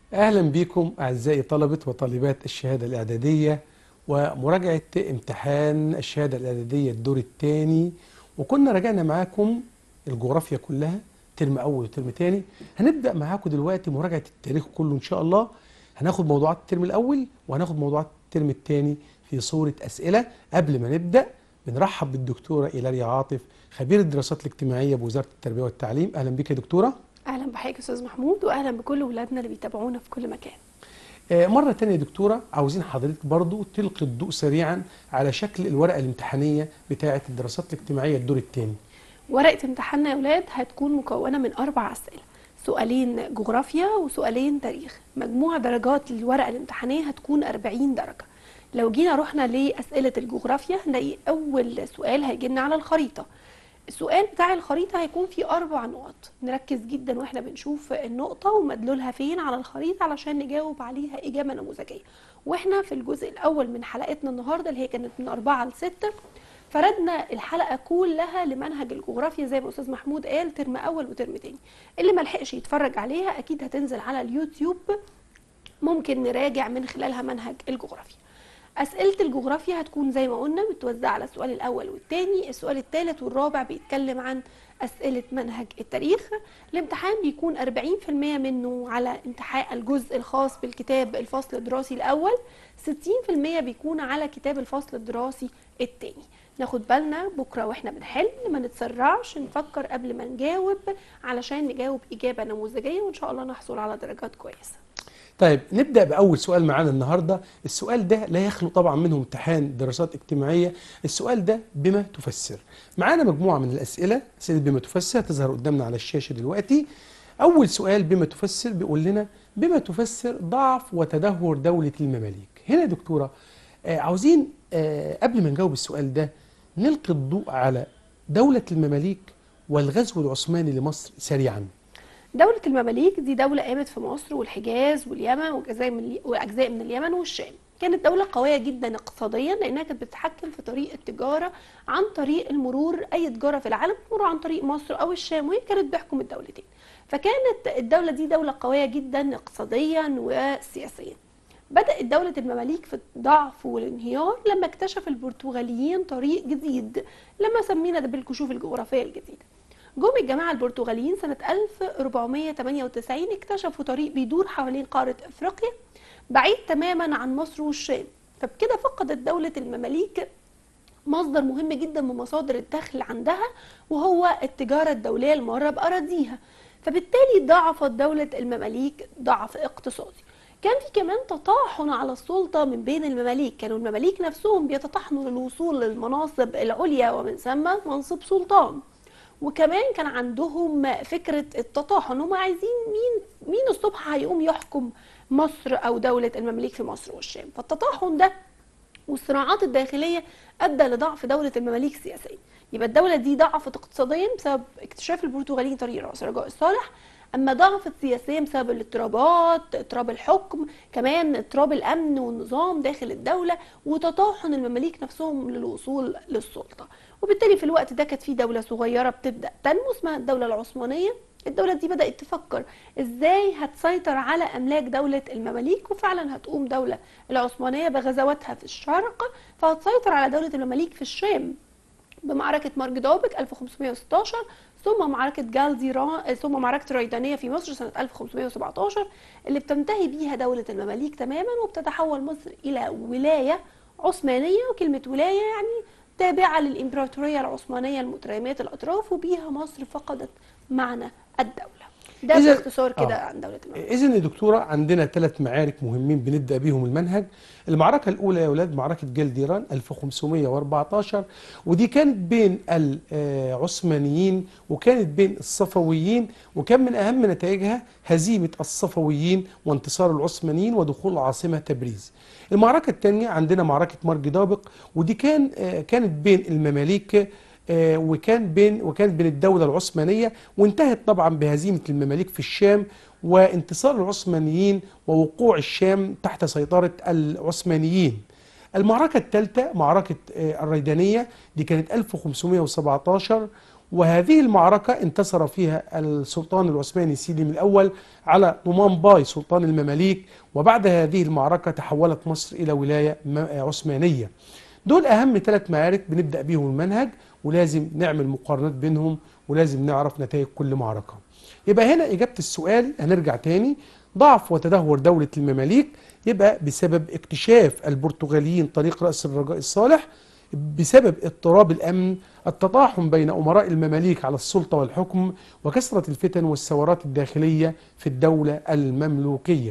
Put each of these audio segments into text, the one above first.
أهلا بكم أعزائي طلبة وطالبات الشهادة الإعدادية ومراجعة امتحان الشهادة الإعدادية الدور الثاني وكنا راجعنا معاكم الجغرافيا كلها ترم أول وترم تاني هنبدأ معاكم دلوقتي مراجعة التاريخ كله إن شاء الله هناخد موضوعات الترم الأول وهناخد موضوعات الترم الثاني في صورة أسئلة قبل ما نبدأ بنرحب بالدكتورة إيلاريا عاطف خبير الدراسات الاجتماعية بوزارة التربية والتعليم أهلا بك يا دكتورة اهلا بحضرتك يا استاذ محمود واهلا بكل ولادنا اللي بيتابعونا في كل مكان آه، مرة تانية يا دكتورة عاوزين حضرتك برضو تلقي الضوء سريعا على شكل الورقة الامتحانية بتاعة الدراسات الاجتماعية الدور الثاني ورقه امتحاننا يا ولاد هتكون مكونه من اربع اسئله سؤالين جغرافيا وسؤالين تاريخ مجموع درجات الورقه الامتحانيه هتكون 40 درجه لو جينا رحنا لاسئله الجغرافيا هنلاقي اول سؤال هيجي لنا على الخريطه السؤال بتاع الخريطة هيكون فيه أربع نقط نركز جدا واحنا بنشوف النقطة ومدلولها فين على الخريطة علشان نجاوب عليها إجابة نموذجية واحنا في الجزء الأول من حلقتنا النهاردة اللي هي كانت من أربعة لستة فردنا الحلقة كلها لمنهج الجغرافيا زي ما أستاذ محمود قال ترم أول وترم تاني اللي ملحقش يتفرج عليها أكيد هتنزل على اليوتيوب ممكن نراجع من خلالها منهج الجغرافيا أسئلة الجغرافيا هتكون زي ما قلنا متوزعة على السؤال الأول والتاني السؤال الثالث والرابع بيتكلم عن أسئلة منهج التاريخ الامتحان بيكون 40% منه على انتحاء الجزء الخاص بالكتاب الفصل الدراسي الأول 60% بيكون على كتاب الفصل الدراسي التاني ناخد بالنا بكرة واحنا بنحل ما نتسرعش نفكر قبل ما نجاوب علشان نجاوب إجابة نموذجية وإن شاء الله نحصل على درجات كويسة طيب نبدأ بأول سؤال معانا النهاردة السؤال ده لا يخلو طبعا منه امتحان دراسات اجتماعية السؤال ده بما تفسر معانا مجموعة من الأسئلة أسئلة بما تفسر تظهر قدامنا على الشاشة دلوقتي أول سؤال بما تفسر بيقول لنا بما تفسر ضعف وتدهور دولة المماليك هنا يا دكتورة آه عاوزين آه قبل ما نجاوب السؤال ده نلقي الضوء على دولة المماليك والغزو العثماني لمصر سريعا دولة المماليك دي دولة قامت في مصر والحجاز واليمن وأجزاء من الي- وأجزاء من اليمن والشام كانت دولة قوية جدا اقتصاديا لأنها كانت بتتحكم في طريق التجارة عن طريق المرور أي تجارة في العالم تمر عن طريق مصر أو الشام وهي كانت بتحكم الدولتين فكانت الدولة دي دولة قوية جدا اقتصاديا وسياسيا بدأت دولة المماليك في الضعف والانهيار لما اكتشف البرتغاليين طريق جديد لما سمينا ده بالكشوف الجغرافية الجديدة جم الجماعة البرتغاليين سنة 1498 اكتشفوا طريق بيدور حوالين قارة افريقيا بعيد تماما عن مصر والشام فبكده فقدت دولة المماليك مصدر مهم جدا من مصادر الدخل عندها وهو التجارة الدولية المارة بأراضيها فبالتالي ضعفت دولة المماليك ضعف اقتصادي كان في كمان تطاحن على السلطة من بين المماليك كانوا المماليك نفسهم بيتطاحنوا للوصول للمناصب العليا ومن ثم منصب سلطان وكمان كان عندهم فكرة التطاحن هم عايزين مين مين الصبح هيقوم يحكم مصر أو دولة المماليك في مصر والشام فالتطاحن ده والصراعات الداخلية أدى لضعف دولة المماليك سياسيا يبقى الدولة دي ضعفت اقتصاديا بسبب اكتشاف البرتغاليين طريق رأس رجاء الصالح أما ضعفت سياسيا بسبب الاضطرابات اضطراب الحكم كمان اضطراب الأمن والنظام داخل الدولة وتطاحن المماليك نفسهم للوصول للسلطة وبالتالي في الوقت ده كانت في دولة صغيرة بتبدأ تنمو اسمها الدولة العثمانية الدولة دي بدأت تفكر ازاي هتسيطر على أملاك دولة المماليك وفعلا هتقوم دولة العثمانية بغزواتها في الشرق فهتسيطر على دولة المماليك في الشام بمعركة مارجدوبك 1516 ثم معركة جالزيران ثم معركة ريدانية في مصر سنة 1517 اللي بتنتهي بيها دولة المماليك تماما وبتتحول مصر إلى ولاية عثمانية وكلمة ولاية يعني تابعة للإمبراطورية العثمانية المترامية الأطراف وبيها مصر فقدت معنى الدولة ده إذا- باختصار كده آه. عن دولة المماليك إذن يا دكتورة عندنا ثلاث معارك مهمين بنبدأ بيهم المنهج المعركة الأولى يا أولاد معركة جلديران 1514 ودي كانت بين العثمانيين وكانت بين الصفويين وكان من أهم نتائجها هزيمة الصفويين وانتصار العثمانيين ودخول العاصمة تبريز المعركة الثانية عندنا معركة مرج دابق ودي كان آه، كانت بين المماليك آه، وكان بين وكانت بين الدولة العثمانية وانتهت طبعا بهزيمة المماليك في الشام وانتصار العثمانيين ووقوع الشام تحت سيطرة العثمانيين المعركة الثالثة معركة آه، الريدانية دي كانت 1517 وهذه المعركة انتصر فيها السلطان العثماني سيلم الأول على نومان باي سلطان المماليك وبعد هذه المعركة تحولت مصر إلى ولاية م- عثمانية دول أهم ثلاث معارك بنبدأ بيهم المنهج ولازم نعمل مقارنات بينهم ولازم نعرف نتائج كل معركة يبقى هنا إجابة السؤال هنرجع تاني ضعف وتدهور دولة المماليك يبقى بسبب اكتشاف البرتغاليين طريق رأس الرجاء الصالح بسبب اضطراب الأمن التطاحن بين أمراء المماليك على السلطة والحكم وكثرة الفتن والثورات الداخلية في الدولة المملوكية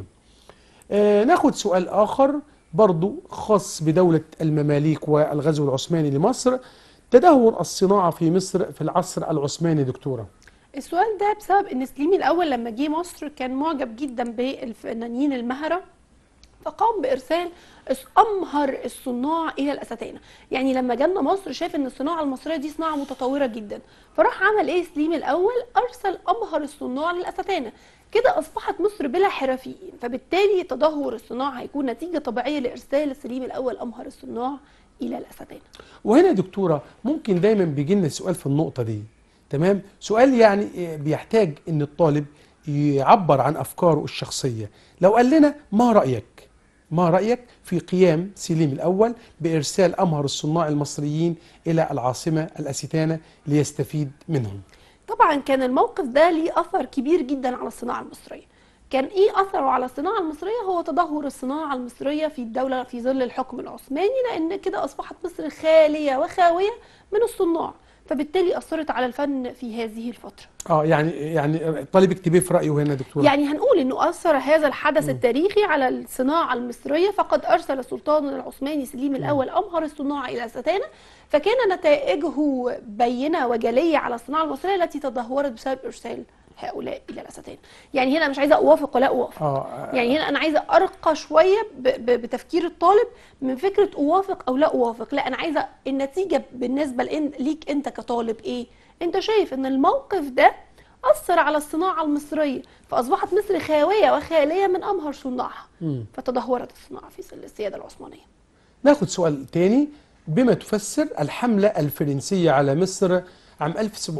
آه ناخد سؤال آخر برضو خاص بدولة المماليك والغزو العثماني لمصر تدهور الصناعة في مصر في العصر العثماني دكتورة السؤال ده بسبب ان سليمي الاول لما جه مصر كان معجب جدا بالفنانين المهره فقام بارسال امهر الصناع الى الاستانه يعني لما جالنا مصر شاف ان الصناعه المصريه دي صناعه متطوره جدا فراح عمل ايه سليم الاول ارسل امهر الصناع للاستانه كده اصبحت مصر بلا حرفيين فبالتالي تدهور الصناعه هيكون نتيجه طبيعيه لارسال سليم الاول امهر الصناع الى الاستانه وهنا يا دكتورة ممكن دايما بيجي لنا سؤال في النقطة دي تمام سؤال يعني آه، بيحتاج ان الطالب يعبر عن افكاره الشخصية لو قال لنا ما رأيك ما رأيك في قيام سليم الأول بإرسال أمهر الصناع المصريين إلى العاصمة الأستانة ليستفيد منهم طبعا كان الموقف ده ليه اثر كبير جدا على الصناعه المصريه كان ايه اثره على الصناعه المصريه هو تدهور الصناعه المصريه في الدوله في ظل الحكم العثماني لان كده اصبحت مصر خاليه وخاويه من الصناع فبالتالي اثرت على الفن في هذه الفتره اه يعني يعني الطالب اكتبيه في رأيه هنا دكتورة يعني هنقول انه اثر هذا الحدث التاريخي على الصناعه المصريه فقد ارسل السلطان العثماني سليم الاول امهر الصناع الى ستانه فكان نتائجه بينه وجليه على الصناعه المصريه التي تدهورت بسبب ارسال هؤلاء الى الاستانه يعني هنا مش عايزه اوافق ولا اوافق اه يعني هنا انا عايزه ارقى شويه ب- ب- بتفكير الطالب من فكره اوافق او لا اوافق لا انا عايزه النتيجه بالنسبه لإن ليك انت كطالب ايه انت شايف ان الموقف ده اثر على الصناعه المصريه فاصبحت مصر خاويه وخاليه من امهر صناعها مم. فتدهورت الصناعه في ظل السياده العثمانيه ناخد سؤال تاني بما تفسر الحملة الفرنسية على مصر عام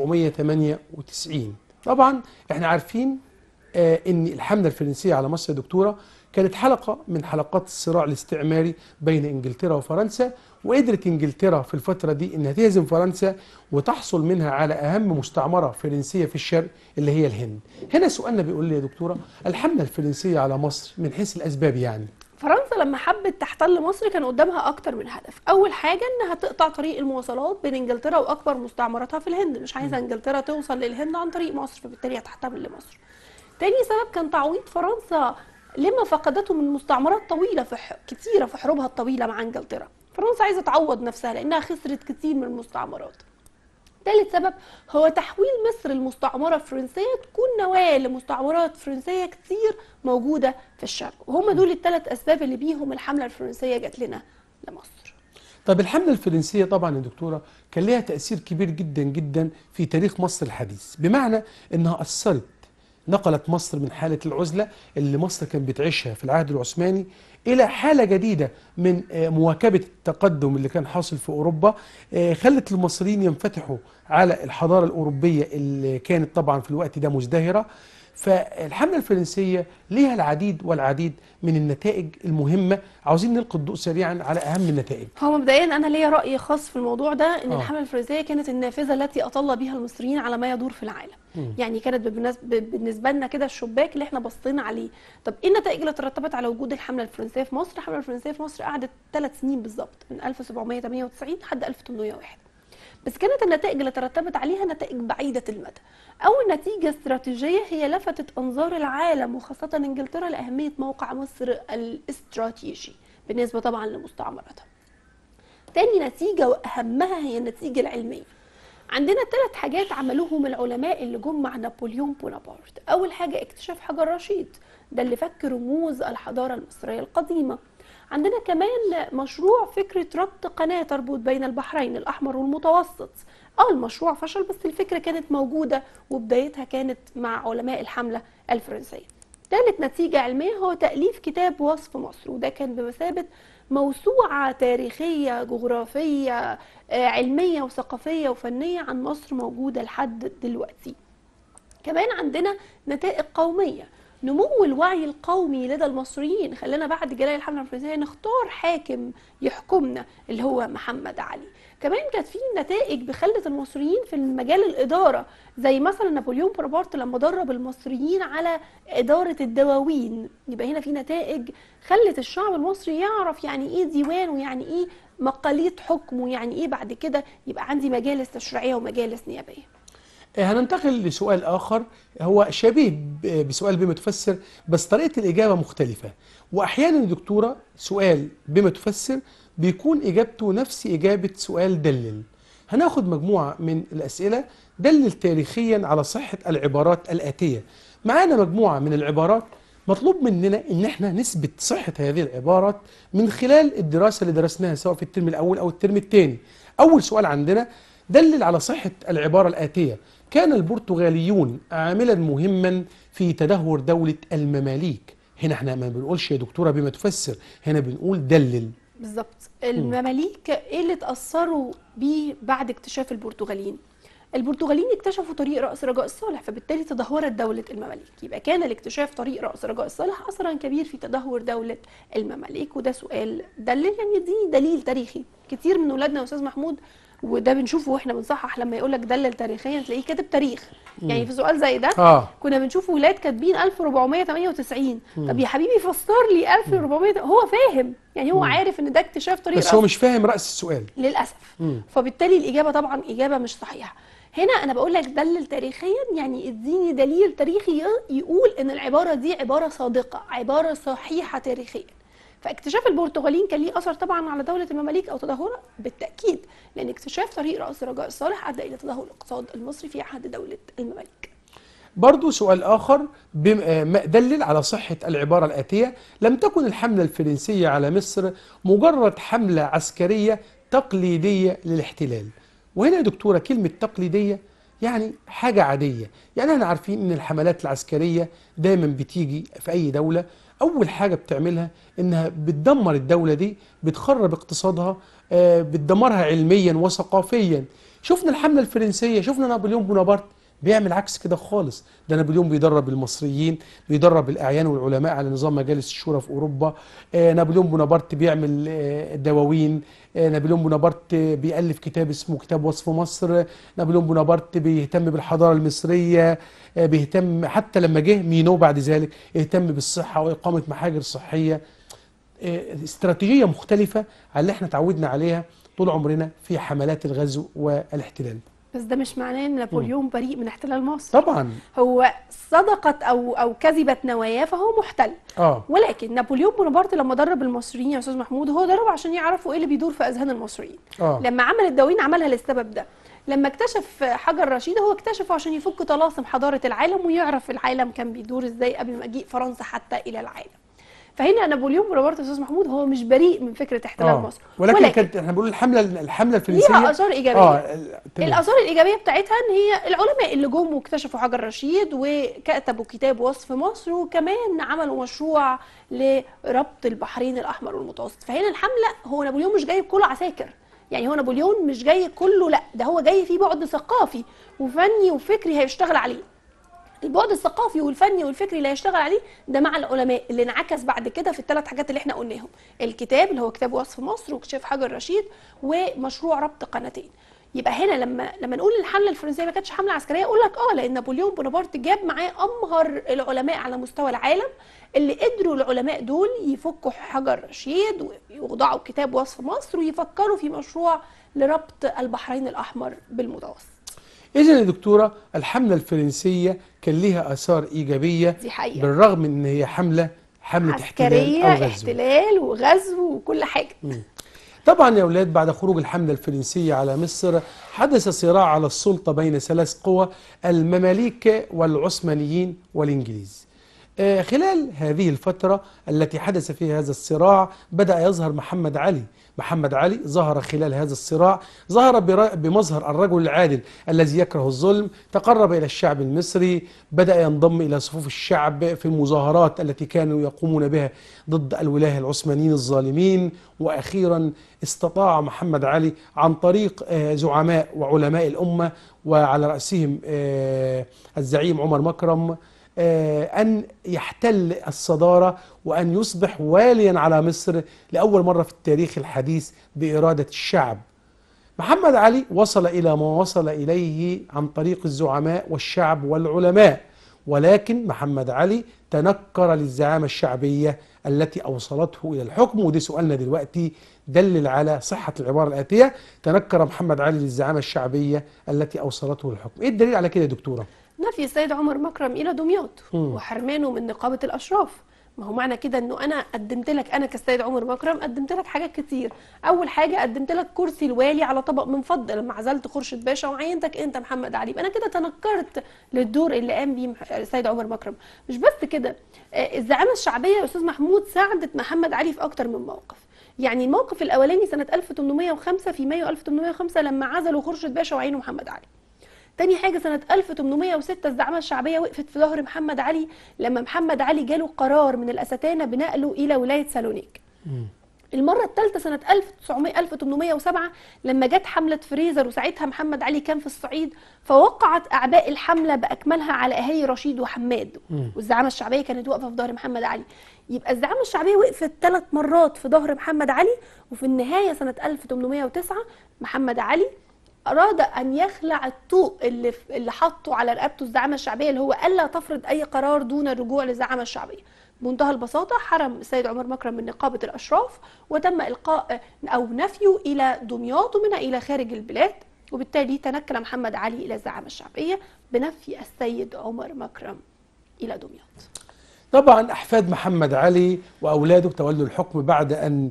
1798 طبعا احنا عارفين آه ان الحملة الفرنسية على مصر يا دكتورة كانت حلقة من حلقات الصراع الاستعماري بين انجلترا وفرنسا وقدرت انجلترا في الفترة دي انها تهزم فرنسا وتحصل منها على اهم مستعمرة فرنسية في الشرق اللي هي الهند هنا سؤالنا بيقول لي يا دكتورة الحملة الفرنسية على مصر من حيث الاسباب يعني فرنسا لما حبت تحتل مصر كان قدامها اكتر من هدف اول حاجه انها تقطع طريق المواصلات بين انجلترا واكبر مستعمراتها في الهند مش عايزه انجلترا توصل للهند عن طريق مصر فبالتالي هتحتمل لمصر تاني سبب كان تعويض فرنسا لما فقدته من مستعمرات طويله في ح... كتيره في حروبها الطويله مع انجلترا فرنسا عايزه تعوض نفسها لانها خسرت كتير من المستعمرات ثالث سبب هو تحويل مصر المستعمرة الفرنسية تكون نواة لمستعمرات فرنسية كتير موجودة في الشرق وهم دول الثلاث أسباب اللي بيهم الحملة الفرنسية جات لنا لمصر طب الحملة الفرنسية طبعا يا دكتورة كان لها تأثير كبير جدا جدا في تاريخ مصر الحديث بمعنى انها أثرت نقلت مصر من حالة العزلة اللي مصر كان بتعيشها في العهد العثماني إلى حالة جديدة من آه، مواكبة التقدم اللي كان حاصل في أوروبا آه، خلت المصريين ينفتحوا على الحضارة الأوروبية اللي كانت طبعا في الوقت ده مزدهرة فالحملة الفرنسية ليها العديد والعديد من النتائج المهمة عاوزين نلقي الضوء سريعا على أهم النتائج هو مبدئيا أنا ليا رأي خاص في الموضوع ده إن آه. الحملة الفرنسية كانت النافذة التي أطل بها المصريين على ما يدور في العالم مم. يعني كانت بالنسبة, بالنسبة لنا كده الشباك اللي احنا بصينا عليه طب ايه النتائج اللي ترتبت على وجود الحملة الفرنسية في مصر الحملة الفرنسية في مصر قعدت ثلاث سنين بالظبط من 1798 لحد 1801 بس كانت النتائج اللي ترتبت عليها نتائج بعيدة المدى أول نتيجة استراتيجية هي لفتت أنظار العالم وخاصة إنجلترا لأهمية موقع مصر الاستراتيجي بالنسبة طبعا لمستعمراتها تاني نتيجة وأهمها هي النتيجة العلمية عندنا ثلاث حاجات عملوهم العلماء اللي جم مع نابليون بونابرت أول حاجة اكتشاف حجر رشيد ده اللي فك رموز الحضارة المصرية القديمة عندنا كمان مشروع فكرة ربط قناة تربط بين البحرين الأحمر والمتوسط اه المشروع فشل بس الفكرة كانت موجودة وبدايتها كانت مع علماء الحملة الفرنسية ثالث نتيجة علمية هو تأليف كتاب وصف مصر وده كان بمثابة موسوعة تاريخية جغرافية آه، علمية وثقافية وفنية عن مصر موجودة لحد دلوقتي كمان عندنا نتائج قومية نمو الوعي القومي لدى المصريين خلانا بعد جلاء الحملة الفرنسية نختار حاكم يحكمنا اللي هو محمد علي كمان كانت في نتائج بخلت المصريين في المجال الإدارة زي مثلا نابليون بونابرت لما درب المصريين على إدارة الدواوين يبقى هنا في نتائج خلت الشعب المصري يعرف يعني إيه ديوان ويعني إيه مقاليد حكم ويعني إيه بعد كده يبقى عندي مجالس تشريعية ومجالس نيابية آه، هننتقل لسؤال آخر هو شبيه ب- بسؤال بما تفسر بس طريقة الإجابة مختلفة وأحيانا يا دكتورة سؤال بما تفسر بيكون إجابته نفس إجابة سؤال دلل هناخد مجموعة من الأسئلة دلل تاريخيا على صحة العبارات الآتية معانا مجموعة من العبارات مطلوب مننا ان احنا نثبت صحة هذه العبارات من خلال الدراسة اللي درسناها سواء في الترم الاول او الترم الثاني اول سؤال عندنا دلل على صحة العبارة الآتية كان البرتغاليون عاملا مهما في تدهور دولة المماليك هنا احنا ما بنقولش يا دكتورة بما تفسر هنا بنقول دلل بالظبط المماليك ايه اللي اتأثروا بيه بعد اكتشاف البرتغاليين البرتغاليين اكتشفوا طريق رأس رجاء الصالح فبالتالي تدهورت دولة المماليك يبقى كان الاكتشاف طريق رأس رجاء الصالح أثرا كبير في تدهور دولة المماليك وده سؤال دلل يعني دي دليل تاريخي كتير من ولادنا يا أستاذ محمود وده بنشوفه واحنا بنصحح لما يقول لك دلل تاريخيا تلاقيه كاتب تاريخ يعني في سؤال زي ده اه كنا بنشوف ولاد كاتبين 1498 طب يا حبيبي فسر لي 1400 هو فاهم يعني هو عارف ان ده اكتشاف طريق بس هو رأس مش فاهم رأس السؤال للاسف مم. فبالتالي الاجابه طبعا اجابه مش صحيحه هنا انا بقول لك دلل تاريخيا يعني اديني دليل تاريخي يقول ان العباره دي عباره صادقه عباره صحيحه تاريخيا فاكتشاف البرتغاليين كان ليه اثر طبعا على دوله المماليك او تدهورها بالتاكيد لان اكتشاف طريق راس رجاء الصالح ادى الى تدهور الاقتصاد المصري في عهد دوله المماليك برضو سؤال آخر بم- آه، ما دلل على صحة العبارة الآتية لم تكن الحملة الفرنسية على مصر مجرد حملة عسكرية تقليدية للاحتلال وهنا يا دكتورة كلمة تقليدية يعني حاجة عادية يعني احنا عارفين ان الحملات العسكرية دايما بتيجي في اي دولة اول حاجة بتعملها انها بتدمر الدولة دي بتخرب اقتصادها آه، بتدمرها علميا وثقافيا شفنا الحملة الفرنسية شفنا نابليون بونابرت بيعمل عكس كده خالص ده نابليون بيدرب المصريين بيدرب الاعيان والعلماء على نظام مجالس الشورى في اوروبا آه نابليون بونابرت بيعمل آه دواوين آه نابليون بونابرت آه، بيالف كتاب اسمه كتاب وصف مصر نابليون بونابرت بيهتم بالحضاره المصريه آه بيهتم حتى لما جه مينو بعد ذلك اهتم بالصحه واقامه محاجر صحيه آه، استراتيجيه مختلفه عن اللي احنا اتعودنا عليها طول عمرنا في حملات الغزو والاحتلال بس ده مش معناه ان نابليون بريء من احتلال مصر طبعا هو صدقت او او كذبت نواياه فهو محتل اه ولكن نابليون بونابرت لما درب المصريين يا استاذ محمود هو درب عشان يعرفوا ايه اللي بيدور في اذهان المصريين اه لما عمل الدواوين عملها للسبب ده لما اكتشف حجر رشيد هو اكتشفه عشان يفك طلاسم حضاره العالم ويعرف العالم كان بيدور ازاي قبل مجيء فرنسا حتى الى العالم فهنا نابليون بونابرت يا استاذ محمود هو مش بريء من فكره احتلال آه. مصر ولكن, كانت احنا بنقول الحمله الحمله الفرنسيه ليها اثار ايجابيه اه ال- تمام. الاثار الايجابيه بتاعتها ان هي العلماء اللي جم واكتشفوا حجر رشيد وكتبوا كتاب وصف مصر وكمان عملوا مشروع لربط البحرين الاحمر والمتوسط فهنا الحمله هو نابليون مش جاي كله عساكر يعني هو نابليون مش جاي كله لا ده هو جاي فيه بعد ثقافي وفني وفكري هيشتغل عليه البعد الثقافي والفني والفكري اللي هيشتغل عليه ده مع العلماء اللي انعكس بعد كده في الثلاث حاجات اللي احنا قلناهم الكتاب اللي هو كتاب وصف مصر واكتشاف حجر رشيد ومشروع ربط قناتين يبقى هنا لما لما نقول الحمله الفرنسيه ما كانتش حمله عسكريه اقول لك اه لان نابليون بونابرت جاب معاه امهر العلماء على مستوى العالم اللي قدروا العلماء دول يفكوا حجر رشيد ويوضعوا كتاب وصف مصر ويفكروا في مشروع لربط البحرين الاحمر بالمتوسط اذا يا دكتوره الحمله الفرنسيه كان ليها اثار ايجابيه دي حقيقه بالرغم من ان هي حمله حمله احتلال عسكريه او غزو احتلال وغزو وكل حاجه طبعا يا اولاد بعد خروج الحمله الفرنسيه على مصر حدث صراع على السلطه بين ثلاث قوى المماليك والعثمانيين والانجليز آه، خلال هذه الفترة التي حدث فيها هذا الصراع بدأ يظهر محمد علي محمد علي ظهر خلال هذا الصراع ظهر برا- بمظهر الرجل العادل الذي يكره الظلم تقرب إلى الشعب المصري بدأ ينضم إلى صفوف الشعب في المظاهرات التي كانوا يقومون بها ضد الولاة العثمانيين الظالمين وأخيرا استطاع محمد علي عن طريق آه، زعماء وعلماء الأمة وعلى رأسهم آه، الزعيم عمر مكرم آه، أن يحتل الصدارة وأن يصبح واليا على مصر لأول مرة في التاريخ الحديث بإرادة الشعب محمد علي وصل إلى ما وصل إليه عن طريق الزعماء والشعب والعلماء ولكن محمد علي تنكر للزعامة الشعبية التي أوصلته إلى الحكم ودي سؤالنا دلوقتي دلل على صحة العبارة الآتية تنكر محمد علي للزعامة الشعبية التي أوصلته للحكم إيه الدليل على كده يا دكتورة؟ نفي السيد عمر مكرم الى دمياط مم. وحرمانه من نقابه الاشراف ما هو معنى كده انه انا قدمت لك انا كالسيد عمر مكرم قدمت لك حاجات كتير اول حاجه قدمت لك كرسي الوالي على طبق من فضه لما عزلت خورشيد باشا وعينتك انت محمد علي يبقى انا كده تنكرت للدور اللي قام بيه مح- السيد عمر مكرم مش بس كده آه، الزعامه الشعبيه يا استاذ محمود ساعدت محمد علي في اكتر من موقف يعني الموقف الاولاني سنه 1805 في مايو 1805 لما عزلوا خورشيد باشا وعينوا محمد علي تاني حاجة سنة 1806 الزعامة الشعبية وقفت في ظهر محمد علي لما محمد علي جاله قرار من الأستانة بنقله إلى ولاية سالونيك المرة الثالثة سنة 1900 1807 لما جت حملة فريزر وساعتها محمد علي كان في الصعيد فوقعت أعباء الحملة بأكملها على أهالي رشيد وحماد والزعامة الشعبية كانت واقفة في ظهر محمد علي يبقى الزعامة الشعبية وقفت ثلاث مرات في ظهر محمد علي وفي النهاية سنة 1809 محمد علي أراد أن يخلع الطوق اللي اللي حطه على رقبته الزعامة الشعبية اللي هو ألا تفرض أي قرار دون الرجوع للزعامة الشعبية بمنتهى البساطة حرم السيد عمر مكرم من نقابة الأشراف وتم إلقاء أو نفيه إلى دمياط ومنها إلى خارج البلاد وبالتالي تنكل محمد علي إلى الزعامة الشعبية بنفي السيد عمر مكرم إلى دمياط طبعا احفاد محمد علي واولاده تولوا الحكم بعد ان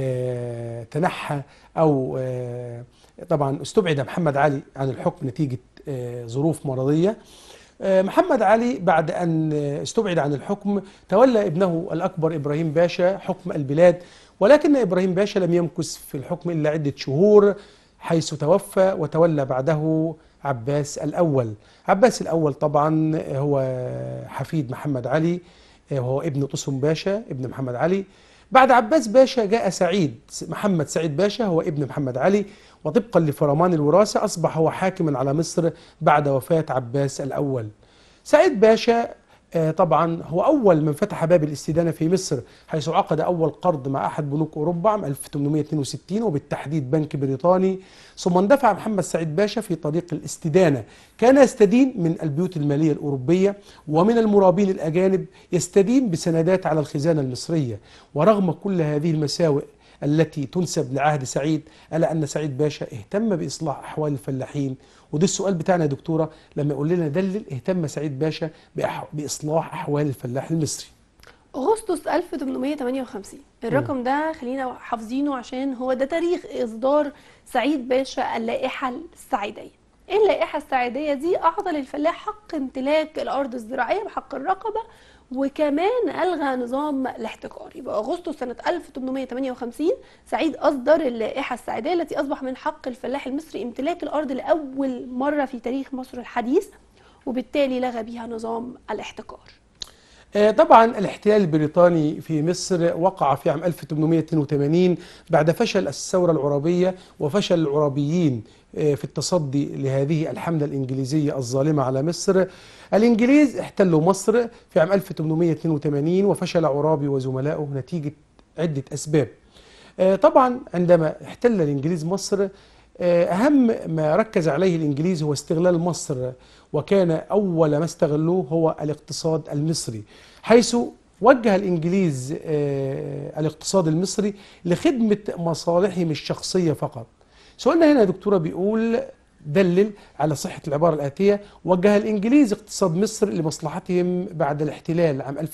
آه، تنحى او آه، طبعا استبعد محمد علي عن الحكم نتيجه آه، ظروف مرضيه آه، محمد علي بعد ان آه، استبعد عن الحكم تولى ابنه الاكبر ابراهيم باشا حكم البلاد ولكن ابراهيم باشا لم يمكث في الحكم الا عده شهور حيث توفى وتولى بعده عباس الاول عباس الاول طبعا هو حفيد محمد علي وهو ابن طسم باشا ابن محمد علي بعد عباس باشا جاء سعيد محمد سعيد باشا هو ابن محمد علي وطبقا لفرمان الوراثة أصبح هو حاكما على مصر بعد وفاة عباس الأول سعيد باشا آه، طبعا هو أول من فتح باب الاستدانة في مصر حيث عقد أول قرض مع أحد بنوك أوروبا عام 1862 وبالتحديد بنك بريطاني ثم اندفع محمد سعيد باشا في طريق الاستدانة كان يستدين من البيوت المالية الأوروبية ومن المرابين الأجانب يستدين بسندات على الخزانة المصرية ورغم كل هذه المساوئ التي تنسب لعهد سعيد ألا أن سعيد باشا اهتم بإصلاح أحوال الفلاحين وده السؤال بتاعنا يا دكتورة لما يقول لنا دلل اهتم سعيد باشا بأح- بإصلاح أحوال الفلاح المصري أغسطس 1858 الرقم ده خلينا حافظينه عشان هو ده تاريخ إصدار سعيد باشا اللائحة السعيدية ايه اللائحة السعيدية دي أعطى للفلاح حق امتلاك الأرض الزراعية بحق الرقبة وكمان ألغى نظام الاحتكار يبقى أغسطس سنة 1858 سعيد أصدر اللائحة السعيدية التي أصبح من حق الفلاح المصري امتلاك الأرض لأول مرة في تاريخ مصر الحديث وبالتالي لغى بها نظام الاحتكار آه، طبعا الاحتلال البريطاني في مصر وقع في عام 1882 بعد فشل الثورة العربية وفشل العربيين آه، في التصدي لهذه الحملة الإنجليزية الظالمة على مصر الإنجليز احتلوا مصر في عام 1882 وفشل عرابي وزملائه نتيجة عدة أسباب آه، طبعا عندما احتل الإنجليز مصر آه، أهم ما ركز عليه الإنجليز هو استغلال مصر وكان أول ما استغلوه هو الاقتصاد المصري حيث وجه الإنجليز آه، الاقتصاد المصري لخدمة مصالحهم الشخصية فقط سؤالنا هنا يا دكتورة بيقول دلل على صحة العبارة الآتية وجه الإنجليز اقتصاد مصر لمصلحتهم بعد الاحتلال عام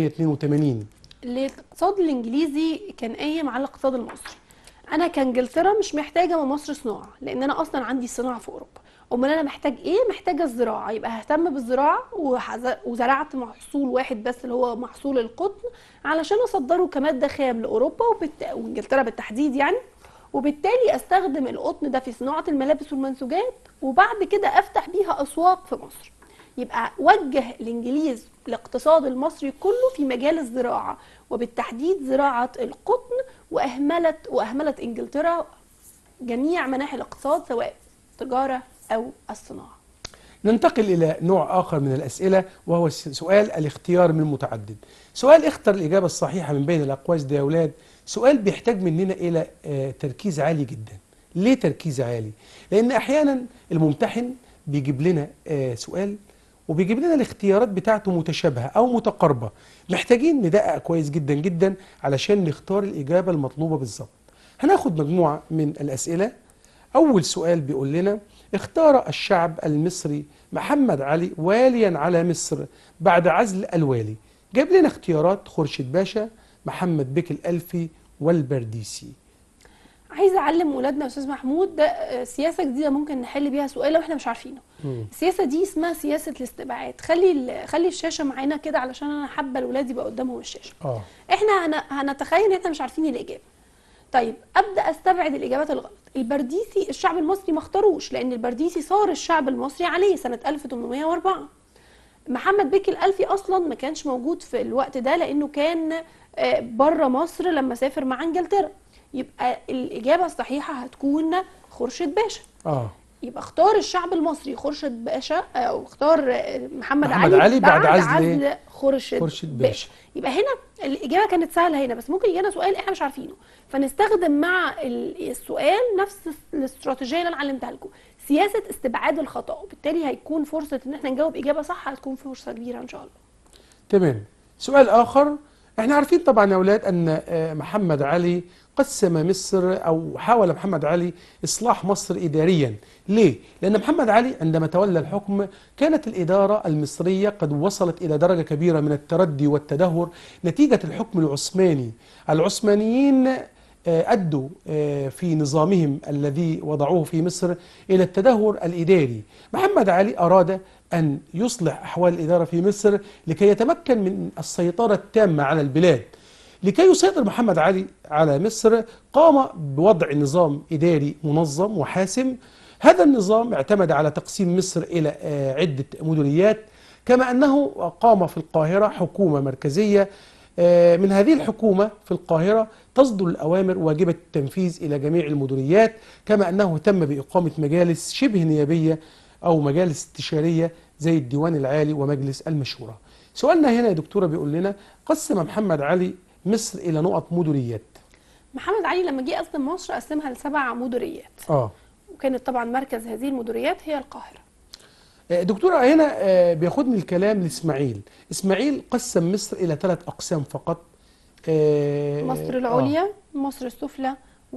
1882 الاقتصاد الانجليزي كان قايم على الاقتصاد المصري انا كانجلترا مش محتاجه من مصر صناعه لان انا اصلا عندي صناعه في اوروبا امال انا محتاج ايه محتاجه الزراعه يبقى ههتم بالزراعه وحز- وزرعت محصول واحد بس اللي هو محصول القطن علشان اصدره كماده خام لاوروبا وبالت... وانجلترا بالتحديد يعني وبالتالي استخدم القطن ده في صناعه الملابس والمنسوجات وبعد كده افتح بيها اسواق في مصر يبقى وجه الانجليز الاقتصاد المصري كله في مجال الزراعه وبالتحديد زراعه القطن واهملت واهملت انجلترا جميع مناحي الاقتصاد سواء تجاره او الصناعه ننتقل إلى نوع آخر من الأسئلة وهو س- سؤال الاختيار من متعدد سؤال اختر الإجابة الصحيحة من بين الأقواس دي يا أولاد سؤال بيحتاج مننا إلى آه، تركيز عالي جدا ليه تركيز عالي؟ لأن أحيانا الممتحن بيجيب لنا آه، سؤال وبيجيب لنا الاختيارات بتاعته متشابهة أو متقاربة محتاجين ندقق كويس جدا جدا علشان نختار الإجابة المطلوبة بالظبط هناخد مجموعة من الأسئلة أول سؤال بيقول لنا اختار الشعب المصري محمد علي واليا على مصر بعد عزل الوالي جاب لنا اختيارات خورشيد باشا محمد بك الألفي والبرديسي عايزه اعلم ولادنا يا استاذ محمود ده آه، سياسه جديده ممكن نحل بيها سؤال لو احنا مش عارفينه مم. السياسه دي اسمها سياسه الاستبعاد خلي ال- خلي الشاشه معانا كده علشان انا حابه الولاد يبقى قدامهم الشاشه اه احنا هن... هنتخيل ان احنا مش عارفين الاجابه طيب ابدا استبعد الاجابات الغلط البرديسي الشعب المصري ما اختاروش لان البرديسي صار الشعب المصري عليه سنه 1804 محمد بكي الألفي أصلا ما كانش موجود في الوقت ده لأنه كان بره مصر لما سافر مع إنجلترا يبقى الإجابة الصحيحة هتكون خورشيد باشا اه يبقى اختار الشعب المصري خورشيد باشا او اختار محمد, محمد علي, علي بعد عزل إيه؟ خورشيد, خورشيد باشا. باشا. يبقى هنا الاجابه كانت سهله هنا بس ممكن يجينا سؤال احنا مش عارفينه فنستخدم مع ال- السؤال نفس الاستراتيجيه اللي انا علمتها لكم سياسه استبعاد الخطا وبالتالي هيكون فرصه ان احنا نجاوب اجابه صح هتكون فرصه كبيره ان شاء الله تمام سؤال آخر احنا عارفين طبعا يا أولاد أن آه، محمد علي قسم مصر أو حاول محمد علي إصلاح مصر إداريا ليه؟ لأن محمد علي عندما تولى الحكم كانت الإدارة المصرية قد وصلت إلى درجة كبيرة من التردي والتدهور نتيجة الحكم العثماني العثمانيين آه، أدوا آه، في نظامهم الذي وضعوه في مصر إلى التدهور الإداري محمد علي أراد أن يصلح أحوال الإدارة في مصر لكي يتمكن من السيطرة التامة على البلاد لكي يسيطر محمد علي على مصر قام بوضع نظام إداري منظم وحاسم هذا النظام اعتمد على تقسيم مصر إلى آه، عدة مديريات كما أنه قام في القاهرة حكومة مركزية آه، من هذه الحكومة في القاهرة تصدر الأوامر واجبة التنفيذ إلى جميع المديريات كما أنه تم بإقامة مجالس شبه نيابية أو مجالس استشارية زي الديوان العالي ومجلس المشورة سؤالنا هنا يا دكتورة بيقول لنا قسم محمد علي مصر إلى نقط مديريات محمد علي لما جه قسم مصر قسمها لسبع مديريات آه وكانت طبعا مركز هذه المديريات هي القاهره آه، دكتورة هنا آه، بياخدني الكلام لإسماعيل إسماعيل قسم مصر إلى ثلاث أقسام فقط آه، مصر آه. العليا مصر السفلى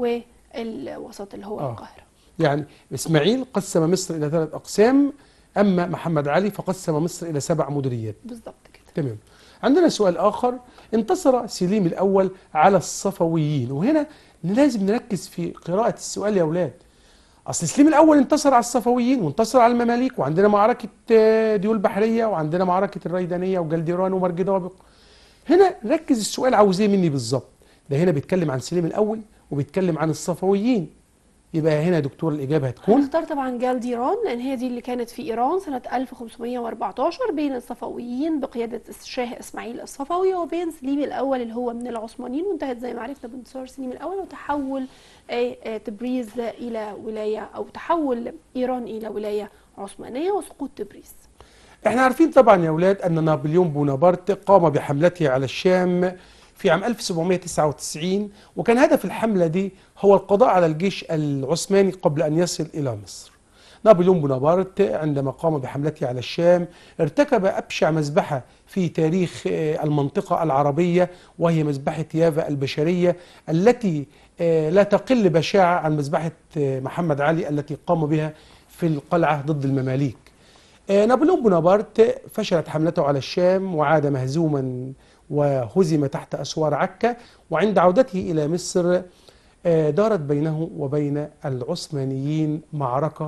والوسط اللي هو آه. القاهره يعني إسماعيل قسم مصر إلى ثلاث أقسام أما محمد علي فقسم مصر إلى سبع مديريات بالظبط كده تمام عندنا سؤال آخر انتصر سليم الأول على الصفويين وهنا لازم نركز في قراءة السؤال يا أولاد أصل سليم الأول انتصر على الصفويين وانتصر على المماليك وعندنا معركة آه، ديول بحرية وعندنا معركة الريدانية وجلديران ومرج دابق هنا ركز السؤال عاوز ايه مني بالظبط ده هنا بيتكلم عن سليم الأول وبيتكلم عن الصفويين يبقى هنا يا دكتور الإجابة هتكون هنختار طبعا جالديران لان هي دي اللي كانت في ايران سنه 1514 بين الصفويين بقياده الشاه اسماعيل الصفوي وبين سليم الاول اللي هو من العثمانيين وانتهت زي ما عرفنا بانتصار سليم الاول وتحول آه، آه، تبريز الى ولايه او تحول ايران الى ولايه عثمانيه وسقوط تبريز احنا عارفين طبعا يا اولاد ان نابليون بونابرت قام بحملته على الشام في عام 1799 وكان هدف الحملة دي هو القضاء على الجيش العثماني قبل أن يصل إلى مصر نابليون بونابرت عندما قام بحملته على الشام ارتكب أبشع مذبحة في تاريخ آه، المنطقة العربية وهي مذبحة يافا البشرية التي آه، لا تقل بشاعة عن مذبحة آه، محمد علي التي قام بها في القلعة ضد المماليك آه، نابليون بونابرت فشلت حملته على الشام وعاد مهزوما وهزم تحت أسوار عكا وعند عودته إلى مصر آه، دارت بينه وبين العثمانيين معركة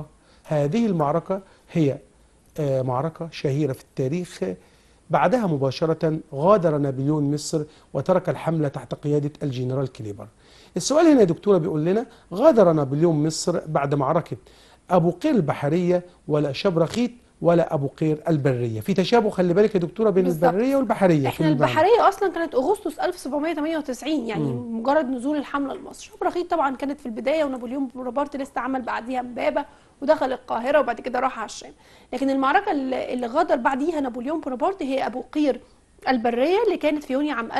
هذه المعركة هي آه، معركة شهيرة في التاريخ بعدها مباشرة غادر نابليون مصر وترك الحملة تحت قيادة الجنرال كليبر السؤال هنا يا دكتورة بيقول لنا غادر نابليون مصر بعد معركة أبو قير البحرية ولا شبرخيت ولا أبو قير البرية في تشابه خلي بالك يا دكتورة بين بالظبط. البرية والبحرية في احنا المعنى. البحريه اصلا كانت اغسطس 1798 يعني مجرد نزول الحمله لمصر شبرخيت طبعا كانت في البدايه ونابليون بونابرت لسه عمل بعديها امبابه ودخل القاهره وبعد كده راح على الشام لكن المعركه اللي اللي غادر بعديها نابليون بونابرت هي ابو قير البريه اللي كانت في يونيو عام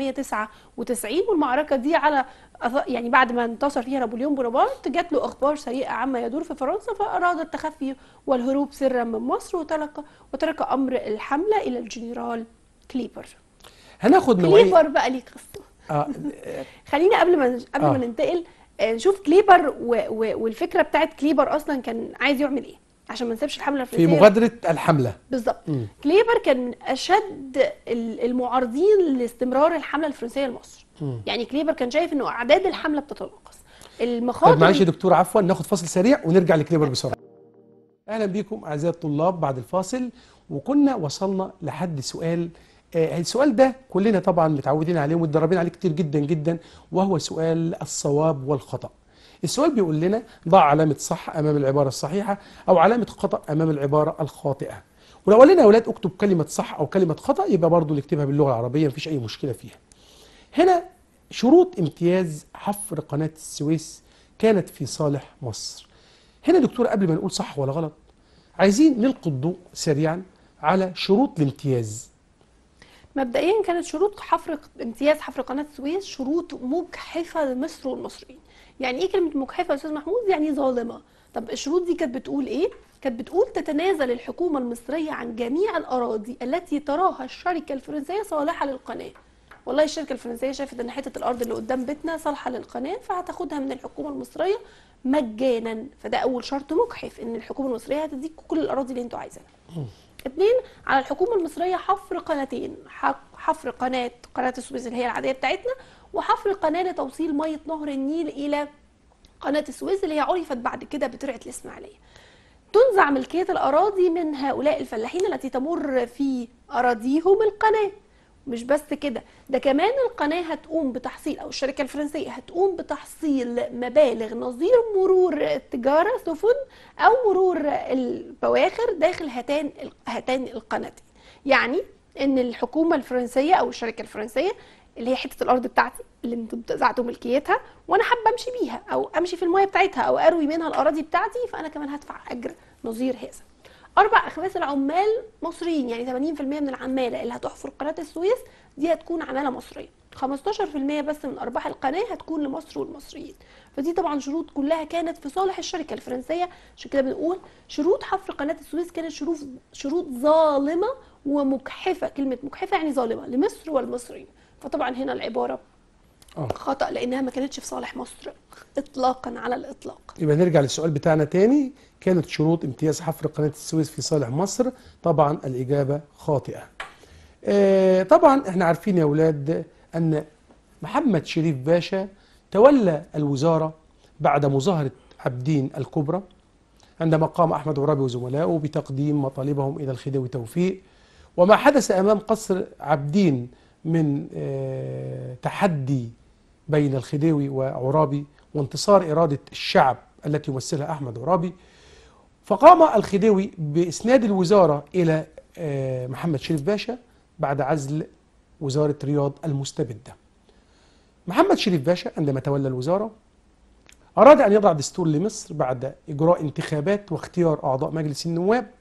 1799 والمعركه دي على أث- يعني بعد ما انتصر فيها نابليون بونابرت جات له اخبار سيئه عما يدور في فرنسا فاراد التخفي والهروب سرا من مصر وترك وترك امر الحمله الى الجنرال كليبر هناخد نوعية كليبر بقى ليه قصه آه خلينا قبل ما قبل آه. ما ننتقل آه، نشوف كليبر و... و... والفكره بتاعت كليبر اصلا كان عايز يعمل ايه عشان ما نسيبش الحمله في الفرنسيه مغادرة الحملة بالظبط مم. كليبر كان من اشد ال- المعارضين لاستمرار الحمله الفرنسيه لمصر مم. يعني كليبر كان شايف انه اعداد الحمله بتتناقص المخاطر طب معلش يا دكتور عفوا ناخد فاصل سريع ونرجع لكليبر بسرعه. اهلا بكم اعزائي الطلاب بعد الفاصل وكنا وصلنا لحد سؤال آه السؤال ده كلنا طبعا متعودين عليه ومتدربين عليه كتير جدا جدا وهو سؤال الصواب والخطأ. السؤال بيقول لنا ضع علامة صح أمام العبارة الصحيحة أو علامة خطأ أمام العبارة الخاطئة. ولو قال لنا يا أولاد اكتب كلمة صح أو كلمة خطأ يبقى برضه نكتبها باللغة العربية مفيش أي مشكلة فيها. هنا شروط امتياز حفر قناة السويس كانت في صالح مصر هنا دكتور قبل ما نقول صح ولا غلط عايزين نلقي الضوء سريعا على شروط الامتياز مبدئيا كانت شروط حفر امتياز حفر قناه السويس شروط مجحفه لمصر والمصريين يعني ايه كلمه مجحفه يا استاذ محمود يعني ظالمه طب الشروط دي كانت بتقول ايه كانت بتقول تتنازل الحكومه المصريه عن جميع الاراضي التي تراها الشركه الفرنسيه صالحه للقناه والله الشركه الفرنسيه شافت ان حته الارض اللي قدام بيتنا صالحه للقناه فهتاخدها من الحكومه المصريه مجانا فده اول شرط مجحف ان الحكومه المصريه هتديك كل الاراضي اللي انتوا عايزينها اتنين على الحكومة المصرية حفر قناتين ح- حفر قناة قناة السويس اللي هي العادية بتاعتنا وحفر قناة لتوصيل مية نهر النيل إلى قناة السويس اللي هي عرفت بعد كده بترعة الإسماعيلية تنزع ملكية الأراضي من هؤلاء الفلاحين التي تمر في أراضيهم القناة مش بس كده ده كمان القناة هتقوم بتحصيل أو الشركة الفرنسية هتقوم بتحصيل مبالغ نظير مرور التجارة سفن أو مرور البواخر داخل هاتان هاتان القناتين يعني إن الحكومة الفرنسية أو الشركة الفرنسية اللي هي حتة الأرض بتاعتي اللي انتوا انتزعتوا ملكيتها وأنا حابة أمشي بيها أو أمشي في المياه بتاعتها أو أروي منها الأراضي بتاعتي فأنا كمان هدفع أجر نظير هذا اربع اخماس العمال مصريين يعني 80% من العماله اللي هتحفر قناه السويس دي هتكون عماله مصريه 15% بس من ارباح القناه هتكون لمصر والمصريين فدي طبعا شروط كلها كانت في صالح الشركه الفرنسيه عشان كده بنقول شروط حفر قناه السويس كانت شروط شروط ظالمه ومجحفه كلمه مجحفه يعني ظالمه لمصر والمصريين فطبعا هنا العباره اه خطا لانها ما كانتش في صالح مصر اطلاقا على الاطلاق يبقى نرجع للسؤال بتاعنا تاني كانت شروط امتياز حفر قناة السويس في صالح مصر طبعا الإجابة خاطئة آه، طبعا احنا عارفين يا أولاد أن محمد شريف باشا تولى الوزارة بعد مظاهرة عبدين الكبرى عندما قام أحمد عرابي وزملائه بتقديم مطالبهم إلى الخديوي توفيق وما حدث أمام قصر عبدين من آه، تحدي بين الخديوي وعرابي وانتصار إرادة الشعب التي يمثلها أحمد عرابي فقام الخديوي بإسناد الوزارة إلى آه، محمد شريف باشا بعد عزل وزارة رياض المستبدة محمد شريف باشا عندما تولى الوزارة أراد أن يضع دستور لمصر بعد إجراء انتخابات واختيار أعضاء مجلس النواب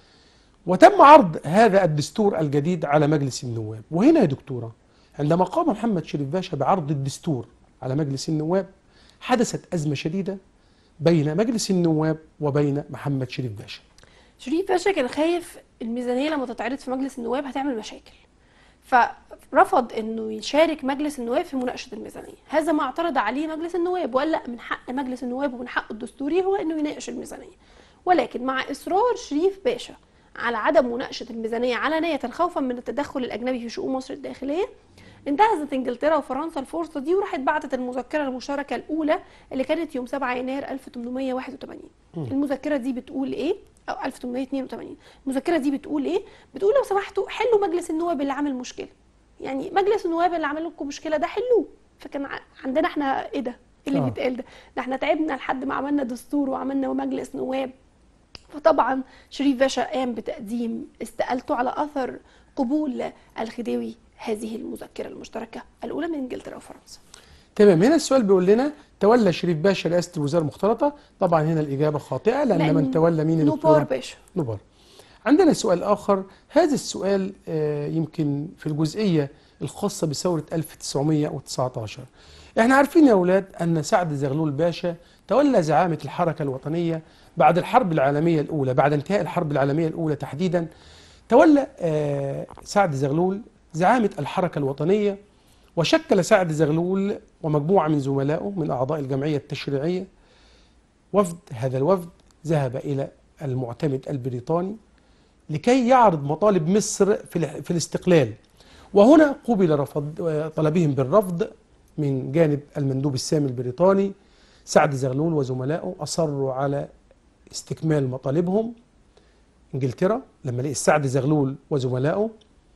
وتم عرض هذا الدستور الجديد على مجلس النواب وهنا يا دكتورة عندما قام محمد شريف باشا بعرض الدستور على مجلس النواب حدثت أزمة شديدة بين مجلس النواب وبين محمد شريف باشا شريف باشا كان خايف الميزانيه لما تتعرض في مجلس النواب هتعمل مشاكل فرفض انه يشارك مجلس النواب في مناقشه الميزانيه هذا ما اعترض عليه مجلس النواب وقال لا من حق مجلس النواب ومن حقه الدستوري هو انه يناقش الميزانيه ولكن مع اصرار شريف باشا على عدم مناقشه الميزانيه علنيه خوفا من التدخل الاجنبي في شؤون مصر الداخليه انتهزت انجلترا وفرنسا الفرصه دي وراحت بعتت المذكره المشتركه الاولى اللي كانت يوم 7 يناير 1881 المذكره دي بتقول ايه او 1882 المذكره دي بتقول ايه بتقول لو سمحتوا حلوا مجلس النواب اللي عامل مشكله يعني مجلس النواب اللي عمل لكم مشكله ده حلوه فكان ع- عندنا احنا ايه ده ايه اللي آه. بيتقال ده ده احنا تعبنا لحد ما عملنا دستور وعملنا مجلس نواب فطبعا شريف باشا قام بتقديم استقالته على اثر قبول الخديوي هذه المذكره المشتركه الاولى من انجلترا وفرنسا تمام هنا السؤال بيقول لنا تولى شريف باشا رئاسة الوزارة المختلطة طبعا هنا الإجابة خاطئة لأن, لأن من تولى مين يا نوبار دكتورة؟ باشا نوبار عندنا سؤال آخر هذا السؤال آه، يمكن في الجزئية الخاصة بثورة 1919 احنا عارفين يا أولاد أن سعد زغلول باشا تولى زعامة الحركة الوطنية بعد الحرب العالمية الأولى بعد انتهاء الحرب العالمية الأولى تحديدا تولى آه، سعد زغلول زعامة الحركة الوطنية وشكل سعد زغلول ومجموعة من زملائه من أعضاء الجمعية التشريعية وفد هذا الوفد ذهب إلى المعتمد البريطاني لكي يعرض مطالب مصر في الاح- في الاستقلال وهنا قوبل رفض آه، طلبهم بالرفض من جانب المندوب السامي البريطاني سعد زغلول وزملائه أصروا على استكمال مطالبهم انجلترا لما لقي سعد زغلول وزملائه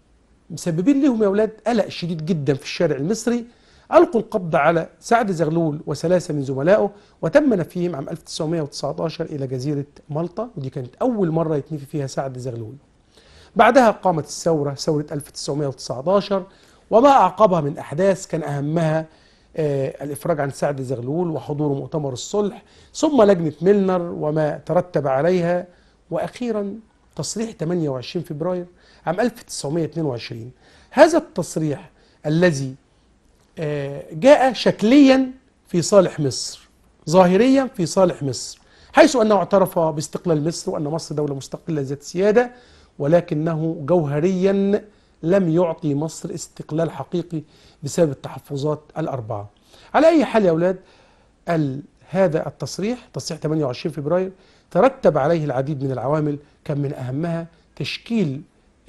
مسببين لهم يا اولاد قلق شديد جدا في الشارع المصري القوا القبض على سعد زغلول وثلاثه من زملائه وتم نفيهم عام 1919 الى جزيره مالطا ودي كانت اول مره يتنفي فيها سعد زغلول. بعدها قامت الثوره ثوره 1919 وما اعقبها من احداث كان اهمها آه، الافراج عن سعد زغلول وحضور مؤتمر الصلح ثم لجنه ميلنر وما ترتب عليها واخيرا تصريح 28 فبراير عام 1922 هذا التصريح الذي آه، جاء شكليا في صالح مصر ظاهريا في صالح مصر حيث انه اعترف باستقلال مصر وان مصر دوله مستقله ذات سياده ولكنه جوهريا لم يعطي مصر استقلال حقيقي بسبب التحفظات الاربعه. على اي حال يا اولاد ال- هذا التصريح تصريح 28 فبراير ترتب عليه العديد من العوامل كان من اهمها تشكيل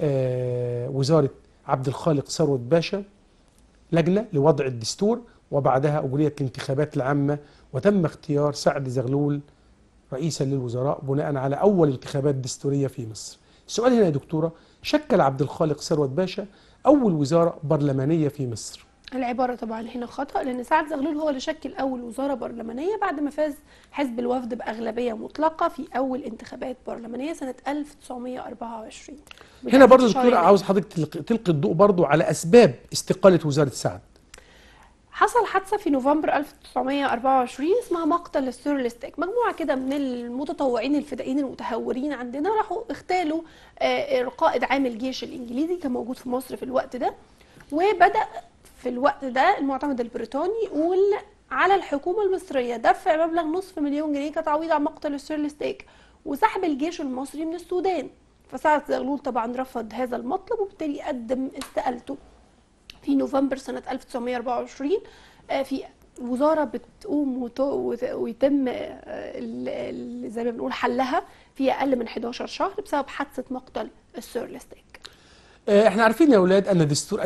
آه، وزاره عبد الخالق ثروت باشا لجنه لوضع الدستور وبعدها اجريت الانتخابات العامه وتم اختيار سعد زغلول رئيسا للوزراء بناء على اول انتخابات دستوريه في مصر. السؤال هنا يا دكتوره شكل عبد الخالق ثروت باشا اول وزاره برلمانيه في مصر. العبارة طبعا هنا خطأ لأن سعد زغلول هو اللي شكل أول وزارة برلمانية بعد ما فاز حزب الوفد بأغلبية مطلقة في أول انتخابات برلمانية سنة 1924 هنا برضو شهر دكتوره يناير. عاوز حضرتك تلقي تلقي الضوء برضو على اسباب استقاله وزاره سعد. حصل حادثة في نوفمبر 1924 اسمها مقتل السيرلستيك مجموعة كده من المتطوعين الفدائيين المتهورين عندنا راحوا اغتالوا آه، قائد عام الجيش الإنجليزي كان موجود في مصر في الوقت ده وبدأ في الوقت ده المعتمد البريطاني يقول على الحكومة المصرية دفع مبلغ نصف مليون جنيه كتعويض عن مقتل السيرلستيك وسحب الجيش المصري من السودان فسعد زغلول طبعا رفض هذا المطلب وبالتالي قدم استقالته في نوفمبر سنة 1924 آه، في وزارة بتقوم وت- وت- ويتم آه، ال- ال- زي ما بنقول حلها في أقل من 11 شهر بسبب حادثة مقتل السيرلستيك آه، احنا عارفين يا اولاد ان دستور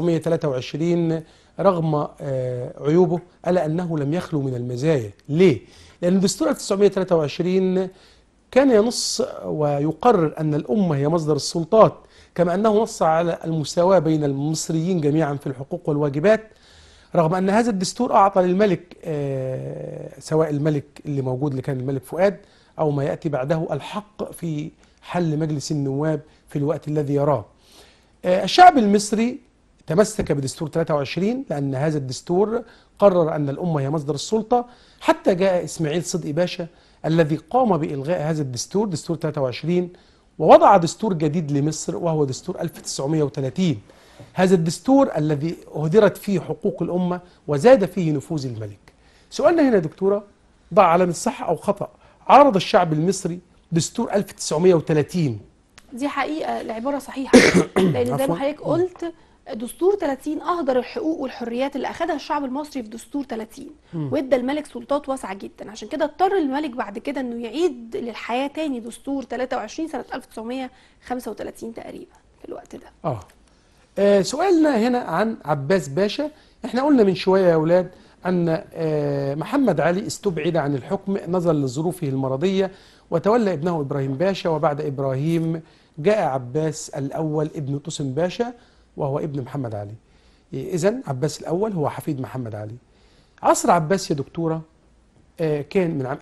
1923 رغم آه، عيوبه الا انه لم يخلو من المزايا ليه لان دستور 1923 كان ينص ويقرر ان الامه هي مصدر السلطات كما انه نص على المساواه بين المصريين جميعا في الحقوق والواجبات رغم ان هذا الدستور اعطى للملك آه، سواء الملك اللي موجود اللي كان الملك فؤاد او ما ياتي بعده الحق في حل مجلس النواب في الوقت الذي يراه آه، الشعب المصري تمسك بدستور 23 لأن هذا الدستور قرر أن الأمة هي مصدر السلطة حتى جاء إسماعيل صدقي باشا الذي قام بإلغاء هذا الدستور دستور 23 ووضع دستور جديد لمصر وهو دستور 1930 هذا الدستور الذي أهدرت فيه حقوق الأمة وزاد فيه نفوذ الملك سؤالنا هنا يا دكتورة ضع علامة صح أو خطأ عارض الشعب المصري دستور 1930 دي حقيقة العبارة صحيحة لأن زي عفواً. ما حضرتك قلت دستور 30 أهدر الحقوق والحريات اللي أخدها الشعب المصري في دستور 30 وادى الملك سلطات واسعة جدا عشان كده اضطر الملك بعد كده إنه يعيد للحياة تاني دستور 23 سنة 1935 تقريبا في الوقت ده اه آه سؤالنا هنا عن عباس باشا احنا قلنا من شوية يا أولاد أن آه محمد علي استبعد عن الحكم نظرا لظروفه المرضية وتولى ابنه إبراهيم باشا وبعد إبراهيم جاء عباس الأول ابن طسم باشا وهو ابن محمد علي إذا عباس الأول هو حفيد محمد علي عصر عباس يا دكتورة آه كان من عام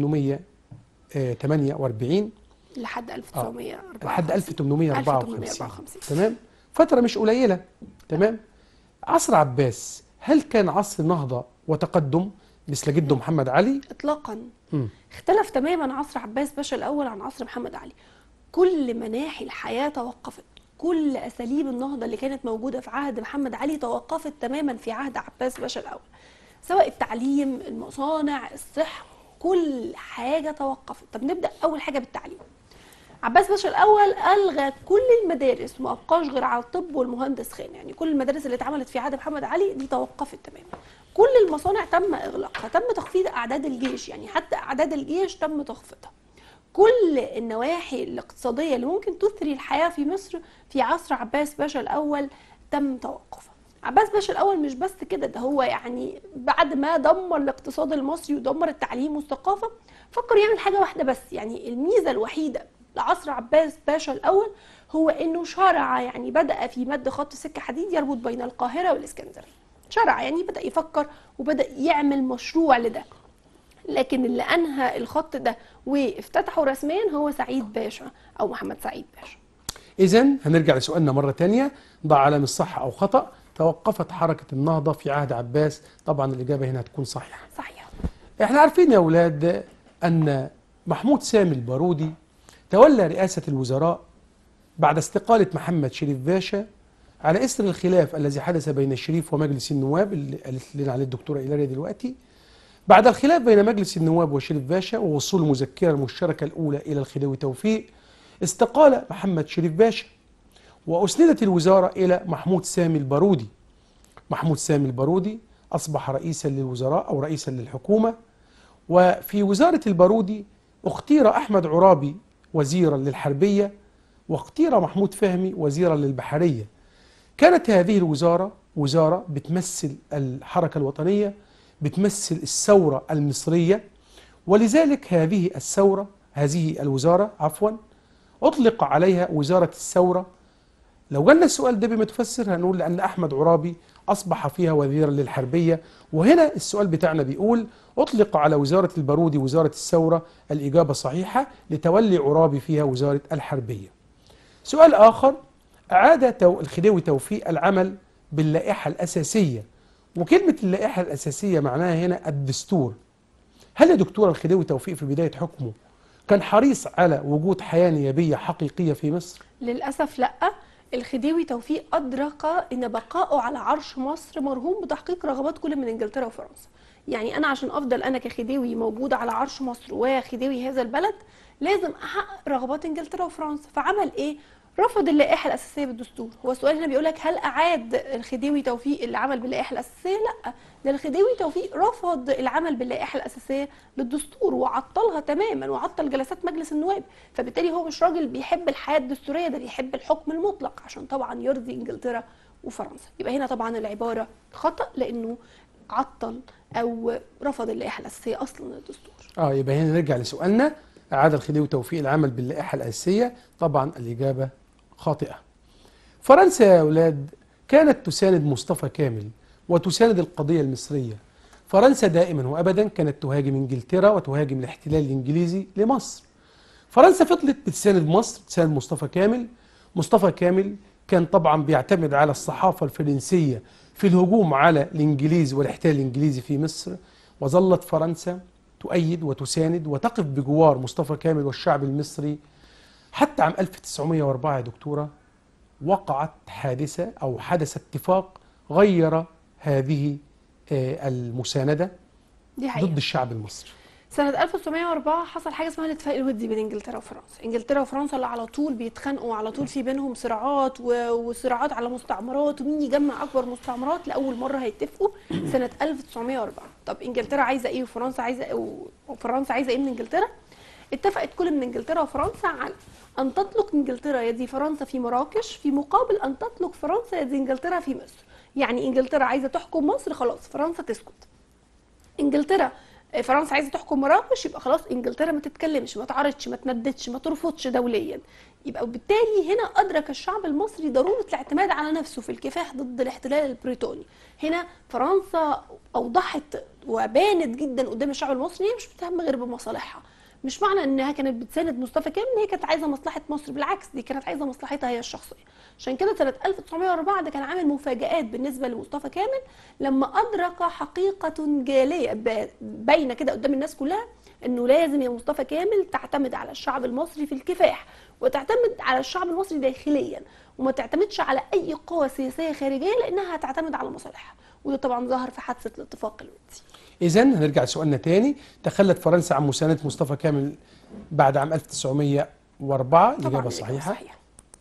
1848 لحد 1954 لحد 1854 1854. تمام فترة مش قليلة تمام عصر عباس هل كان عصر نهضة وتقدم مثل جده محمد علي اطلاقا مم. اختلف تماما عصر عباس باشا الاول عن عصر محمد علي كل مناحي الحياه توقفت كل اساليب النهضه اللي كانت موجوده في عهد محمد علي توقفت تماما في عهد عباس باشا الاول سواء التعليم المصانع الصحه كل حاجه توقفت طب نبدا اول حاجه بالتعليم عباس باشا الاول الغى كل المدارس وما ابقاش غير على الطب والمهندس خان يعني كل المدارس اللي اتعملت في عهد محمد علي دي توقفت تماما كل المصانع تم اغلاقها تم تخفيض اعداد الجيش يعني حتى اعداد الجيش تم تخفيضها كل النواحي الاقتصاديه اللي ممكن تثري الحياه في مصر في عصر عباس باشا الاول تم توقفها عباس باشا الاول مش بس كده ده هو يعني بعد ما دمر الاقتصاد المصري ودمر التعليم والثقافه فكر يعمل حاجه واحده بس يعني الميزه الوحيده لعصر عباس باشا الاول هو انه شرع يعني بدا في مد خط سكه حديد يربط بين القاهره والاسكندريه شرع يعني بدا يفكر وبدا يعمل مشروع لده لكن اللي انهى الخط ده وافتتحه رسميا هو سعيد باشا او محمد سعيد باشا إذا هنرجع لسؤالنا مرة تانية ضع علامة صح أو خطأ توقفت حركة النهضة في عهد عباس طبعا الإجابة هنا هتكون صحيحة صحيح احنا عارفين يا أولاد أن محمود سامي البارودي تولى رئاسة الوزراء بعد استقالة محمد شريف باشا على إثر الخلاف الذي حدث بين الشريف ومجلس النواب اللي قالت لنا عليه الدكتورة إيلاريا دلوقتي بعد الخلاف بين مجلس النواب وشريف باشا ووصول المذكرة المشتركة الأولى إلى الخديوي توفيق استقال محمد شريف باشا وأسندت الوزارة إلى محمود سامي البارودي محمود سامي البارودي أصبح رئيسا للوزراء أو رئيسا للحكومة وفي وزارة البارودي اختير أحمد عرابي وزيرا للحربية واختير محمود فهمي وزيرا للبحرية كانت هذه الوزارة وزارة بتمثل الحركة الوطنية بتمثل الثورة المصرية ولذلك هذه الثورة هذه الوزارة عفوا أطلق عليها وزارة الثورة لو جالنا السؤال ده بما تفسر هنقول لأن أحمد عرابي أصبح فيها وزيرا للحربية وهنا السؤال بتاعنا بيقول أطلق على وزارة البارودي وزارة الثورة الإجابة صحيحة لتولي عرابي فيها وزارة الحربية سؤال آخر أعاد تو الخديوي توفيق العمل باللائحة الأساسية وكلمة اللائحة الأساسية معناها هنا الدستور هل يا دكتور الخديوي توفيق في بداية حكمه كان حريص على وجود حياة نيابية حقيقية في مصر؟ للاسف لا الخديوي توفيق ادرك ان بقائه على عرش مصر مرهون بتحقيق رغبات كل من انجلترا وفرنسا يعني انا عشان افضل انا كخديوي موجوده على عرش مصر وخديوي هذا البلد لازم احقق رغبات انجلترا وفرنسا فعمل ايه رفض اللائحه الاساسيه بالدستور هو السؤال هنا بيقول لك هل اعاد الخديوي توفيق اللي عمل باللائحه الاساسيه لا ده الخديوي توفيق رفض العمل باللائحه الاساسيه للدستور وعطلها تماما وعطل جلسات مجلس النواب فبالتالي هو مش راجل بيحب الحياه الدستوريه ده بيحب الحكم المطلق عشان طبعا يرضي انجلترا وفرنسا يبقى هنا طبعا العباره خطا لانه عطل او رفض اللائحه الاساسيه اصلا للدستور اه يبقى هنا نرجع لسؤالنا أعاد الخديوي توفيق العمل باللائحة الأساسية طبعا الإجابة خاطئة فرنسا يا أولاد كانت تساند مصطفى كامل وتساند القضية المصرية فرنسا دائما وأبدا كانت تهاجم إنجلترا وتهاجم الاحتلال الإنجليزي لمصر فرنسا فضلت بتساند مصر تساند مصطفى كامل مصطفى كامل كان طبعا بيعتمد على الصحافة الفرنسية في الهجوم على الإنجليز والاحتلال الإنجليزي في مصر وظلت فرنسا تؤيد وتساند وتقف بجوار مصطفى كامل والشعب المصري حتى عام 1904 يا دكتورة وقعت حادثة أو حدث اتفاق غير هذه آه، المساندة دي حقيقه ضد الشعب المصري سنة 1904 حصل حاجة اسمها الاتفاق الودي بين انجلترا وفرنسا، انجلترا وفرنسا اللي على طول بيتخانقوا على طول في بينهم صراعات و- وصراعات على مستعمرات ومين يجمع اكبر مستعمرات لأول مرة هيتفقوا سنة 1904 طب انجلترا عايزة ايه وفرنسا عايزة ايه و- وفرنسا عايزة ايه من انجلترا؟ اتفقت كل من انجلترا وفرنسا على ان تطلق انجلترا يدي فرنسا في مراكش في مقابل ان تطلق فرنسا يدي انجلترا في مصر يعني انجلترا عايزه تحكم مصر خلاص فرنسا تسكت انجلترا فرنسا عايزه تحكم مراكش يبقى خلاص انجلترا ما تتكلمش ما تعرضش ما تنددش ما ترفضش دوليا يبقى وبالتالي هنا ادرك الشعب المصري ضروره الاعتماد على نفسه في الكفاح ضد الاحتلال البريطاني هنا فرنسا اوضحت وبانت جدا قدام الشعب المصري هي مش بتهتم غير بمصالحها مش معنى انها كانت بتساند مصطفى كامل ان هي كانت عايزه مصلحه مصر بالعكس دي كانت عايزه مصلحتها هي الشخصيه عشان كده سنه 1904 ده كان عامل مفاجآت بالنسبه لمصطفى كامل لما ادرك حقيقه جاليه ب- باينه كده قدام الناس كلها انه لازم يا مصطفى كامل تعتمد على الشعب المصري في الكفاح وتعتمد على الشعب المصري داخليا وما تعتمدش على اي قوة سياسية خارجية لانها هتعتمد على مصالحها وده طبعا ظهر في حادثة الاتفاق الودي إذا هنرجع لسؤالنا تاني تخلت فرنسا عن مساندة مصطفى كامل بعد عام 1904 طبعا الإجابة الإجابة صحيحة صحيحة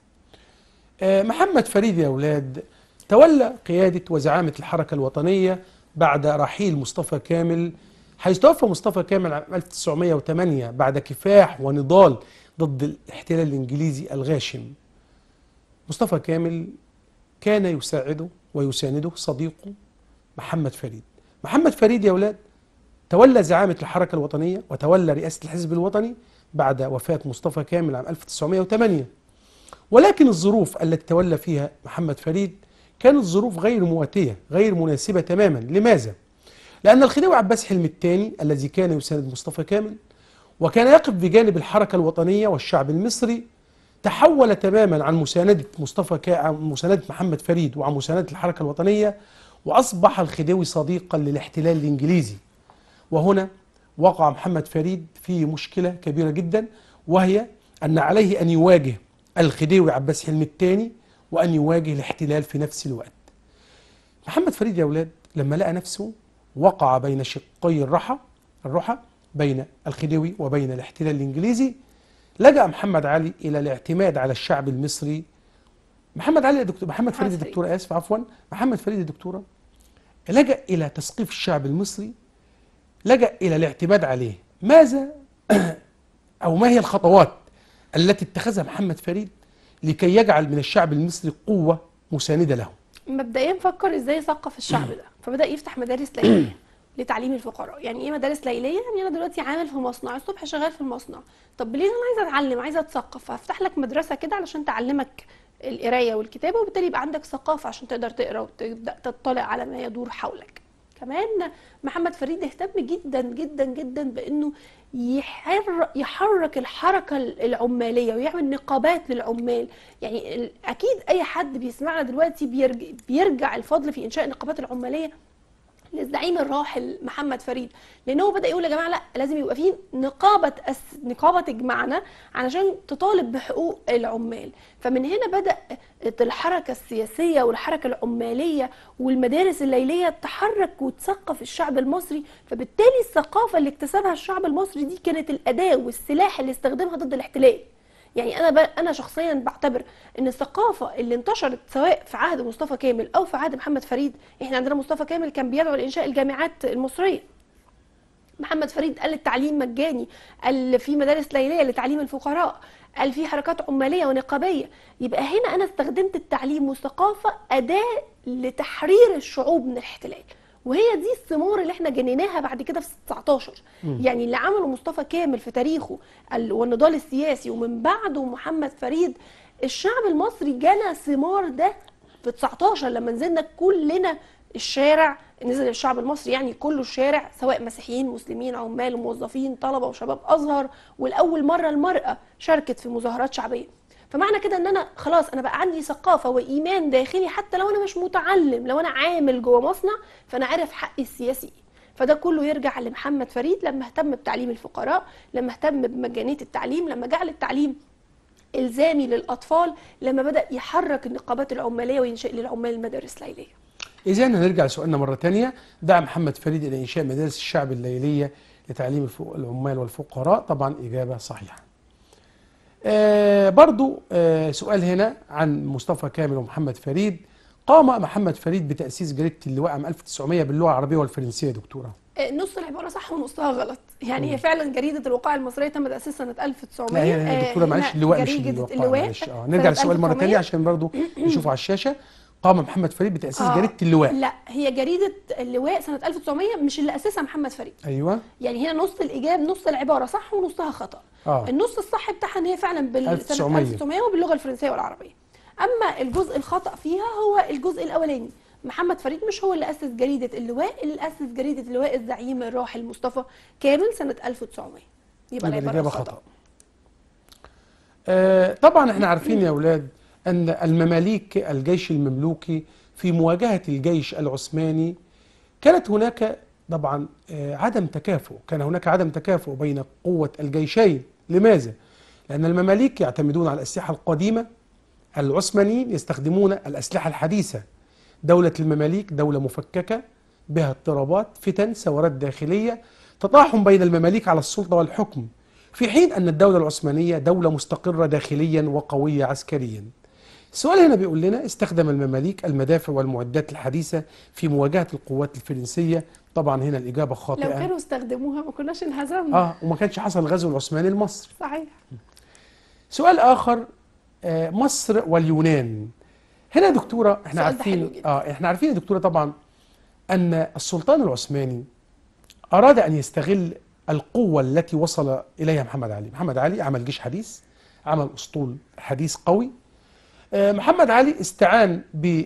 آه، محمد فريد يا أولاد تولى قيادة وزعامة الحركة الوطنية بعد رحيل مصطفى كامل حيث توفى مصطفى كامل عام 1908 بعد كفاح ونضال ضد الاحتلال الإنجليزي الغاشم مصطفى كامل كان يساعده ويسانده صديقه محمد فريد محمد فريد يا أولاد تولى زعامة الحركة الوطنية وتولى رئاسة الحزب الوطني بعد وفاة مصطفى كامل عام 1908 ولكن الظروف التي تولى فيها محمد فريد كانت ظروف غير مواتية غير مناسبة تماما لماذا؟ لأن الخديوي عباس حلمي الثاني الذي كان يساند مصطفى كامل وكان يقف بجانب الحركة الوطنية والشعب المصري تحول تماما عن مساندة مصطفى كا... عن مساندة محمد فريد وعن مساندة الحركة الوطنية وأصبح الخديوي صديقا للاحتلال الإنجليزي وهنا وقع محمد فريد في مشكلة كبيرة جدا وهي أن عليه أن يواجه الخديوي عباس حلمي الثاني وأن يواجه الاحتلال في نفس الوقت محمد فريد يا أولاد لما لقى نفسه وقع بين شقي الرحى الرحى بين الخديوي وبين الاحتلال الإنجليزي لجأ محمد علي إلى الاعتماد على الشعب المصري محمد علي يا دكتور محمد فريد يا فريد. دكتورة آسف عفوا محمد فريد يا دكتورة لجأ إلى تثقيف الشعب المصري لجأ إلى الاعتماد عليه ماذا أو ما هي الخطوات التي اتخذها محمد فريد لكي يجعل من الشعب المصري قوة مساندة له مبدئيا فكر ازاي يثقف الشعب ده فبدا يفتح مدارس ليليه لتعليم الفقراء يعني ايه مدارس ليليه يعني انا دلوقتي عامل في مصنع الصبح شغال في المصنع طب بالليل انا عايزه اتعلم عايزه اتثقف فهفتح لك مدرسه كده علشان تعلمك القرايه والكتابه وبالتالي يبقى عندك ثقافه عشان تقدر تقرا وتبدا تطلع على ما يدور حولك كمان محمد فريد اهتم جدا جدا جدا بانه يحر يحرك الحركه العماليه ويعمل نقابات للعمال يعني ال- اكيد اي حد بيسمعنا دلوقتي بيرجع, بيرجع الفضل في انشاء النقابات العماليه للزعيم الراحل محمد فريد لان هو بدا يقول يا جماعه لا لازم يبقى في نقابه أس... نقابه تجمعنا علشان تطالب بحقوق العمال فمن هنا بدات الحركه السياسيه والحركه العماليه والمدارس الليليه تحرك وتثقف الشعب المصري فبالتالي الثقافه اللي اكتسبها الشعب المصري دي كانت الاداه والسلاح اللي استخدمها ضد الاحتلال يعني انا ب... انا شخصيا بعتبر ان الثقافه اللي انتشرت سواء في عهد مصطفى كامل او في عهد محمد فريد احنا عندنا مصطفى كامل كان بيدعو لانشاء الجامعات المصريه محمد فريد قال التعليم مجاني قال في مدارس ليليه لتعليم الفقراء قال في حركات عماليه ونقابيه يبقى هنا انا استخدمت التعليم والثقافه اداه لتحرير الشعوب من الاحتلال وهي دي الثمار اللي احنا جنيناها بعد كده في 19 يعني اللي عمله مصطفى كامل في تاريخه ال- والنضال السياسي ومن بعده محمد فريد الشعب المصري جنى ثمار ده في 19 لما نزلنا كلنا الشارع نزل الشعب المصري يعني كله الشارع سواء مسيحيين مسلمين عمال موظفين طلبه وشباب ازهر والاول مره المراه شاركت في مظاهرات شعبيه فمعنى كده ان انا خلاص انا بقى عندي ثقافه وايمان داخلي حتى لو انا مش متعلم لو انا عامل جوه مصنع فانا عارف حقي السياسي إيه. فده كله يرجع لمحمد فريد لما اهتم بتعليم الفقراء لما اهتم بمجانيه التعليم لما جعل التعليم الزامي للاطفال لما بدا يحرك النقابات العماليه وينشئ للعمال مدارس ليليه إذا هنرجع لسؤالنا مرة تانية دعا محمد فريد إلى إنشاء مدارس الشعب الليلية لتعليم الفق- العمال والفقراء طبعا إجابة صحيحة آه برضو آه سؤال هنا عن مصطفى كامل ومحمد فريد قام محمد فريد بتأسيس جريدة اللواء عام 1900 باللغة العربية والفرنسية يا دكتورة آه، نص العباره صح ونصها غلط يعني هي فعلا جريده الوقائع المصريه تم تاسيسها سنه 1900 لا هي آه، دكتوره هنا معلش اللواء مش جريدة الوقاع اللواء معلش اه سنة نرجع للسؤال مره 1900. ثانيه عشان برضو نشوفه على الشاشه قام محمد فريد بتاسيس آه، جريده اللواء لا هي جريده اللواء سنه 1900 مش اللي اسسها محمد فريد ايوه يعني هنا نص الاجابه نص العباره صح ونصها خطا اه النص الصح بتاعها ان هي فعلا بال 1900. 1900 وباللغه الفرنسيه والعربيه اما الجزء الخطا فيها هو الجزء الاولاني محمد فريد مش هو اللي اسس جريده اللواء اللي اسس جريده اللواء الزعيم الراحل مصطفى كامل سنه 1900 يبقى يبقى العباره الإجابة خطا خطأ آه طبعا احنا عارفين يا أولاد أن المماليك الجيش المملوكي في مواجهة الجيش العثماني كانت هناك طبعا آه عدم تكافؤ كان هناك عدم تكافؤ بين قوة الجيشين لماذا؟ لأن المماليك يعتمدون على الأسلحة القديمة العثمانيين يستخدمون الأسلحة الحديثة دولة المماليك دولة مفككة بها اضطرابات فتن ثورات داخلية تطاحن بين المماليك على السلطة والحكم في حين أن الدولة العثمانية دولة مستقرة داخليا وقوية عسكريا السؤال هنا بيقول لنا استخدم المماليك المدافع والمعدات الحديثة في مواجهة القوات الفرنسية طبعا هنا الإجابة لو خاطئة كانوا استخدموها ما كناش انهزمنا آه وما كانش حصل الغزو العثماني لمصر صحيح سؤال آخر آه، مصر واليونان هنا يا دكتورة احنا السؤال ده حلو عارفين جدا. اه احنا عارفين يا دكتورة طبعا أن السلطان العثماني أراد أن يستغل القوة التي وصل إليها محمد علي محمد علي عمل جيش حديث عمل أسطول حديث قوي آه، محمد علي استعان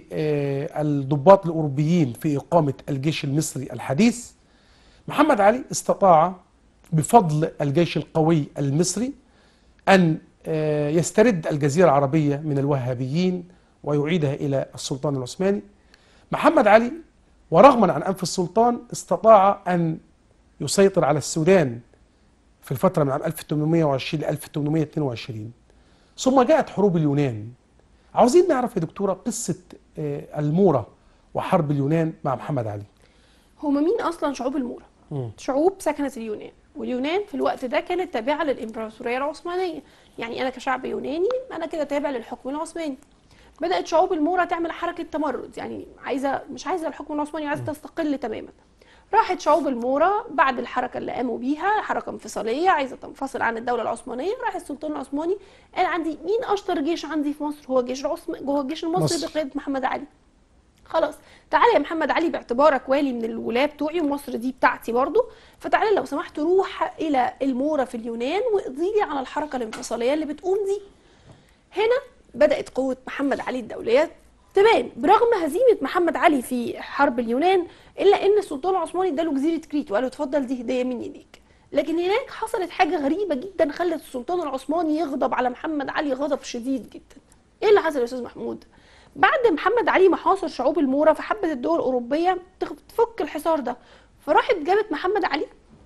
بالضباط الأوروبيين في إقامة الجيش المصري الحديث محمد علي استطاع بفضل الجيش القوي المصري أن آه، يسترد الجزيرة العربية من الوهابيين ويعيدها إلى السلطان العثماني محمد علي ورغما عن أنف السلطان استطاع أن يسيطر على السودان في الفترة من عام 1820 ل 1822 ثم جاءت حروب اليونان عاوزين نعرف يا دكتورة قصة آه، المورة وحرب اليونان مع محمد علي هما مين اصلا شعوب المورا مم. شعوب سكنت اليونان واليونان في الوقت ده كانت تابعه للامبراطوريه العثمانيه يعني انا كشعب يوناني انا كده تابع للحكم العثماني بدات شعوب المورا تعمل حركه تمرد يعني عايزه مش عايزه الحكم العثماني عايزه تستقل تماما راحت شعوب المورا بعد الحركه اللي قاموا بيها حركه انفصاليه عايزه تنفصل عن الدوله العثمانيه راح السلطان العثماني قال عندي مين اشطر جيش عندي في مصر هو الجيش العثماني هو الجيش المصري مصر. بقياده محمد علي خلاص تعالى يا محمد علي باعتبارك والي من الولاة بتوعي ومصر دي بتاعتي برضو فتعالى لو سمحت روح الى المورا في اليونان واقضي لي على الحركه الانفصاليه اللي بتقوم دي هنا بدات قوه محمد علي الدوليه تبان برغم هزيمه محمد علي في حرب اليونان الا ان السلطان العثماني اداله جزيره كريت وقال له اتفضل دي هديه مني ليك لكن هناك حصلت حاجه غريبه جدا خلت السلطان العثماني يغضب على محمد علي غضب شديد جدا ايه اللي حصل يا استاذ محمود بعد محمد علي ما حاصر شعوب المورا فحبت الدول الاوروبيه تخ- تفك الحصار ده فراحت جابت محمد علي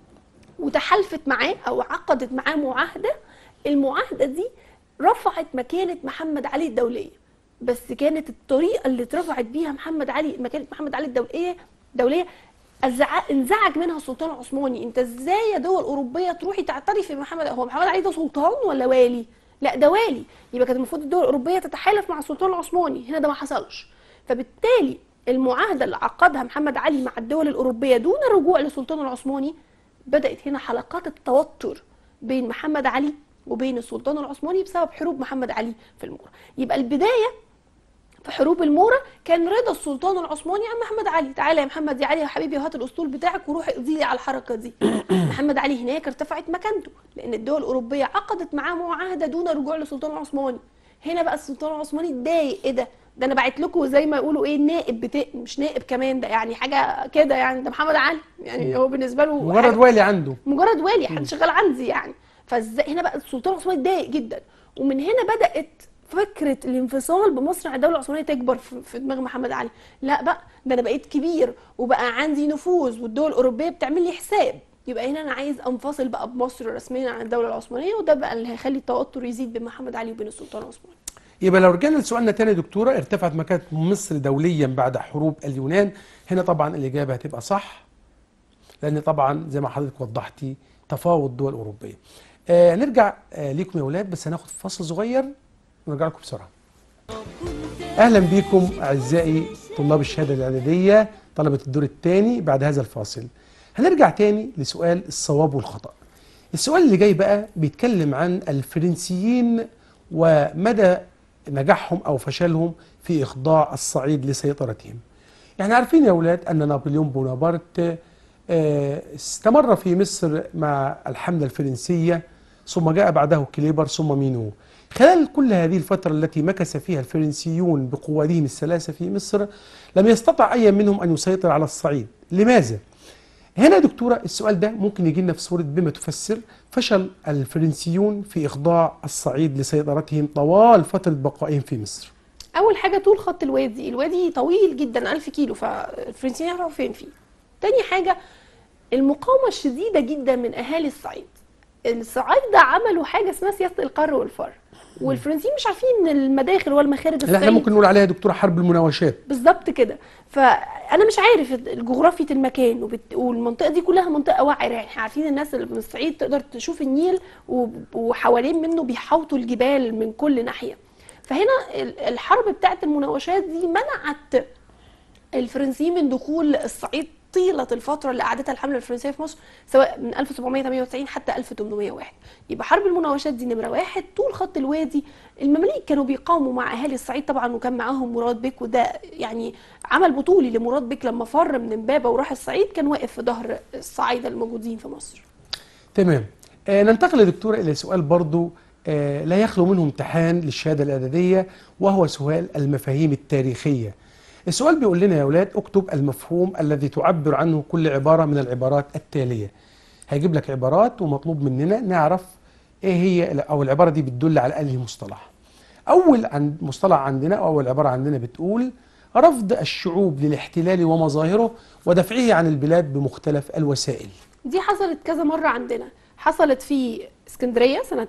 وتحالفت معاه او عقدت معاه معاهده المعاهده دي رفعت مكانه محمد علي الدوليه بس كانت الطريقه اللي اترفعت بيها محمد علي مكانه محمد علي الدوليه دوليه أزع- انزعج منها السلطان العثماني انت ازاي يا دول اوروبيه تروحي تعترفي بمحمد هو محمد علي ده سلطان ولا والي لا ده والي يبقى كانت المفروض الدول الاوروبيه تتحالف مع السلطان العثماني هنا ده ما حصلش فبالتالي المعاهده اللي عقدها محمد علي مع الدول الاوروبيه دون الرجوع للسلطان العثماني بدات هنا حلقات التوتر بين محمد علي وبين السلطان العثماني بسبب حروب محمد علي في المورا يبقى البدايه في حروب المورا كان رضا السلطان العثماني عن محمد علي تعالى يا محمد يا علي يا حبيبي هات الاسطول بتاعك وروح اقضي لي على الحركه دي محمد علي هناك ارتفعت مكانته لان الدول الاوروبيه عقدت معاه معاهده دون رجوع للسلطان العثماني هنا بقى السلطان العثماني اتضايق ايه ده ده انا بعت لكم زي ما يقولوا ايه نائب بتاع مش نائب كمان ده يعني حاجه كده يعني ده محمد علي يعني هو بالنسبه له مجرد حاجة- والي عنده مجرد والي حد شغال عندي يعني فازاي هنا بقى السلطان العثماني اتضايق جدا ومن هنا بدات فكره الانفصال بمصر عن الدوله العثمانيه تكبر في في دماغ محمد علي لا بقى ده انا بقيت كبير وبقى عندي نفوذ والدول الاوروبيه بتعمل لي حساب يبقى هنا انا عايز انفصل بقى بمصر رسميا عن الدوله العثمانيه وده بقى اللي هيخلي التوتر يزيد بين محمد علي وبين السلطان العثماني يبقى لو رجعنا لسؤالنا تاني يا دكتورة ارتفعت مكانة مصر دوليا بعد حروب اليونان هنا طبعا الإجابة هتبقى صح لأن طبعا زي ما حضرتك وضحتي تفاوض دول أوروبية آه نرجع آه ليكم يا أولاد بس هناخد فاصل صغير ونرجع لكم بسرعة أهلا بكم أعزائي طلاب الشهادة الإعدادية طلبة الدور الثاني بعد هذا الفاصل هنرجع تاني لسؤال الصواب والخطأ السؤال اللي جاي بقى بيتكلم عن الفرنسيين ومدى نجاحهم أو فشلهم في إخضاع الصعيد لسيطرتهم يعني عارفين يا أولاد أن نابليون بونابرت آه، استمر في مصر مع الحملة الفرنسية ثم جاء بعده كليبر ثم مينو خلال كل هذه الفترة التي مكث فيها الفرنسيون بقواتهم الثلاثة في مصر لم يستطع أي منهم أن يسيطر على الصعيد لماذا؟ هنا يا دكتورة السؤال ده ممكن يجي لنا في صورة بما تفسر فشل الفرنسيون في إخضاع الصعيد لسيطرتهم طوال فترة بقائهم في مصر اول حاجه طول خط الوادي الوادي طويل جدا 1000 كيلو فالفرنسيين يعرفوا فين فيه تاني حاجه المقاومه الشديده جدا من اهالي الصعيد الصعايده عملوا حاجه اسمها سياسه القر والفر والفرنسيين مش عارفين المداخل والمخارج اللي احنا الصعيد ممكن نقول عليها يا دكتورة حرب المناوشات بالظبط كده فانا مش عارف جغرافيه المكان وبت... والمنطقه دي كلها منطقه وعره يعني احنا عارفين الناس اللي من الصعيد تقدر تشوف النيل و... وحوالين منه بيحوطوا الجبال من كل ناحيه فهنا ال- الحرب بتاعت المناوشات دي منعت الفرنسيين من دخول الصعيد طيلة الفترة اللي قعدتها الحملة الفرنسية في مصر سواء من 1798 حتى 1801 يبقى حرب المناوشات دي نمرة واحد طول خط الوادي المماليك كانوا بيقاوموا مع أهالي الصعيد طبعا وكان معاهم مراد بك وده يعني عمل بطولي لمراد بك لما فر من امبابة وراح الصعيد كان واقف في ظهر الصعايدة الموجودين في مصر تمام آه ننتقل يا دكتورة إلى سؤال برضو آه لا يخلو منه امتحان للشهادة الإعدادية وهو سؤال المفاهيم التاريخية السؤال بيقول لنا يا أولاد اكتب المفهوم الذي تعبر عنه كل عبارة من العبارات التالية هيجيب لك عبارات ومطلوب مننا نعرف ايه هي او العبارة دي بتدل على انهي مصطلح اول عن مصطلح عندنا او اول عبارة عندنا بتقول رفض الشعوب للاحتلال ومظاهره ودفعه عن البلاد بمختلف الوسائل دي حصلت كذا مرة عندنا حصلت في اسكندرية سنة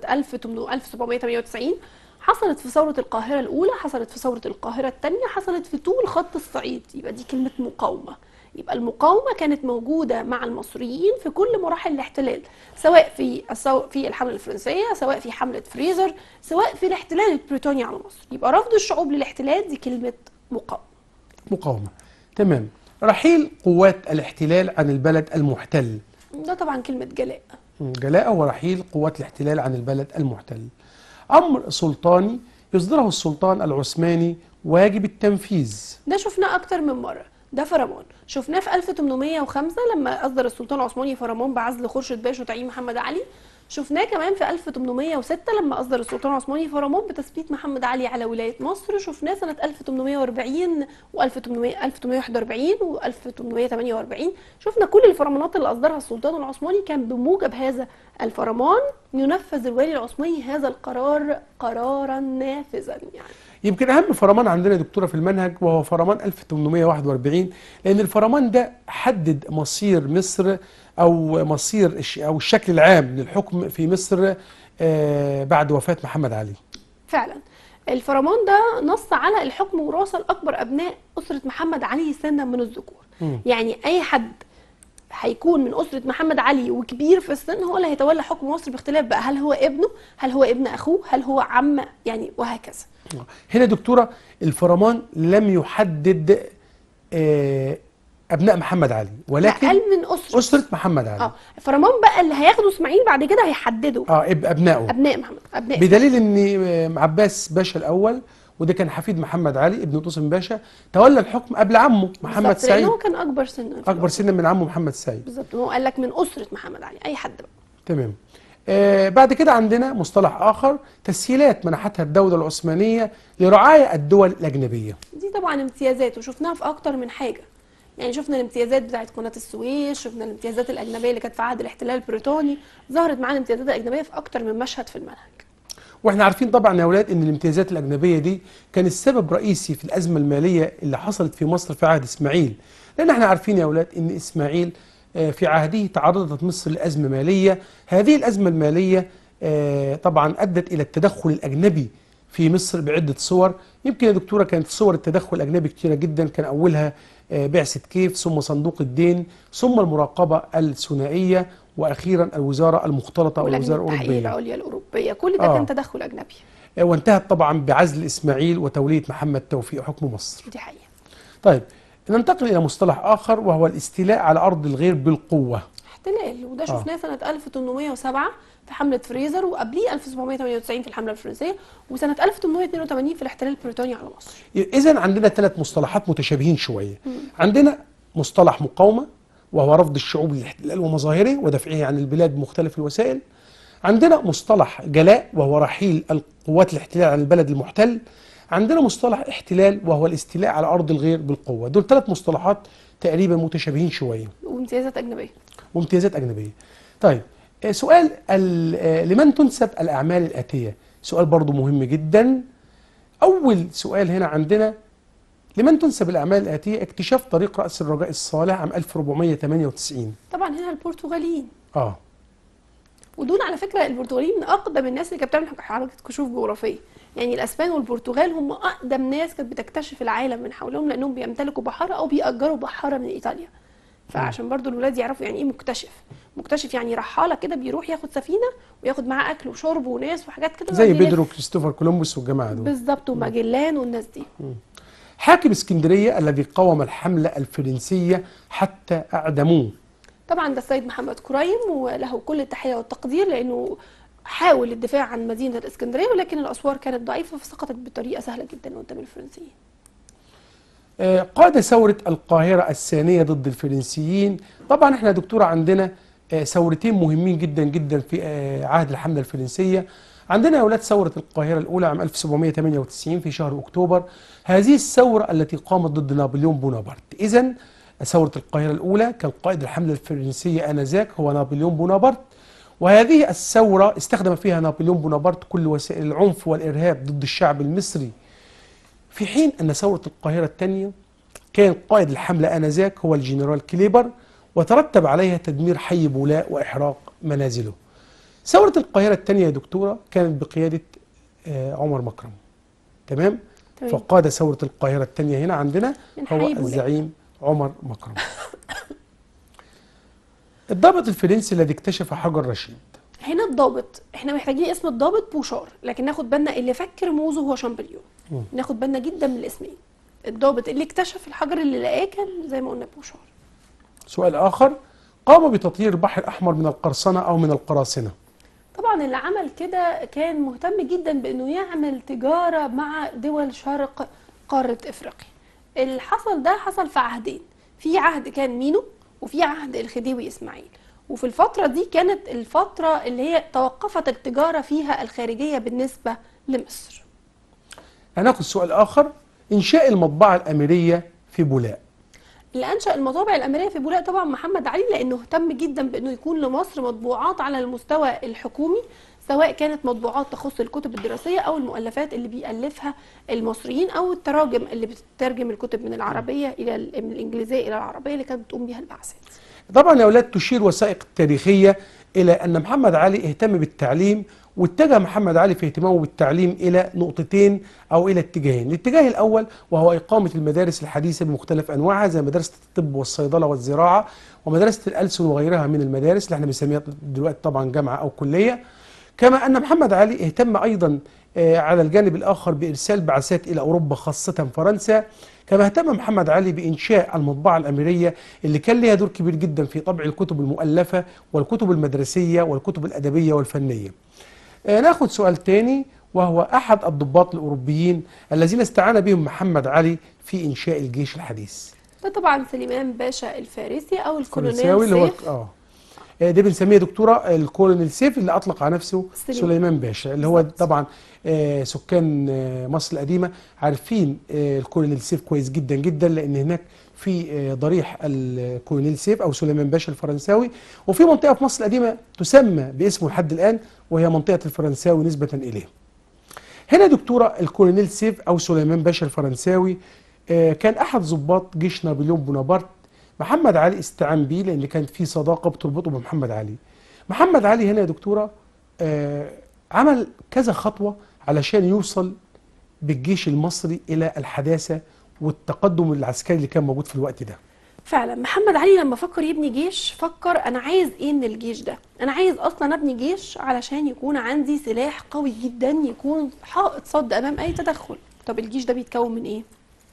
1798 حصلت في ثورة القاهرة الأولى حصلت في ثورة القاهرة الثانية حصلت في طول خط الصعيد يبقى دي كلمة مقاومة يبقى المقاومة كانت موجودة مع المصريين في كل مراحل الاحتلال سواء في الثو- في الحملة الفرنسية سواء في حملة فريزر سواء في الاحتلال البريطاني على مصر يبقى رفض الشعوب للاحتلال دي كلمة مقاومة مقاومة تمام رحيل قوات الاحتلال عن البلد المحتل ده طبعا كلمة جلاء جلاء ورحيل قوات الاحتلال عن البلد المحتل أمر سلطاني يصدره السلطان العثماني واجب التنفيذ ده شفناه اكتر من مره ده فرمان شفناه في 1805 لما اصدر السلطان العثماني فرمان بعزل خورشيد باشا وتعيين محمد علي شفناه كمان في 1806 لما اصدر السلطان العثماني فرمان بتثبيت محمد علي على ولايه مصر شفناه سنه 1840 و1841 و1848 شفنا كل الفرمانات اللي اصدرها السلطان العثماني كان بموجب هذا الفرمان ينفذ الوالي العثماني هذا القرار قرارا نافذا يعني يمكن أهم فرمان عندنا يا دكتورة في المنهج وهو فرمان 1841 لأن الفرمان ده حدد مصير مصر أو مصير الش- أو الشكل العام للحكم في مصر آه، بعد وفاة محمد علي فعلا الفرمان ده نص على الحكم وراثه لاكبر ابناء اسره محمد علي سنا من الذكور مم. يعني اي حد هيكون من اسره محمد علي وكبير في السن هو اللي هيتولى حكم مصر باختلاف بقى هل هو ابنه هل هو ابن اخوه هل هو عم يعني وهكذا هنا دكتورة الفرمان لم يحدد آه، أبناء محمد علي ولكن اقل من اسره أسرة محمد علي اه الفرمان بقى اللي هياخده اسماعيل بعد كده هيحدده اه اب- أبنائه ابناء محمد ابناء بدليل ان آه، عباس باشا الاول وده كان حفيد محمد علي ابن طوسم باشا تولى الحكم قبل عمه محمد بالظبط، لأن سعيد هو كان اكبر سنا في اكبر الوقت. سنا من عمه محمد سعيد بالظبط هو قال لك من اسره محمد علي اي حد بقى تمام آه بعد كده عندنا مصطلح اخر تسهيلات منحتها الدوله العثمانيه لرعايا الدول الاجنبيه دي طبعا امتيازات وشفناها في اكتر من حاجه يعني شفنا الامتيازات بتاعت قناه السويس شفنا الامتيازات الاجنبيه اللي كانت في عهد الاحتلال البريطاني ظهرت معانا الامتيازات الاجنبيه في اكتر من مشهد في المنهج واحنا عارفين طبعا يا اولاد ان الامتيازات الاجنبيه دي كان السبب رئيسي في الازمه الماليه اللي حصلت في مصر في عهد اسماعيل لان احنا عارفين يا اولاد ان اسماعيل آه، في عهده تعرضت مصر لازمه ماليه هذه الازمه الماليه آه، طبعا ادت الى التدخل الاجنبي في مصر بعده صور يمكن يا دكتوره كانت صور التدخل الاجنبي كتيره جدا كان اولها آه، بعثه كيف ثم صندوق الدين ثم المراقبه الثنائيه واخيرا الوزاره المختلطه او ولجنه الوزاره التحقيق الاوروبيه العليا الاوروبيه كل ده آه. كان تدخل اجنبي وانتهت طبعا بعزل اسماعيل وتوليه محمد توفيق حكم مصر. دي حقيقه طيب ننتقل إلى مصطلح آخر وهو الاستيلاء على أرض الغير بالقوة احتلال وده آه. شفناه سنة 1807 في حملة فريزر وقبليه 1798 في الحملة الفرنسية وسنة 1882 في الاحتلال البريطاني على مصر إذا عندنا ثلاث مصطلحات متشابهين شوية عندنا مصطلح مقاومة وهو رفض الشعوب للاحتلال ومظاهره ودفعه عن البلاد بمختلف الوسائل عندنا مصطلح جلاء وهو رحيل القوات الاحتلال عن البلد المحتل عندنا مصطلح احتلال وهو الاستيلاء على أرض الغير بالقوة دول ثلاث مصطلحات تقريبا متشابهين شوية وامتيازات أجنبية وامتيازات أجنبية طيب آه، سؤال ال- آه، لمن تنسب الأعمال الآتية سؤال برضو مهم جدا أول سؤال هنا عندنا لمن تنسب الأعمال الآتية اكتشاف طريق رأس الرجاء الصالح عام 1498 طبعا هنا البرتغاليين آه ودول على فكرة البرتغاليين من أقدم الناس اللي كانت بتعمل حركة كشوف جغرافية يعني الأسبان والبرتغال هم أقدم ناس كانت بتكتشف العالم من حولهم لأنهم بيمتلكوا بحارة أو بيأجروا بحارة من إيطاليا فعشان برضو الولاد يعرفوا يعني إيه مكتشف مكتشف يعني رحالة كده بيروح ياخد سفينة وياخد معاه أكل وشرب وناس وحاجات كده زي ويقعد يلف. بيدرو كريستوفر كولومبوس والجماعة دول بالظبط وماجلان والناس دي حاكم اسكندرية الذي قاوم الحملة الفرنسية حتى أعدموه طبعا ده السيد محمد كريم وله كل التحية والتقدير لأنه حاول الدفاع عن مدينة الإسكندرية ولكن الأسوار كانت ضعيفة فسقطت بطريقة سهلة جدا قدام الفرنسيين آه، قاد ثورة القاهرة الثانية ضد الفرنسيين طبعا احنا يا دكتورة عندنا آه، ثورتين مهمين جدا جدا في آه، عهد الحملة الفرنسية عندنا يا أولاد ثورة القاهرة الأولى عام 1798 في شهر أكتوبر هذه الثورة التي قامت ضد نابليون بونابرت إذا ثورة القاهرة الأولى كان قائد الحملة الفرنسية آنذاك هو نابليون بونابرت وهذه الثورة استخدم فيها نابليون بونابرت كل وسائل العنف والإرهاب ضد الشعب المصري في حين أن ثورة القاهرة الثانية كان قائد الحملة آنذاك هو الجنرال كليبر وترتب عليها تدمير حي بولاء وإحراق منازله ثورة القاهرة الثانية يا دكتورة كانت بقيادة آه، عمر مكرم تمام؟ تمام. فقاد ثورة القاهرة الثانية هنا عندنا من هو حي بولاء. الزعيم عمر مكرم الضابط الفرنسي الذي اكتشف حجر رشيد هنا الضابط احنا محتاجين اسم الضابط بوشار لكن ناخد بالنا اللي فكر موزه هو شامبليون مم. ناخد بالنا جدا من الاسمين الضابط اللي اكتشف الحجر اللي لقاه كان زي ما قلنا بوشار سؤال آخر قام بتطهير البحر الأحمر من القرصنة أو من القراصنة طبعا اللي عمل كده كان مهتم جدا بانه يعمل تجاره مع دول شرق قاره افريقيا اللي حصل ده حصل في عهدين في عهد كان مينو وفي عهد الخديوي اسماعيل وفي الفتره دي كانت الفتره اللي هي توقفت التجاره فيها الخارجيه بالنسبه لمصر هناخد سؤال آخر إنشاء المطبعة الأميرية في بولاء اللي انشا المطابع الاميريه في بولاق طبعا محمد علي لانه اهتم جدا بانه يكون لمصر مطبوعات على المستوى الحكومي سواء كانت مطبوعات تخص الكتب الدراسيه او المؤلفات اللي بيالفها المصريين او التراجم اللي بتترجم الكتب من العربيه الى ال- من الانجليزيه الى العربيه اللي كانت بتقوم بها البعثات طبعا يا أولاد تشير وثائق التاريخية إلى أن محمد علي اهتم بالتعليم واتجه محمد علي في اهتمامه بالتعليم إلى نقطتين أو إلى اتجاهين الاتجاه الأول وهو إقامة المدارس الحديثة بمختلف أنواعها زي مدرسة الطب والصيدلة والزراعة ومدرسة الألسن وغيرها من المدارس اللي احنا بنسميها دلوقتي طبعا جامعة أو كلية كما أن محمد علي اهتم أيضا آه، على الجانب الآخر بإرسال بعثات إلى أوروبا خاصة فرنسا كما اهتم محمد علي بإنشاء المطبعة الأميرية اللي كان لها دور كبير جدا في طبع الكتب المؤلفة والكتب المدرسية والكتب الأدبية والفنية آه، ناخد سؤال تاني وهو أحد الضباط الأوروبيين الذين استعان بهم محمد علي في إنشاء الجيش الحديث ده طبعا سليمان باشا الفارسي او الكولونيل فرنساوي اللي هو سيف اه آه، ده بنسميه دكتوره الكولونيل سيف اللي اطلق على نفسه سليمان. سليمان باشا اللي هو بالظبط. طبعا آه، سكان آه، مصر القديمه عارفين آه، الكولونيل سيف كويس جدا جدا لان هناك في آه، ضريح الكولونيل سيف او سليمان باشا الفرنساوي وفي منطقه في مصر القديمه تسمى باسمه لحد الان وهي منطقه الفرنساوي نسبه اليه. هنا دكتوره الكولونيل سيف او سليمان باشا الفرنساوي آه، كان احد ضباط جيش نابليون بونابرت محمد علي استعان بيه لان كانت في صداقه بتربطه بمحمد علي محمد علي هنا يا دكتوره آه، عمل كذا خطوه علشان يوصل بالجيش المصري الى الحداثه والتقدم العسكري اللي كان موجود في الوقت ده فعلا محمد علي لما فكر يبني جيش فكر انا عايز ايه من الجيش ده انا عايز اصلا ابني جيش علشان يكون عندي سلاح قوي جدا يكون حائط صد امام اي تدخل طب الجيش ده بيتكون من ايه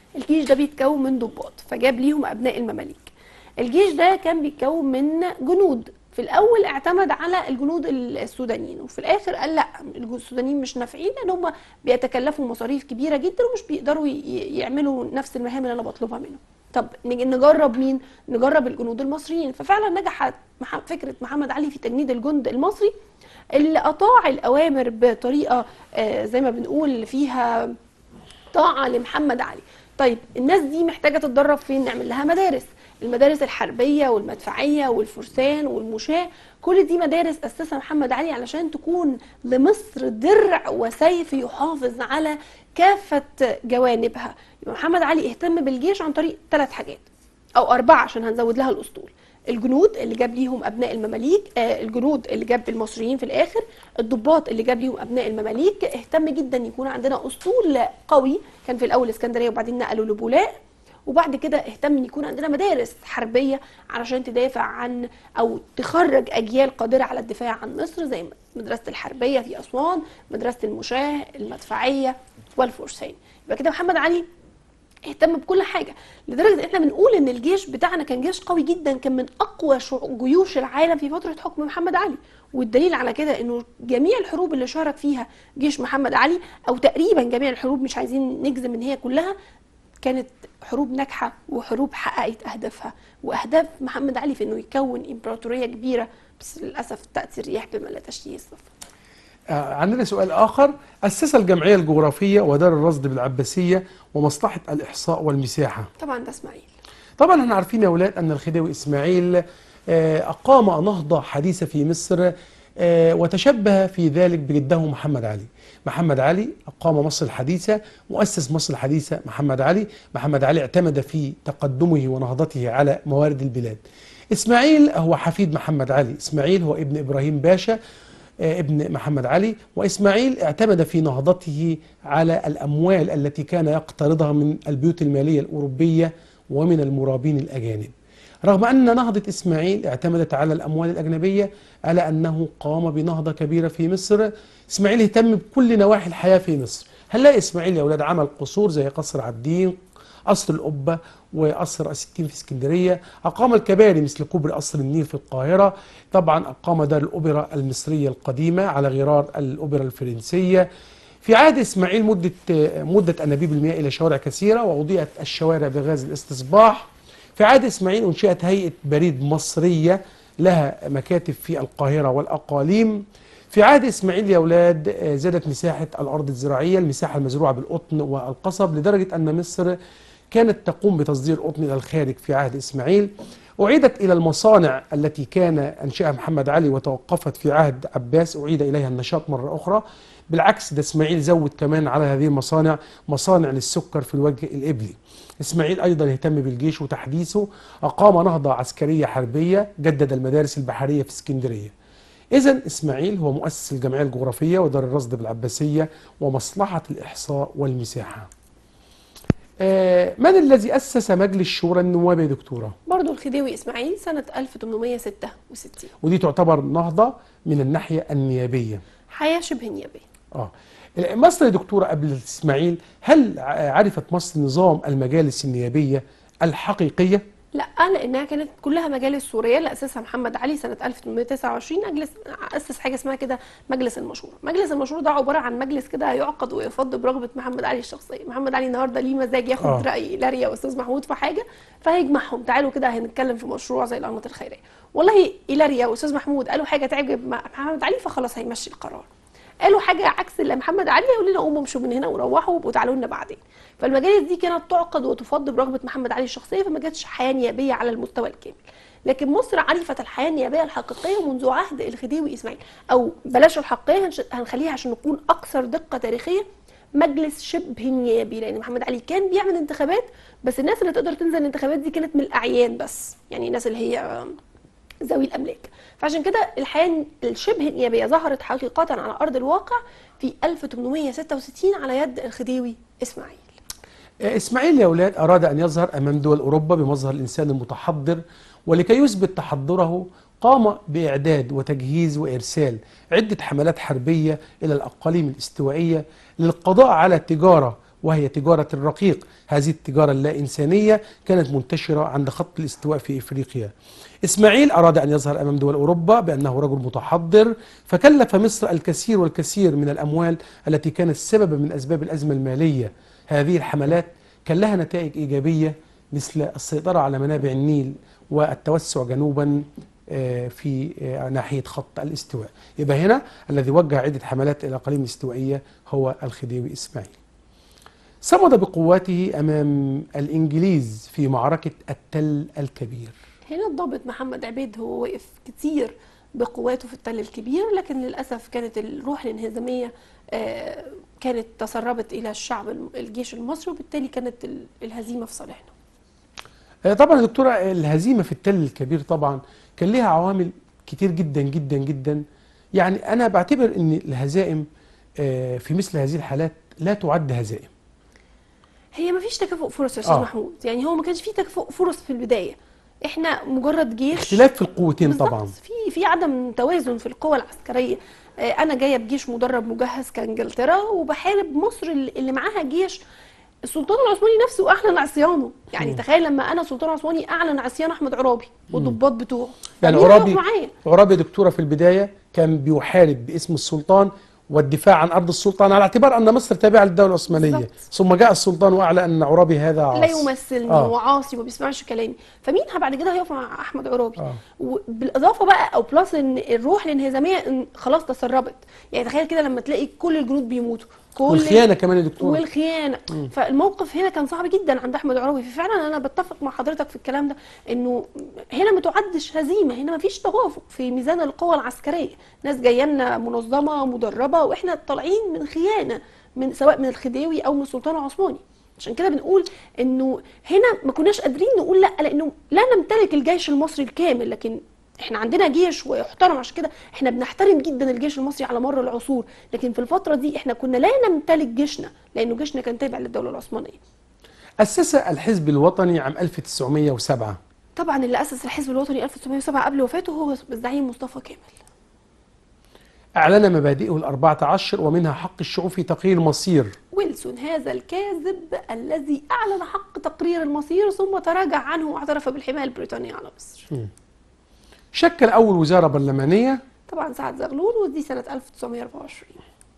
الجيش ده بيتكون من ضباط فجاب ليهم ابناء المماليك الجيش ده كان بيتكون من جنود في الاول اعتمد على الجنود السودانيين وفي الاخر قال لا السودانيين مش نافعين لان هم بيتكلفوا مصاريف كبيره جدا ومش بيقدروا ي- يعملوا نفس المهام اللي انا بطلبها منهم طب نج- نجرب مين نجرب الجنود المصريين ففعلا نجحت مح- فكره محمد علي في تجنيد الجند المصري اللي اطاع الاوامر بطريقه آه، زي ما بنقول فيها طاعة لمحمد علي طيب الناس دي محتاجة تتدرب فين نعمل لها مدارس المدارس الحربية والمدفعية والفرسان والمشاة كل دي مدارس أسسها محمد علي علشان تكون لمصر درع وسيف يحافظ على كافة جوانبها يبقى محمد علي اهتم بالجيش عن طريق ثلاث حاجات أو أربعة عشان هنزود لها الأسطول الجنود اللي جاب ليهم ابناء المماليك آه الجنود اللي جاب المصريين في الاخر الضباط اللي جاب ليهم ابناء المماليك اهتم جدا يكون عندنا اسطول قوي كان في الاول اسكندريه وبعدين نقلوا لبولاق وبعد كده اهتم ان يكون عندنا مدارس حربيه علشان تدافع عن او تخرج اجيال قادره على الدفاع عن مصر زي مدرسه الحربيه في اسوان مدرسه المشاه المدفعيه والفرسان يبقى كده محمد علي اهتم بكل حاجه لدرجه ان احنا بنقول ان الجيش بتاعنا كان جيش قوي جدا كان من اقوى شع- جيوش العالم في فتره حكم محمد علي والدليل على كده انه جميع الحروب اللي شارك فيها جيش محمد علي او تقريبا جميع الحروب مش عايزين نجزم ان هي كلها كانت حروب ناجحه وحروب حققت اهدافها واهداف محمد علي في انه يكون امبراطوريه كبيره بس للاسف تاتي الرياح بما لا تشتهي السفن آه، عندنا سؤال آخر أسس الجمعية الجغرافية ودار الرصد بالعباسية ومصلحة الإحصاء والمساحة طبعا ده اسماعيل طبعا احنا عارفين يا أولاد أن الخديوي إسماعيل آه، أقام نهضة حديثة في مصر آه، وتشبه في ذلك بجده محمد علي محمد علي أقام مصر الحديثة مؤسس مصر الحديثة محمد علي محمد علي اعتمد في تقدمه ونهضته على موارد البلاد إسماعيل هو حفيد محمد علي إسماعيل هو ابن إبراهيم باشا آه، ابن محمد علي وإسماعيل اعتمد في نهضته على الأموال التي كان يقترضها من البيوت المالية الأوروبية ومن المرابين الأجانب رغم أن نهضة إسماعيل اعتمدت على الأموال الأجنبية ألا أنه قام بنهضة كبيرة في مصر إسماعيل اهتم بكل نواحي الحياة في مصر هنلاقي إسماعيل يا أولاد عمل قصور زي قصر عابدين قصر القبة وقصر الستين في اسكندرية أقام الكباري مثل كوبري قصر النيل في القاهرة طبعا أقام دار الأوبرا المصرية القديمة على غرار الأوبرا الفرنسية في عهد إسماعيل مدة مدة أنابيب المياه إلى شوارع كثيرة وأضيئت الشوارع بغاز الاستصباح في عهد إسماعيل أنشئت هيئة بريد مصرية لها مكاتب في القاهرة والأقاليم في عهد إسماعيل يا أولاد آه، زادت مساحة الأرض الزراعية المساحة المزروعة بالقطن والقصب لدرجة أن مصر كانت تقوم بتصدير القطن إلى الخارج في عهد إسماعيل أعيدت إلى المصانع التي كان أنشأها محمد علي وتوقفت في عهد عباس أعيد إليها النشاط مرة أخرى بالعكس ده إسماعيل زود كمان على هذه المصانع مصانع للسكر في الوجه الإبلي إسماعيل أيضا اهتم بالجيش وتحديثه أقام نهضة عسكرية حربية جدد المدارس البحرية في اسكندرية إذا إسماعيل هو مؤسس الجمعية الجغرافية ودار الرصد بالعباسية ومصلحة الإحصاء والمساحة آه، من الذي أسس مجلس شورى النواب يا دكتورة؟ برضو الخديوي اسماعيل سنة 1866 ودي تعتبر نهضة من الناحية النيابية حياة شبه نيابية آه. مصر يا دكتورة قبل إسماعيل هل ع- عرفت مصر نظام المجالس النيابية الحقيقية؟ لا لانها كانت كلها مجالس سوريه اللي اسسها محمد علي سنه 1829 اجلس اسس حاجه اسمها كده مجلس المشوره مجلس المشوره ده عباره عن مجلس كده يعقد ويفض برغبه محمد علي الشخصيه محمد علي النهارده ليه مزاج ياخد آه. راي لاريا واستاذ محمود في حاجه فهيجمعهم تعالوا كده هنتكلم في مشروع زي الانماط الخيريه والله إيلاريا واستاذ محمود قالوا حاجه تعجب محمد علي فخلاص هيمشي القرار قالوا حاجه عكس اللي محمد علي يقول لنا قوموا امشوا من هنا وروحوا وابقوا تعالوا لنا بعدين فالمجالس دي كانت تعقد وتفض برغبه محمد علي الشخصيه فما جاتش حياه نيابيه على المستوى الكامل لكن مصر عرفت الحياه النيابيه الحقيقيه منذ عهد الخديوي اسماعيل او بلاش الحقيقيه هنش- هنخليها عشان نكون اكثر دقه تاريخيه مجلس شبه نيابي لان محمد علي كان بيعمل انتخابات بس الناس اللي تقدر تنزل الانتخابات دي كانت من الاعيان بس يعني الناس اللي هي ذوي الاملاك فعشان كده الحياه الشبه النيابيه ظهرت حقيقه على ارض الواقع في 1866 على يد الخديوي اسماعيل آه، إسماعيل يا أولاد أراد أن يظهر أمام دول أوروبا بمظهر الإنسان المتحضر ولكي يثبت تحضره قام بإعداد وتجهيز وإرسال عدة حملات حربية إلى الأقاليم الاستوائية للقضاء على التجارة وهي تجارة الرقيق هذه التجارة اللا إنسانية كانت منتشرة عند خط الاستواء في إفريقيا إسماعيل أراد أن يظهر أمام دول أوروبا بأنه رجل متحضر فكلف مصر الكثير والكثير من الأموال التي كانت سببا من أسباب الأزمة المالية هذه الحملات كان لها نتائج إيجابية مثل السيطرة على منابع النيل والتوسع جنوبا آه، في آه، ناحية خط الاستواء يبقى هنا الذي وجه عدة حملات إلى الأقاليم الاستوائية هو الخديوي إسماعيل صمد بقوته أمام الإنجليز في معركة التل الكبير هنا الضابط محمد عبيد هو وقف كتير بقواته في التل الكبير لكن للأسف كانت الروح الانهزامية آه، كانت تسربت إلى الشعب الم- الجيش المصري وبالتالي كانت ال- الهزيمة في صالحنا آه، طبعا يا دكتورة الهزيمة في التل الكبير طبعا كان لها عوامل كتير جدا جدا جدا يعني أنا بعتبر أن الهزائم آه، في مثل هذه الحالات لا تعد هزائم هي ما فيش تكافؤ فرص يا استاذ آه. محمود يعني هو ما كانش فيه تكافؤ فرص في البدايه احنا مجرد جيش اختلاف في القوتين بالظبط. طبعا في في عدم توازن في القوى العسكريه آه، انا جايه بجيش مدرب مجهز كانجلترا وبحارب مصر اللي اللي معاها جيش السلطان العثماني نفسه اعلن عصيانه يعني تخيل لما انا السلطان العثماني اعلن عصيان احمد عرابي والضباط بتوعه يعني فمين هيقف عرابي معايا عرابي يا دكتورة في البداية كان بيحارب باسم السلطان والدفاع عن أرض السلطان على اعتبار أن مصر تابعة للدولة العثمانية بالظبط. ثم جاء السلطان وأعلن أن عرابي هذا لا عاص يمثلني آه. وعاصي وما بيسمعش كلامي فمين بعد كده هيقف مع احمد عرابي آه. وبالاضافه بقى او بلس ان الروح الانهزاميه إن خلاص تسربت يعني تخيل كده لما تلاقي كل الجنود بيموتوا كل والخيانة كمان يا دكتورة والخيانه فالموقف هنا كان صعب جدا عند احمد عرابي ففعلا انا بتفق مع حضرتك في الكلام ده انه هنا ما تعدش هزيمه هنا ما فيش توافق في ميزان القوى العسكريه ناس جايه لنا منظمه مدربه واحنا طالعين من خيانه من سواء من الخديوي او من السلطان العثماني عشان كده بنقول انه هنا ما كناش قادرين نقول لا لانه لا نمتلك الجيش المصري الكامل لكن احنا عندنا جيش ويحترم عشان كده احنا بنحترم جدا الجيش المصري على مر العصور لكن في الفتره دي احنا كنا لا نمتلك جيشنا لانه جيشنا كان تابع للدوله العثمانيه أسس الحزب الوطني عام 1907 طبعا اللي اسس الحزب الوطني 1907 قبل وفاته هو الزعيم مصطفى كامل أعلن مبادئه الأربعة عشر ومنها حق الشعوب في تقرير المصير ويلسون هذا الكاذب الذي اعلن حق تقرير المصير ثم تراجع عنه واعترف بالحمايه البريطانيه على مصر شكل أول وزارة برلمانية طبعا سعد زغلول ودي سنه 1924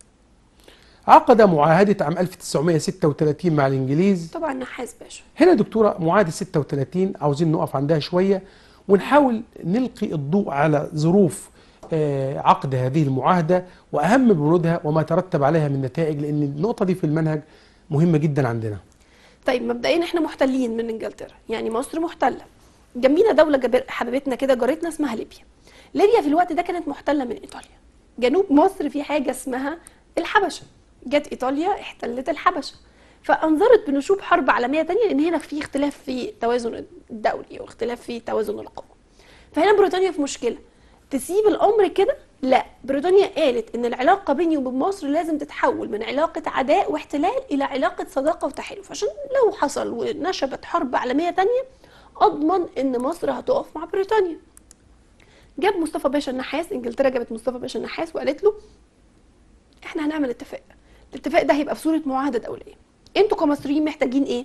عقد معاهدة عام 1936 مع الإنجليز طبعا نحاس باشا هنا دكتورة معاهدة 36 عاوزين نقف عندها شوية ونحاول نلقي الضوء على ظروف آه، عقد هذه المعاهدة وأهم بنودها وما ترتب عليها من نتائج لأن النقطة دي في المنهج مهمة جدا عندنا طيب مبدئيا احنا محتلين من انجلترا يعني مصر محتله جنبينا دوله جبر حبيبتنا كده جارتنا اسمها ليبيا ليبيا في الوقت ده كانت محتله من ايطاليا جنوب مصر في حاجه اسمها الحبشه جت ايطاليا احتلت الحبشه فانظرت بنشوب حرب عالميه تانية لان هنا في اختلاف في التوازن الدولي واختلاف في توازن القوى فهنا بريطانيا في مشكله تسيب الامر كده لا بريطانيا قالت ان العلاقه بيني وبين مصر لازم تتحول من علاقه عداء واحتلال الى علاقه صداقه وتحالف عشان لو حصل ونشبت حرب عالميه تانية اضمن ان مصر هتقف مع بريطانيا جاب مصطفى باشا النحاس انجلترا جابت مصطفى باشا النحاس وقالت له احنا هنعمل اتفاق الاتفاق ده هيبقى في صوره معاهده دوليه انتوا كمصريين محتاجين ايه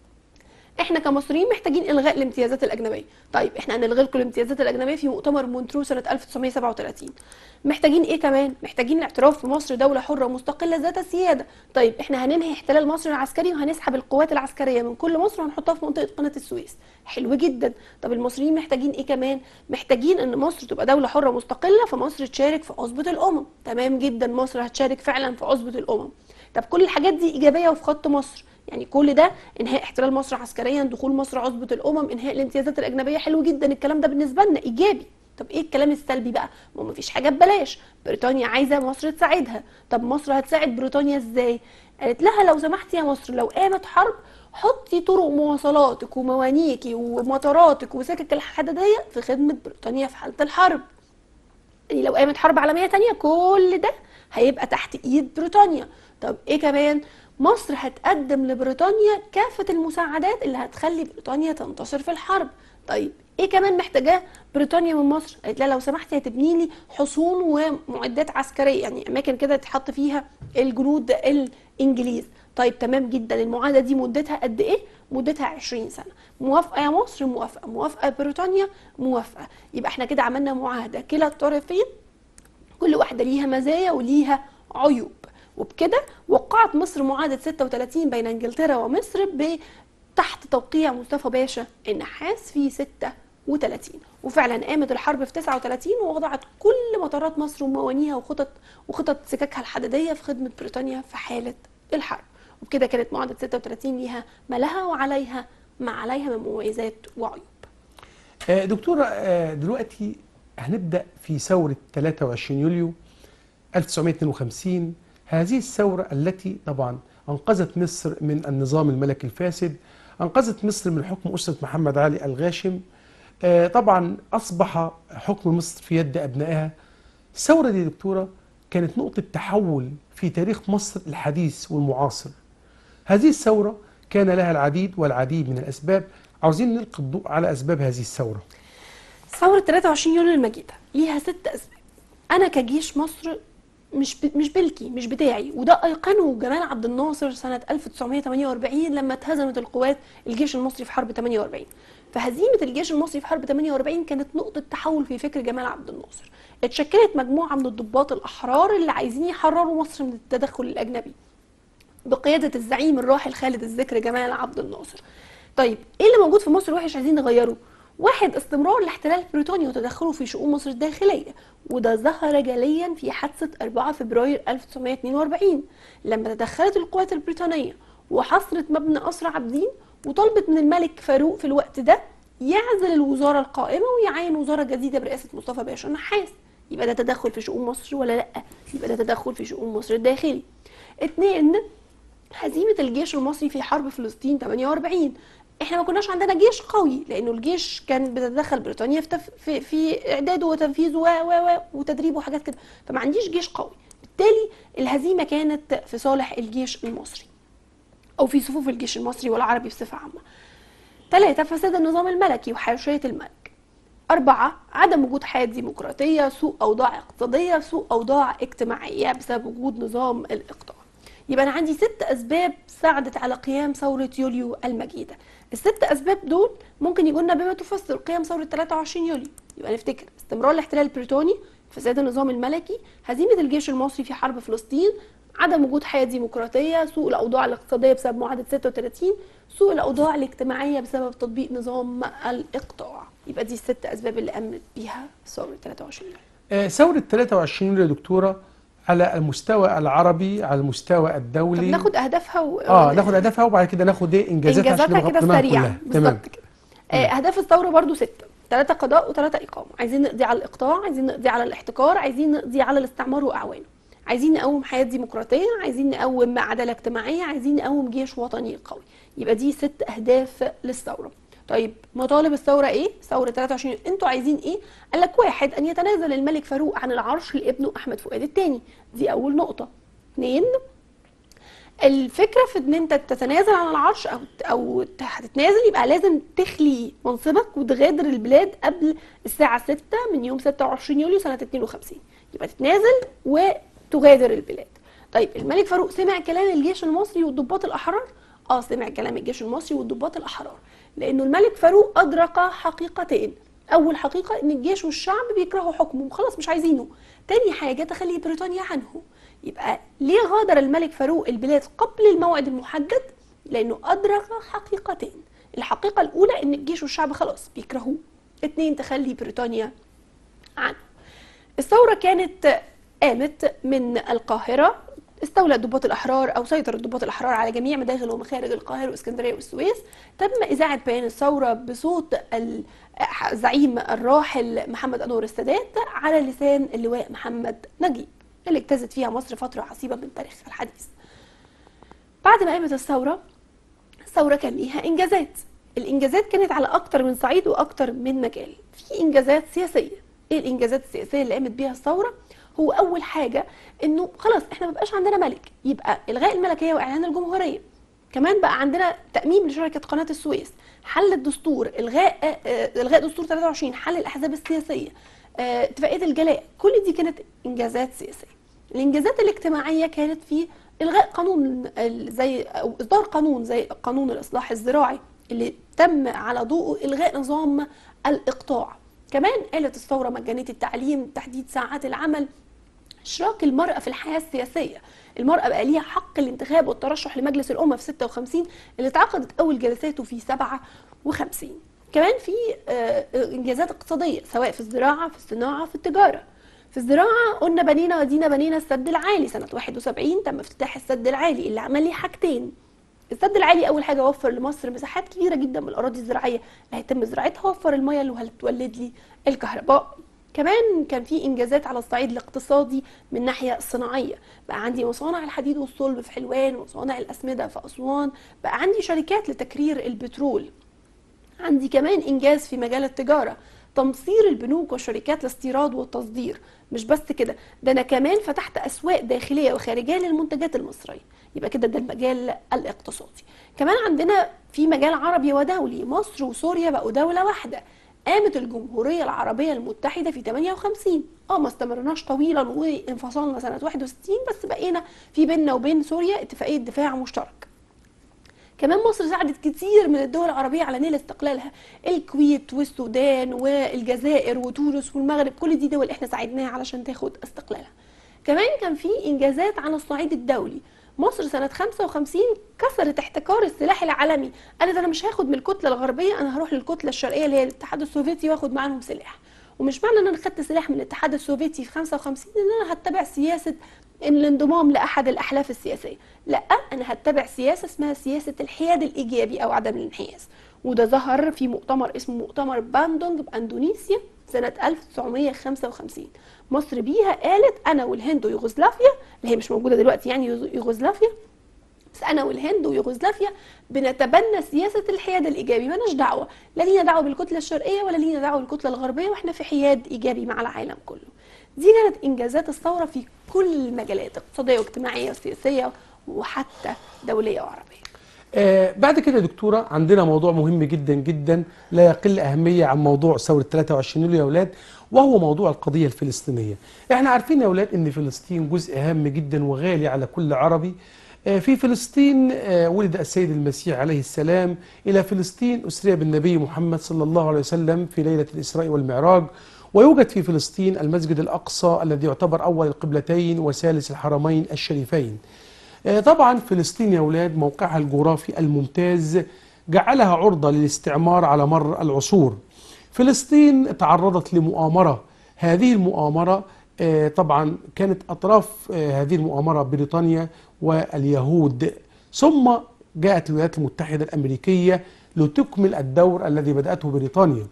احنا كمصريين محتاجين الغاء الامتيازات الاجنبيه طيب احنا هنلغي لكم الامتيازات الاجنبيه في مؤتمر مونترو سنه 1937 محتاجين ايه كمان محتاجين الاعتراف بمصر دوله حره مستقله ذات السياده طيب احنا هننهي احتلال مصر العسكري وهنسحب القوات العسكريه من كل مصر وهنحطها في منطقه قناه السويس حلو جدا طب المصريين محتاجين ايه كمان محتاجين ان مصر تبقى دوله حره مستقله فمصر تشارك في عصبه الامم تمام جدا مصر هتشارك فعلا في عصبه الامم طب كل الحاجات دي ايجابيه وفي خط مصر يعني كل ده انهاء احتلال مصر عسكريا دخول مصر عصبه الامم انهاء الامتيازات الاجنبيه حلو جدا الكلام ده بالنسبه لنا ايجابي طب ايه الكلام السلبي بقى ما مفيش حاجه ببلاش بريطانيا عايزه مصر تساعدها طب مصر هتساعد بريطانيا ازاي قالت لها لو سمحتي يا مصر لو قامت حرب حطي طرق مواصلاتك وموانيكي ومطاراتك وسكك الحداديه في خدمه بريطانيا في حاله الحرب يعني لو قامت حرب عالميه تانية كل ده هيبقى تحت ايد بريطانيا طب ايه كمان مصر هتقدم لبريطانيا كافه المساعدات اللي هتخلي بريطانيا تنتصر في الحرب طيب ايه كمان محتاجاه بريطانيا من مصر قالت لها لو سمحتي هتبني لي حصون ومعدات عسكريه يعني اماكن كده تحط فيها الجنود الانجليز طيب تمام جدا المعاهده دي مدتها قد ايه مدتها 20 سنه موافقه يا مصر موافقه موافقه بريطانيا موافقه يبقى احنا كده عملنا معاهده كلا الطرفين كل واحده ليها مزايا وليها عيوب وبكده وقعت مصر معاهده 36 بين انجلترا ومصر ب تحت توقيع مصطفى باشا النحاس في 36 وفعلا قامت الحرب في 39 ووضعت كل مطارات مصر وموانيها وخطط وخطط سككها الحديديه في خدمه بريطانيا في حاله الحرب وبكده كانت معاهده 36 ليها ما لها وعليها ما عليها من مميزات وعيوب آه، دكتورة آه، دلوقتي هنبدأ في ثورة 23 يوليو 1952 هذه الثورة التي طبعا أنقذت مصر من النظام الملكي الفاسد أنقذت مصر من حكم أسرة محمد علي الغاشم آه، طبعا أصبح حكم مصر في يد أبنائها الثورة دي يا دكتورة كانت نقطة تحول في تاريخ مصر الحديث والمعاصر هذه الثورة كان لها العديد والعديد من الأسباب عاوزين نلقي الضوء على أسباب هذه الثورة ثورة 23 يوليو المجيدة ليها ست أسباب أنا كجيش مصر مش ب... مش بلكي مش بتاعي وده أيقنه جمال عبد الناصر سنة 1948 لما اتهزمت القوات الجيش المصري في حرب 48 فهزيمة الجيش المصري في حرب 48 كانت نقطة تحول في فكر جمال عبد الناصر اتشكلت مجموعة من الضباط الأحرار اللي عايزين يحرروا مصر من التدخل الأجنبي بقيادة الزعيم الراحل خالد الذكر جمال عبد الناصر طيب ايه اللي موجود في مصر وحش عايزين نغيره واحد استمرار الاحتلال البريطاني وتدخله في شؤون مصر الداخلية وده ظهر جليا في حادثة 4 فبراير 1942 لما تدخلت القوات البريطانية وحصرت مبنى قصر عابدين وطلبت من الملك فاروق في الوقت ده يعزل الوزارة القائمة ويعين وزارة جديدة برئاسة مصطفى باشا النحاس يبقى ده تدخل في شؤون مصر ولا لا يبقى ده تدخل في شؤون مصر الداخلي اتنين هزيمة الجيش المصري في حرب فلسطين 48 احنا ما كناش عندنا جيش قوي لانه الجيش كان بتتدخل بريطانيا في تف... في, في اعداده وتنفيذه و و و وتدريبه وحاجات كده فما عنديش جيش قوي بالتالي الهزيمه كانت في صالح الجيش المصري او في صفوف الجيش المصري والعربي بصفه عامه ثلاثة فساد النظام الملكي وحاشية الملك أربعة عدم وجود حياة ديمقراطية سوء أوضاع اقتصادية سوء أوضاع اجتماعية بسبب وجود نظام الإقطاع يبقى أنا عندي ست أسباب ساعدت على قيام ثورة يوليو المجيدة الست أسباب دول ممكن يقولنا بما تفسر قيام ثورة 23 يوليو يبقى نفتكر استمرار الاحتلال البريطاني فساد النظام الملكي هزيمة الجيش المصري في حرب فلسطين عدم وجود حياة ديمقراطية سوء الأوضاع الاقتصادية بسبب معاهدة 36 سوء الأوضاع الاجتماعية بسبب تطبيق نظام الإقطاع يبقى دي الست أسباب اللي قامت بيها ثورة 23 يوليو آه، ثورة 23 يوليو يا دكتورة على المستوى العربي على المستوى طب الدولي ناخد أهدافها و... اه ناخد هدفها وبعد كده ناخد ايه انجازاتها عشان انجازاتها نبقى كده غطيناها سريعا كلها. تمام بالظبط كده آه، اهداف الثوره برضو سته ثلاثه قضاء وثلاثه اقامه عايزين نقضي على الاقطاع عايزين نقضي على الاحتكار عايزين نقضي على الاستعمار واعوانه عايزين نقوم حياه ديمقراطيه عايزين نقوم عداله اجتماعيه عايزين نقوم جيش وطني قوي يبقى دي ست اهداف للثوره طيب مطالب الثوره ايه ثوره 23 انتوا عايزين ايه قال لك واحد ان يتنازل الملك فاروق عن العرش لابنه احمد فؤاد الثاني دي اول نقطه اثنين الفكره في ان انت تتنازل عن العرش او او هتتنازل يبقى لازم تخلي منصبك وتغادر البلاد قبل الساعه 6 من يوم 26 يوليو سنه 52 يبقى تتنازل وتغادر البلاد طيب الملك فاروق سمع كلام الجيش المصري والضباط الاحرار اه سمع كلام الجيش المصري والضباط الاحرار لانه الملك فاروق ادرك حقيقتين اول حقيقه ان الجيش والشعب بيكرهوا حكمه وخلاص مش عايزينه تاني حاجه تخلي بريطانيا عنه يبقى ليه غادر الملك فاروق البلاد قبل الموعد المحدد لانه ادرك حقيقتين الحقيقه الاولى ان الجيش والشعب خلاص بيكرهوه اتنين تخلي بريطانيا عنه الثوره كانت قامت من القاهره استولى الضباط الاحرار او سيطر الضباط الاحرار على جميع مداخل ومخارج القاهره واسكندريه والسويس تم اذاعه بيان الثوره بصوت الزعيم الراحل محمد انور السادات على لسان اللواء محمد نجيب اللي اجتازت فيها مصر فتره حصيبه من تاريخها الحديث بعد ما قامت الثوره الثوره كان ليها انجازات الانجازات كانت على اكتر من صعيد واكتر من مجال في انجازات سياسيه ايه الانجازات السياسيه اللي قامت بيها الثوره هو اول حاجه انه خلاص احنا ما بقاش عندنا ملك يبقى الغاء الملكيه واعلان الجمهوريه كمان بقى عندنا تأميم لشركة قناة السويس حل الدستور إلغاء آه، إلغاء دستور 23 حل الأحزاب السياسية آه، اتفاقية الجلاء كل دي كانت إنجازات سياسية الإنجازات الاجتماعية كانت في الغاء قانون ال- زي او اصدار قانون زي قانون الاصلاح الزراعي اللي تم على ضوءه الغاء نظام الاقطاع كمان قالت الثوره مجانيه التعليم تحديد ساعات العمل اشراك المرأة في الحياة السياسية المرأة بقى ليها حق الانتخاب والترشح لمجلس الأمة في 56 اللي اتعقدت أول جلساته في 57 كمان في آه، إنجازات اقتصادية سواء في الزراعة في الصناعة في التجارة في الزراعة قلنا بنينا ودينا بنينا السد العالي سنة 71 تم افتتاح السد العالي اللي عمل لي حاجتين السد العالي اول حاجه وفر لمصر مساحات كبيره جدا من الاراضي الزراعيه اللي هيتم زراعتها وفر الميه اللي هتولد لي الكهرباء كمان كان في انجازات على الصعيد الاقتصادي من الناحيه الصناعيه بقى عندي مصانع الحديد والصلب في حلوان ومصانع الاسمده في اسوان بقى عندي شركات لتكرير البترول عندي كمان انجاز في مجال التجاره تمصير البنوك والشركات الاستيراد والتصدير مش بس كده ده انا كمان فتحت اسواق داخليه وخارجيه للمنتجات المصريه يبقى كده ده المجال الاقتصادي كمان عندنا في مجال عربي ودولي مصر وسوريا بقوا دوله واحده قامت الجمهوريه العربيه المتحده في 58 اه ما استمرناش طويلا وانفصلنا سنه 61 بس بقينا في بيننا وبين سوريا اتفاقيه دفاع مشترك كمان مصر ساعدت كتير من الدول العربية على نيل استقلالها الكويت والسودان والجزائر وتونس والمغرب كل دي دول احنا ساعدناها علشان تاخد استقلالها كمان كان في انجازات على الصعيد الدولي مصر سنة 55 كسرت احتكار السلاح العالمي قالت انا مش هاخد من الكتلة الغربية انا هروح للكتلة الشرقية اللي هي الاتحاد السوفيتي واخد معاهم سلاح ومش معنى ان انا خدت سلاح من الاتحاد السوفيتي في 55 ان انا هتبع سياسة الانضمام لاحد الاحلاف السياسيه لا انا هتبع سياسه اسمها سياسه الحياد الايجابي او عدم الانحياز وده ظهر في مؤتمر اسمه مؤتمر باندونج باندونيسيا سنة 1955 مصر بيها قالت أنا والهند ويوغوسلافيا اللي هي مش موجودة دلوقتي يعني يوغوسلافيا بس انا والهند ويوغوسلافيا بنتبنى سياسه الحياد الايجابي مالناش دعوه لا لينا دعوه بالكتله الشرقيه ولا لينا دعوه بالكتله الغربيه واحنا في حياد ايجابي مع العالم كله دي كانت انجازات الثوره في كل المجالات اقتصاديه واجتماعيه وسياسيه وحتى دوليه وعربيه آه بعد كده يا دكتورة عندنا موضوع مهم جدا جدا لا يقل أهمية عن موضوع ثورة 23 يوليو يا أولاد وهو موضوع القضية الفلسطينية احنا عارفين يا أولاد أن فلسطين جزء هام جدا وغالي على كل عربي آه في فلسطين آه ولد السيد المسيح عليه السلام إلى فلسطين أسري بالنبي محمد صلى الله عليه وسلم في ليلة الإسراء والمعراج ويوجد في فلسطين المسجد الأقصى الذي يعتبر أول القبلتين وثالث الحرمين الشريفين طبعا فلسطين يا أولاد موقعها الجغرافي الممتاز جعلها عرضة للاستعمار على مر العصور فلسطين تعرضت لمؤامرة هذه المؤامرة طبعا كانت أطراف هذه المؤامرة بريطانيا واليهود ثم جاءت الولايات المتحدة الأمريكية لتكمل الدور الذي بدأته بريطانيا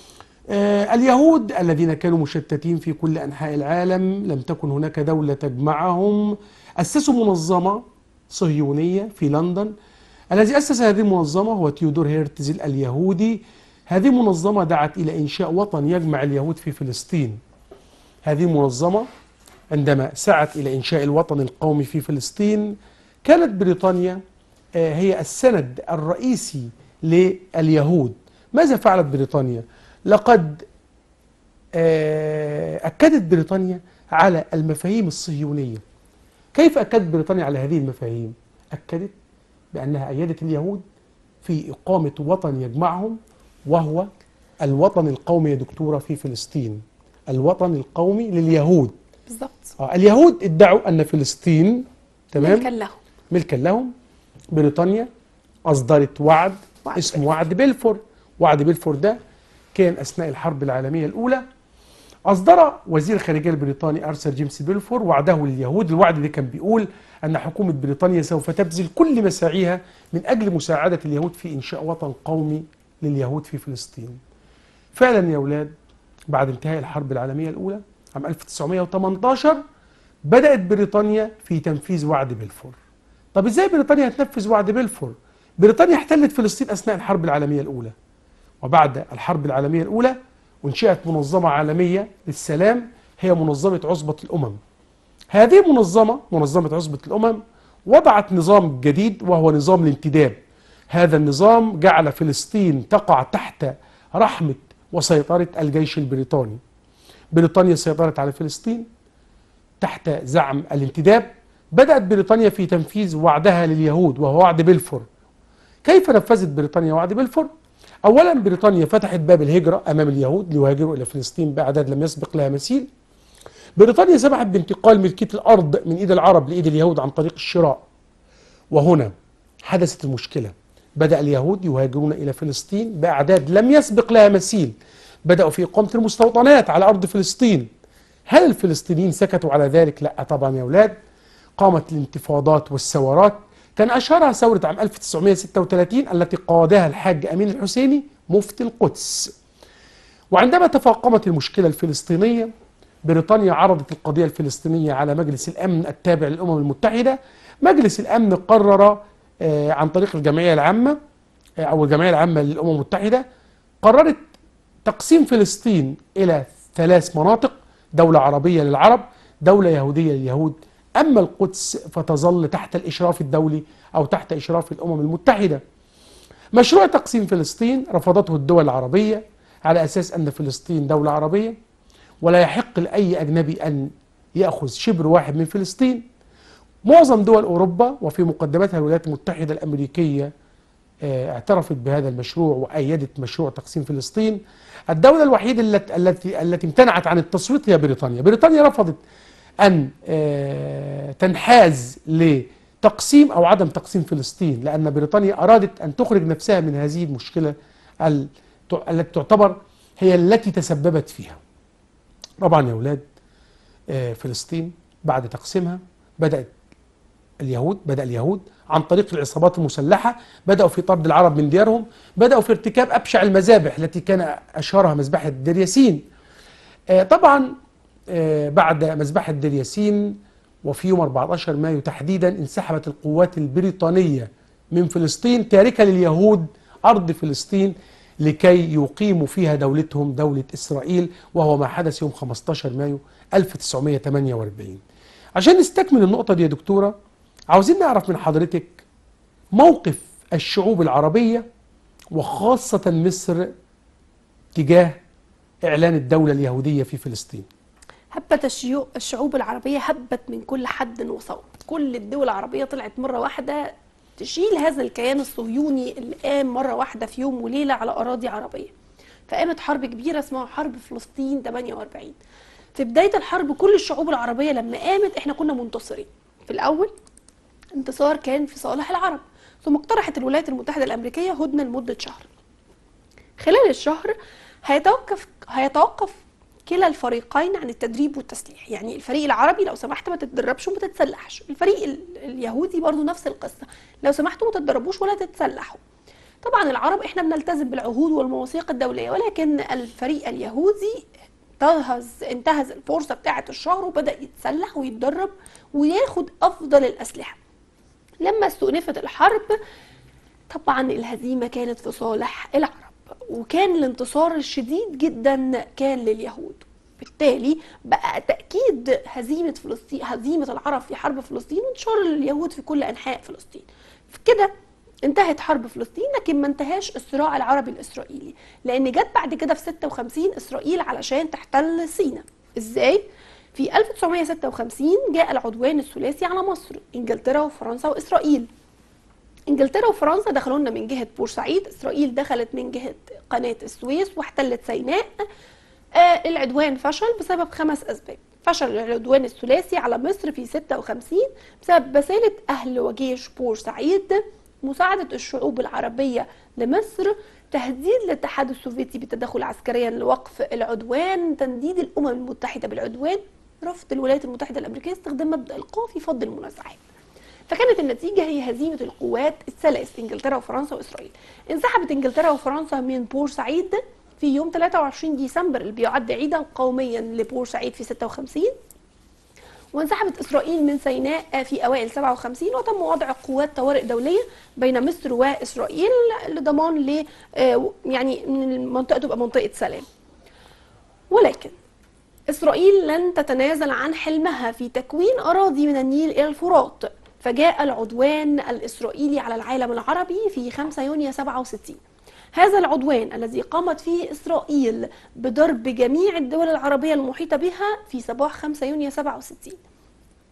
اليهود الذين كانوا مشتتين في كل أنحاء العالم لم تكن هناك دولة تجمعهم أسسوا منظمة صهيونية في لندن الذي أسس هذه المنظمة هو تيودور هيرتزل اليهودي هذه المنظمة دعت إلى إنشاء وطن يجمع اليهود في فلسطين هذه المنظمة عندما سعت إلى إنشاء الوطن القومي في فلسطين كانت بريطانيا هي السند الرئيسي لليهود ماذا فعلت بريطانيا؟ لقد أكدت بريطانيا على المفاهيم الصهيونية كيف أكدت بريطانيا على هذه المفاهيم؟ أكدت بأنها أيدت اليهود في إقامة وطن يجمعهم وهو الوطن القومي يا دكتورة في فلسطين الوطن القومي لليهود بالظبط آه اليهود ادعوا أن فلسطين تمام ملكا لهم ملكا لهم بريطانيا أصدرت وعد وعد اسمه وعد بلفور وعد بلفور ده كان أثناء الحرب العالمية الأولى أصدر وزير الخارجية البريطاني أرثر جيمس بيلفور وعده لليهود الوعد ده كان بيقول أن حكومة بريطانيا سوف تبذل كل مساعيها من أجل مساعدة اليهود في إنشاء وطن قومي لليهود في فلسطين فعلا يا أولاد بعد انتهاء الحرب العالمية الأولى عام 1918 بدأت بريطانيا في تنفيذ وعد بلفور طب إزاي بريطانيا هتنفذ وعد بلفور بريطانيا احتلت فلسطين أثناء الحرب العالمية الأولى وبعد الحرب العالمية الأولى وانشئت منظمة عالمية للسلام هي منظمة عصبة الأمم هذه المنظمة منظمة عصبة الأمم وضعت نظام جديد وهو نظام الانتداب هذا النظام جعل فلسطين تقع تحت رحمة وسيطرة الجيش البريطاني بريطانيا سيطرت على فلسطين تحت زعم الانتداب بدأت بريطانيا في تنفيذ وعدها لليهود وهو وعد بلفور كيف نفذت بريطانيا وعد بلفور؟ أولا بريطانيا فتحت باب الهجرة أمام اليهود ليهاجروا إلى فلسطين بأعداد لم يسبق لها مثيل بريطانيا سمحت بانتقال ملكية الأرض من إيد العرب لإيد اليهود عن طريق الشراء وهنا حدثت المشكلة بدأ اليهود يهاجرون إلى فلسطين بأعداد لم يسبق لها مثيل بدأوا في إقامة المستوطنات على أرض فلسطين هل الفلسطينيين سكتوا على ذلك؟ لا طبعا يا أولاد قامت الانتفاضات والثورات كان أشهرها ثورة عام 1936 التي قادها الحاج أمين الحسيني مفتي القدس وعندما تفاقمت المشكلة الفلسطينية بريطانيا عرضت القضية الفلسطينية على مجلس الأمن التابع للأمم المتحدة مجلس الأمن قرر آه، عن طريق الجمعية العامة آه، أو الجمعية العامة للأمم المتحدة قررت تقسيم فلسطين إلى ثلاث مناطق دولة عربية للعرب دولة يهودية لليهود أما القدس فتظل تحت الإشراف الدولي أو تحت إشراف الأمم المتحدة مشروع تقسيم فلسطين رفضته الدول العربية على أساس أن فلسطين دولة عربية ولا يحق لأي أجنبي أن يأخذ شبر واحد من فلسطين معظم دول أوروبا وفي مقدمتها الولايات المتحدة الأمريكية آه، اعترفت بهذا المشروع وأيدت مشروع تقسيم فلسطين الدولة الوحيدة التي التي التي امتنعت عن التصويت هي بريطانيا بريطانيا رفضت أن آه، تنحاز لتقسيم أو عدم تقسيم فلسطين لأن بريطانيا أرادت أن تخرج نفسها من هذه المشكلة ال- التي تعتبر هي التي تسببت فيها طبعا يا أولاد آه، فلسطين بعد تقسيمها بدأت اليهود بدأ اليهود عن طريق العصابات المسلحة بدأوا في طرد العرب من ديارهم بدأوا في ارتكاب أبشع المذابح التي كان أشهرها مذبحة دير ياسين آه، طبعا آه، بعد مذبحة دير ياسين وفي يوم 14 مايو تحديدا انسحبت القوات البريطانية من فلسطين تاركة لليهود أرض فلسطين لكي يقيموا فيها دولتهم دولة إسرائيل وهو ما حدث يوم 15 مايو 1948 عشان نستكمل النقطة دي يا دكتورة عاوزين نعرف من حضرتك موقف الشعوب العربية وخاصة مصر تجاه إعلان الدولة اليهودية في فلسطين هبت الشيو- الشعوب العربية هبت من كل حد وصوب كل الدول العربية طلعت مرة واحدة تشيل هذا الكيان الصهيوني اللي قام مرة واحدة في يوم وليلة على أراضي عربية فقامت حرب كبيرة اسمها حرب فلسطين 48 في بداية الحرب كل الشعوب العربية لما قامت احنا كنا منتصرين في الأول انتصار كان في صالح العرب ثم اقترحت الولايات المتحدة الأمريكية هدنة لمدة شهر خلال الشهر هيتوقف هيتوقف كلا الفريقين عن التدريب والتسليح يعني الفريق العربي لو سمحت ما تتدربش وما تتسلحش الفريق ال- اليهودي برضو نفس القصة لو سمحتوا ما تتدربوش ولا تتسلحوا طبعا العرب احنا بنلتزم بالعهود والمواثيق الدولية ولكن الفريق اليهودي انتهز انتهز الفرصة بتاعة الشهر وبدأ يتسلح ويتدرب وياخد أفضل الأسلحة لما استؤنفت الحرب طبعا الهزيمة كانت في صالح العرب وكان الانتصار الشديد جدا كان لليهود بالتالي بقى تأكيد هزيمة فلسطين هزيمة العرب في حرب فلسطين وانتشار اليهود في كل أنحاء فلسطين في كده انتهت حرب فلسطين لكن ما انتهاش الصراع العربي الإسرائيلي لأن جت بعد كده في 56 إسرائيل علشان تحتل سيناء ازاي؟ في 1956 جاء العدوان الثلاثي على مصر انجلترا وفرنسا واسرائيل انجلترا وفرنسا دخلوا لنا من جهه بورسعيد اسرائيل دخلت من جهه قناه السويس واحتلت سيناء آه العدوان فشل بسبب خمس اسباب فشل العدوان الثلاثي على مصر في 56 بسبب بسالة أهل وجيش بورسعيد مساعدة الشعوب العربية لمصر تهديد الاتحاد السوفيتي بالتدخل عسكريا لوقف العدوان تنديد الأمم المتحدة بالعدوان رفض الولايات المتحدة الأمريكية استخدام مبدأ القوة فض المنازعات فكانت النتيجة هي هزيمة القوات الثلاث انجلترا وفرنسا واسرائيل. انسحبت انجلترا وفرنسا من بورسعيد في يوم 23 ديسمبر اللي بيعد عيدا قوميا لبورسعيد في 56 وانسحبت اسرائيل من سيناء في اوائل 57 وتم وضع قوات طوارئ دوليه بين مصر واسرائيل لضمان ل آه، يعني ان المنطقه تبقى منطقه سلام. ولكن إسرائيل لن تتنازل عن حلمها في تكوين أراضي من النيل إلى الفرات فجاء العدوان الإسرائيلي على العالم العربي في 5 يونيو 67 هذا العدوان الذي قامت فيه إسرائيل بضرب جميع الدول العربية المحيطة بها في صباح 5 يونيو 67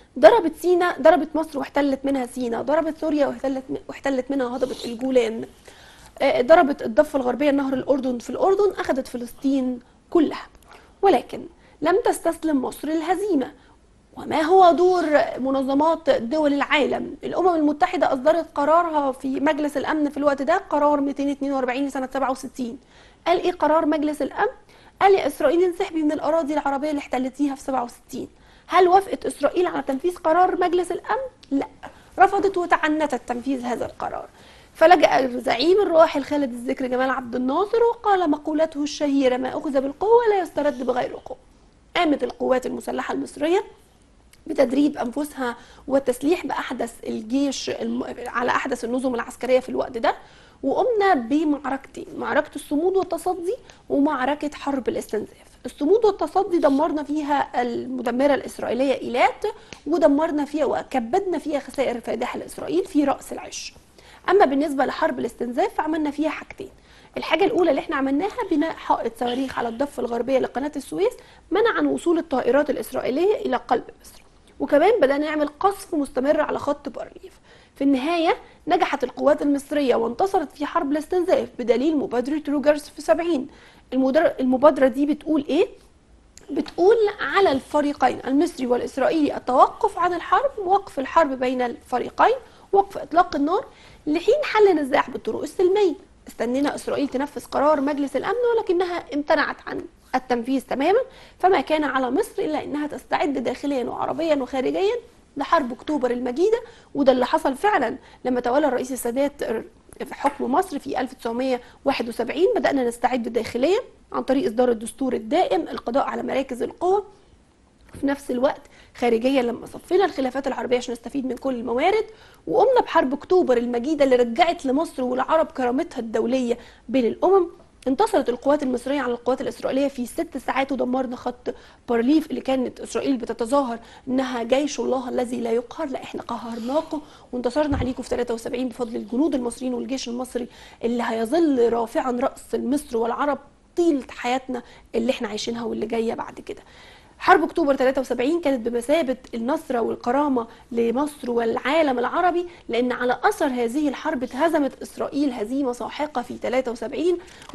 ضربت سينا ضربت مصر واحتلت منها سينا ضربت سوريا واحتلت واحتلت منها هضبة الجولان آه، ضربت الضفة الغربية نهر الأردن في الأردن أخذت فلسطين كلها ولكن لم تستسلم مصر الهزيمة وما هو دور منظمات دول العالم الأمم المتحدة أصدرت قرارها في مجلس الأمن في الوقت ده قرار 242 سنة 67 قال إيه قرار مجلس الأمن؟ قال يا إسرائيل انسحبي من الأراضي العربية اللي احتلتيها في 67 هل وافقت إسرائيل على تنفيذ قرار مجلس الأمن؟ لا رفضت وتعنتت تنفيذ هذا القرار فلجأ الزعيم الراحل خالد الذكر جمال عبد الناصر وقال مقولته الشهيرة ما أخذ بالقوة لا يسترد بغير قوة قامت القوات المسلحة المصرية بتدريب انفسها والتسليح باحدث الجيش الم... على احدث النظم العسكريه في الوقت ده وقمنا بمعركتين معركه الصمود والتصدي ومعركه حرب الاستنزاف الصمود والتصدي دمرنا فيها المدمره الاسرائيليه ايلات ودمرنا فيها وكبدنا فيها خسائر فادحه لاسرائيل في راس العش اما بالنسبه لحرب الاستنزاف فعملنا فيها حاجتين الحاجه الاولى اللي احنا عملناها بناء حائط صواريخ على الضفه الغربيه لقناه السويس منعا وصول الطائرات الاسرائيليه الى قلب مصر وكمان بدأنا نعمل قصف مستمر على خط بارليف في النهاية نجحت القوات المصرية وانتصرت في حرب الاستنزاف بدليل مبادرة روجرز في 70 المدر- المبادرة دي بتقول ايه؟ بتقول على الفريقين المصري والإسرائيلي التوقف عن الحرب وقف الحرب بين الفريقين وقف إطلاق النار لحين حل النزاع بالطرق السلمية استنينا إسرائيل تنفذ قرار مجلس الأمن ولكنها امتنعت عن التنفيذ تماما فما كان على مصر إلا أنها تستعد داخليا وعربيا وخارجيا لحرب أكتوبر المجيدة وده اللي حصل فعلا لما تولى الرئيس السادات في حكم مصر في 1971 بدأنا نستعد داخليا عن طريق إصدار الدستور الدائم القضاء على مراكز القوى في نفس الوقت خارجيا لما صفينا الخلافات العربيه عشان نستفيد من كل الموارد وقمنا بحرب اكتوبر المجيده اللي رجعت لمصر والعرب كرامتها الدوليه بين الامم انتصرت القوات المصريه على القوات الاسرائيليه في ست ساعات ودمرنا خط بارليف اللي كانت اسرائيل بتتظاهر انها جيش الله الذي لا يقهر لا احنا قهرناكم وانتصرنا عليكم في 73 بفضل الجنود المصريين والجيش المصري اللي هيظل رافعا راس مصر والعرب طيله حياتنا اللي احنا عايشينها واللي جايه بعد كده حرب اكتوبر 73 كانت بمثابه النصره والكرامه لمصر والعالم العربي لان على اثر هذه الحرب اتهزمت اسرائيل هزيمه ساحقه في 73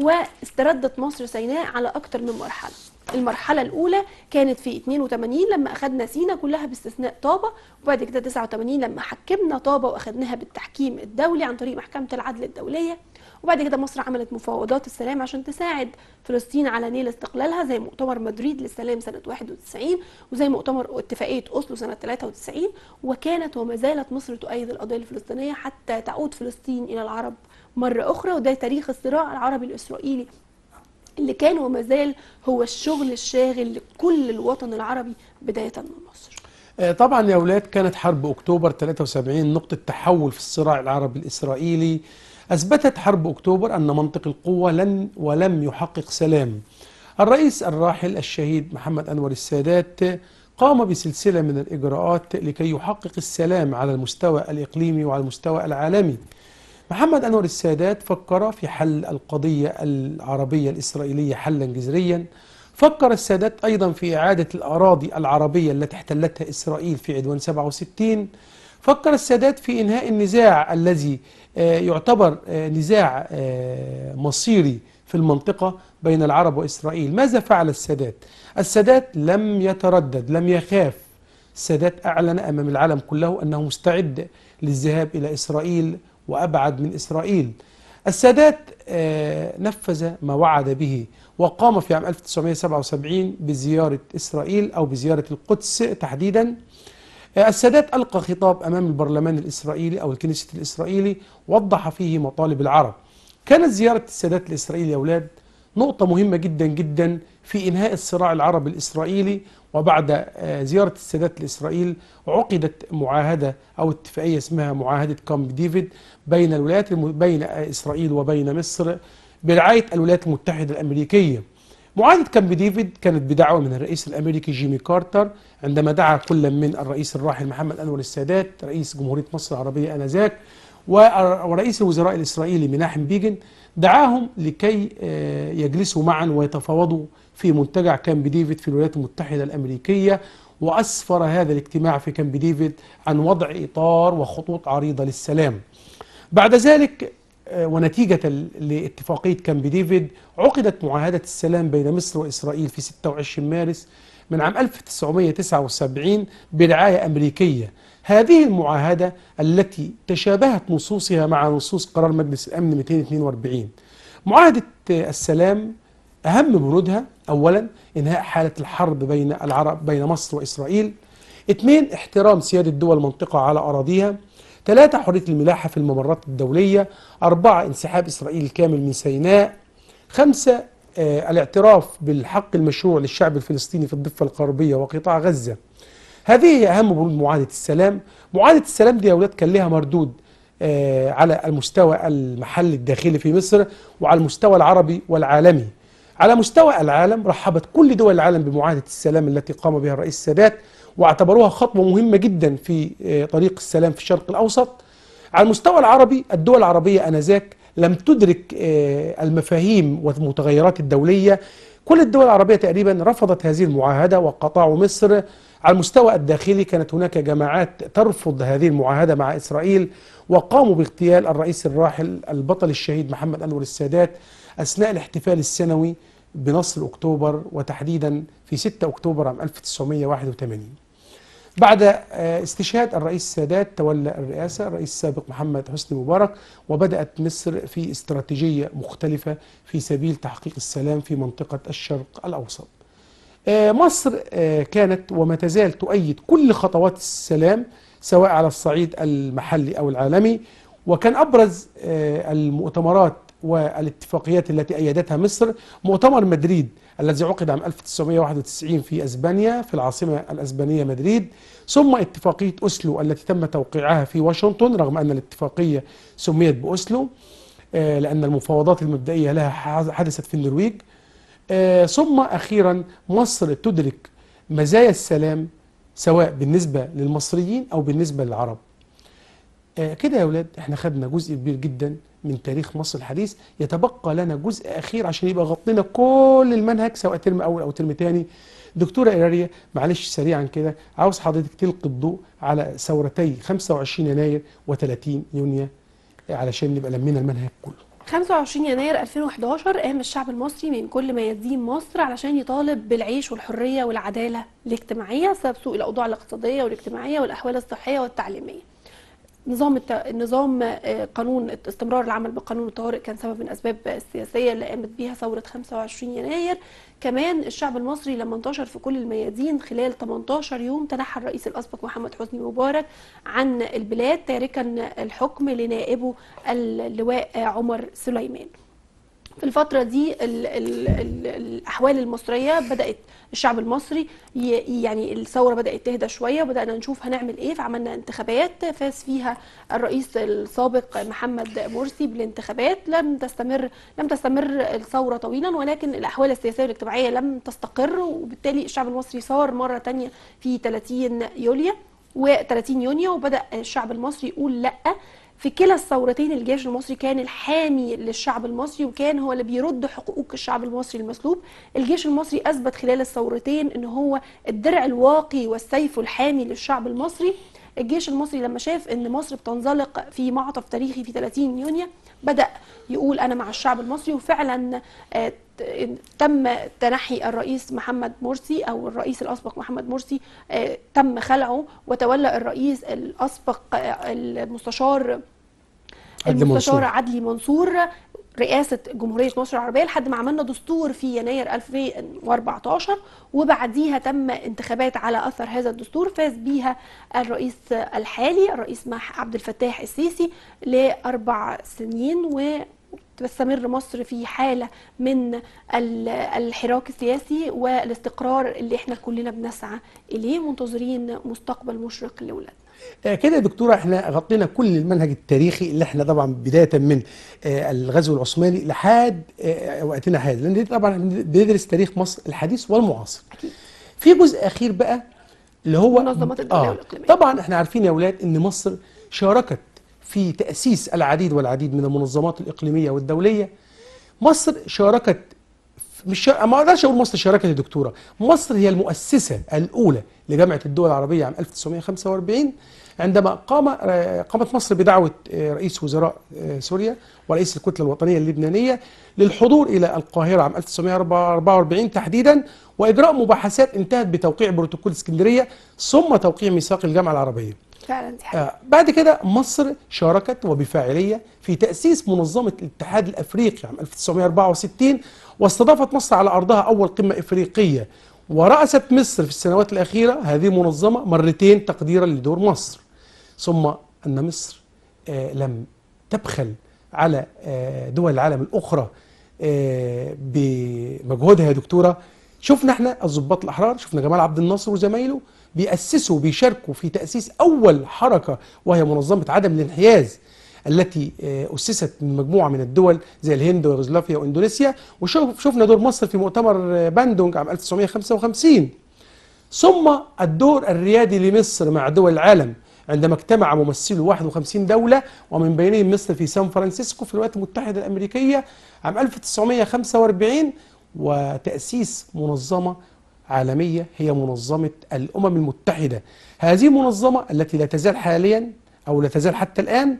واستردت مصر سيناء على اكثر من مرحله. المرحله الاولى كانت في 82 لما اخذنا سينا كلها باستثناء طابه وبعد كده 89 لما حكمنا طابه واخذناها بالتحكيم الدولي عن طريق محكمه العدل الدوليه وبعد كده مصر عملت مفاوضات السلام عشان تساعد فلسطين على نيل استقلالها زي مؤتمر مدريد للسلام سنة 91 وزي مؤتمر اتفاقية أوسلو سنة 93 وكانت وما زالت مصر تؤيد القضية الفلسطينية حتى تعود فلسطين إلى العرب مرة أخرى وده تاريخ الصراع العربي الإسرائيلي اللي كان وما زال هو الشغل الشاغل لكل الوطن العربي بداية من مصر آه، طبعا يا اولاد كانت حرب اكتوبر 73 نقطه تحول في الصراع العربي الاسرائيلي اثبتت حرب اكتوبر ان منطق القوه لن ولم يحقق سلام الرئيس الراحل الشهيد محمد انور السادات قام بسلسله من الاجراءات لكي يحقق السلام على المستوى الاقليمي وعلى المستوى العالمي محمد انور السادات فكر في حل القضيه العربيه الاسرائيليه حلا جذريا فكر السادات ايضا في اعاده الاراضي العربيه التي احتلتها اسرائيل في عدوان 67 فكر السادات في انهاء النزاع الذي آه، يعتبر آه، نزاع آه، مصيري في المنطقه بين العرب واسرائيل ماذا فعل السادات السادات لم يتردد لم يخاف السادات اعلن امام العالم كله انه مستعد للذهاب الى اسرائيل وابعد من اسرائيل السادات آه، نفذ ما وعد به وقام في عام 1977 بزيارة إسرائيل أو بزيارة القدس تحديدا آه، السادات ألقى خطاب أمام البرلمان الإسرائيلي أو الكنيسة الإسرائيلي وضح فيه مطالب العرب كانت زيارة السادات لإسرائيل يا أولاد نقطة مهمة جدا جدا في إنهاء الصراع العربي الإسرائيلي وبعد آه، زيارة السادات لإسرائيل عقدت معاهدة أو اتفاقية اسمها معاهدة كامب ديفيد بين الولايات الم... بين إسرائيل وبين مصر برعاية الولايات المتحدة الأمريكية معاهدة كامب ديفيد كانت بدعوة من الرئيس الأمريكي جيمي كارتر عندما دعا كل من الرئيس الراحل محمد أنور السادات رئيس جمهورية مصر العربية آنذاك و- ورئيس الوزراء الإسرائيلي مناحم بيجن دعاهم لكي آه، يجلسوا معا ويتفاوضوا في منتجع كامب ديفيد في الولايات المتحدة الأمريكية وأسفر هذا الاجتماع في كامب ديفيد عن وضع إطار وخطوط عريضة للسلام بعد ذلك آه، ونتيجة لاتفاقية كامب ديفيد عقدت معاهدة السلام بين مصر وإسرائيل في 26 مارس من عام 1979 برعاية أمريكية هذه المعاهدة التي تشابهت نصوصها مع نصوص قرار مجلس الأمن 242 معاهدة السلام أهم بنودها أولا إنهاء حالة الحرب بين العرب بين مصر وإسرائيل اثنين احترام سيادة دول المنطقة على أراضيها ثلاثة حرية الملاحة في الممرات الدولية أربعة انسحاب إسرائيل الكامل من سيناء خمسة آه الاعتراف بالحق المشروع للشعب الفلسطيني في الضفة الغربية وقطاع غزة هذه هي أهم بنود معاهدة السلام معاهدة السلام دي يا أولاد كان لها مردود آه على المستوى المحلي الداخلي في مصر وعلى المستوى العربي والعالمي على مستوى العالم رحبت كل دول العالم بمعاهدة السلام التي قام بها الرئيس السادات واعتبروها خطوة مهمة جدا في آه، طريق السلام في الشرق الأوسط على المستوى العربي الدول العربية أنذاك لم تدرك آه، المفاهيم والمتغيرات الدولية كل الدول العربية تقريبا رفضت هذه المعاهدة وقطعوا مصر على المستوى الداخلي كانت هناك جماعات ترفض هذه المعاهدة مع إسرائيل وقاموا باغتيال الرئيس الراحل البطل الشهيد محمد أنور السادات أثناء الاحتفال السنوي بنصر أكتوبر وتحديدا في 6 أكتوبر عام 1981 بعد آه، استشهاد الرئيس السادات تولى الرئاسة الرئيس السابق محمد حسني مبارك وبدأت مصر في استراتيجية مختلفة في سبيل تحقيق السلام في منطقة الشرق الأوسط آه، مصر آه، كانت وما تزال تؤيد كل خطوات السلام سواء على الصعيد المحلي أو العالمي وكان أبرز آه، المؤتمرات والاتفاقيات التي أيدتها مصر مؤتمر مدريد الذي عقد عام 1991 في أسبانيا في العاصمة الأسبانية مدريد ثم اتفاقية أسلو التي تم توقيعها في واشنطن رغم أن الاتفاقية سميت بأسلو آه، لأن المفاوضات المبدئية لها حدثت في النرويج آه، ثم أخيرا مصر تدرك مزايا السلام سواء بالنسبة للمصريين أو بالنسبة للعرب آه، كده يا أولاد احنا خدنا جزء كبير جدا من تاريخ مصر الحديث يتبقى لنا جزء أخير عشان يبقى غطينا كل المنهج سواء ترم أول أو ترم تاني دكتورة إيراريا معلش سريعا كده عاوز حضرتك تلقي الضوء على ثورتي 25 يناير و30 يونيو علشان نبقى لمينا المنهج كله 25 يناير 2011 قام الشعب المصري من كل ميادين مصر علشان يطالب بالعيش والحرية والعدالة الاجتماعية بسبب سوء الأوضاع الاقتصادية والاجتماعية والأحوال الصحية والتعليمية نظام الت... نظام آه، قانون استمرار العمل بقانون الطوارئ كان سبب من الاسباب السياسيه اللي قامت بيها ثوره 25 يناير كمان الشعب المصري لما انتشر في كل الميادين خلال 18 يوم تنحى الرئيس الاسبق محمد حسني مبارك عن البلاد تاركا الحكم لنائبه اللواء عمر سليمان في الفترة دي ال ال ال الأحوال المصرية بدأت الشعب المصري ي- يعني الثورة بدأت تهدى شوية وبدأنا نشوف هنعمل إيه فعملنا انتخابات فاز فيها الرئيس السابق محمد مرسي بالانتخابات لم تستمر لم تستمر الثورة طويلا ولكن الأحوال السياسية والاجتماعية لم تستقر وبالتالي الشعب المصري ثار مرة تانية في 30 يوليو و30 يونيو وبدأ الشعب المصري يقول لأ في كلا الثورتين الجيش المصري كان الحامي للشعب المصري وكان هو اللي بيرد حقوق الشعب المصري المسلوب الجيش المصري اثبت خلال الثورتين ان هو الدرع الواقي والسيف الحامي للشعب المصري الجيش المصري لما شاف ان مصر بتنزلق في معطف تاريخي في 30 يونيو بدا يقول انا مع الشعب المصري وفعلا آه، ت- تم تنحي الرئيس محمد مرسي او الرئيس الاسبق محمد مرسي آه، تم خلعه وتولى الرئيس الاسبق آه، المستشار عدلي المستشار منصور. عدلي منصور رئاسة جمهورية مصر العربية لحد ما عملنا دستور في يناير 2014 وبعديها تم انتخابات على أثر هذا الدستور فاز بيها الرئيس الحالي الرئيس مح عبد الفتاح السيسي لأربع سنين و تستمر مصر في حالة من ال- الحراك السياسي والاستقرار اللي احنا كلنا بنسعى إليه منتظرين مستقبل مشرق لأولادنا آه، كده يا دكتورة احنا غطينا كل المنهج التاريخي اللي احنا طبعا بداية من آه، الغزو العثماني لحد آه، وقتنا هذا لان دي طبعا بندرس تاريخ مصر الحديث والمعاصر أكيد في جزء اخير بقى اللي هو منظمات الدولية والإقليمية. طبعا احنا عارفين يا اولاد ان مصر شاركت في تأسيس العديد والعديد من المنظمات الإقليمية والدولية مصر شاركت مش ما اقدرش اقول مصر شاركت يا دكتوره مصر هي المؤسسه الاولى لجامعه الدول العربيه عام 1945 عندما قام آه، قامت مصر بدعوه آه، رئيس وزراء آه، سوريا ورئيس الكتله الوطنيه اللبنانيه للحضور الى القاهره عام 1944 تحديدا واجراء مباحثات انتهت بتوقيع بروتوكول اسكندريه ثم توقيع ميثاق الجامعه العربيه فعلا دي حقيقة. آه، بعد كده مصر شاركت وبفاعلية في تأسيس منظمة الاتحاد الأفريقي عام 1964 واستضافت مصر على أرضها أول قمة إفريقية ورأست مصر في السنوات الأخيرة هذه المنظمة مرتين تقديرا لدور مصر ثم أن مصر آه، لم تبخل على آه، دول العالم الأخرى آه، بمجهودها يا دكتورة شفنا احنا الضباط الأحرار شفنا جمال عبد الناصر وزمايله بيأسسوا بيشاركوا في تأسيس أول حركة وهي منظمة عدم الانحياز التي آه، أسست من مجموعة من الدول زي الهند ويوغوسلافيا وإندونيسيا وشفنا دور مصر في مؤتمر آه، باندونج عام 1955 ثم الدور الريادي لمصر مع دول العالم عندما اجتمع ممثلو 51 دولة ومن بينهم مصر في سان فرانسيسكو في الولايات المتحدة الأمريكية عام 1945 وتأسيس منظمة عالمية هي منظمة الأمم المتحدة هذه المنظمة التي لا تزال حاليا أو لا تزال حتى الآن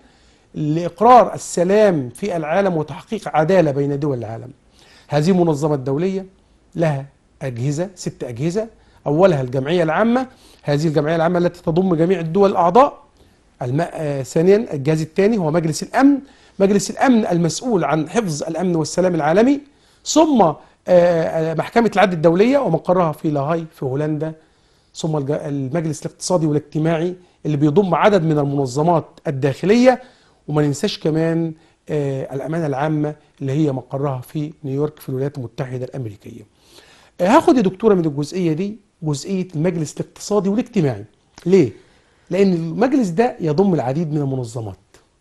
لإقرار السلام في العالم وتحقيق عدالة بين دول العالم هذه المنظمة الدولية لها أجهزة ست أجهزة أولها الجمعية العامة هذه الجمعية العامة التي تضم جميع الدول الأعضاء الم... آه ثانيا الجهاز الثاني هو مجلس الأمن مجلس الأمن المسؤول عن حفظ الأمن والسلام العالمي ثم آه، آه، محكمة العدل الدولية ومقرها في لاهاي في هولندا ثم الج- المجلس الاقتصادي والاجتماعي اللي بيضم عدد من المنظمات الداخلية وما ننساش كمان آه، الأمانة العامة اللي هي مقرها في نيويورك في الولايات المتحدة الأمريكية آه، هاخد يا دكتورة من الجزئية دي جزئية المجلس الاقتصادي والاجتماعي ليه؟ لأن المجلس ده يضم العديد من المنظمات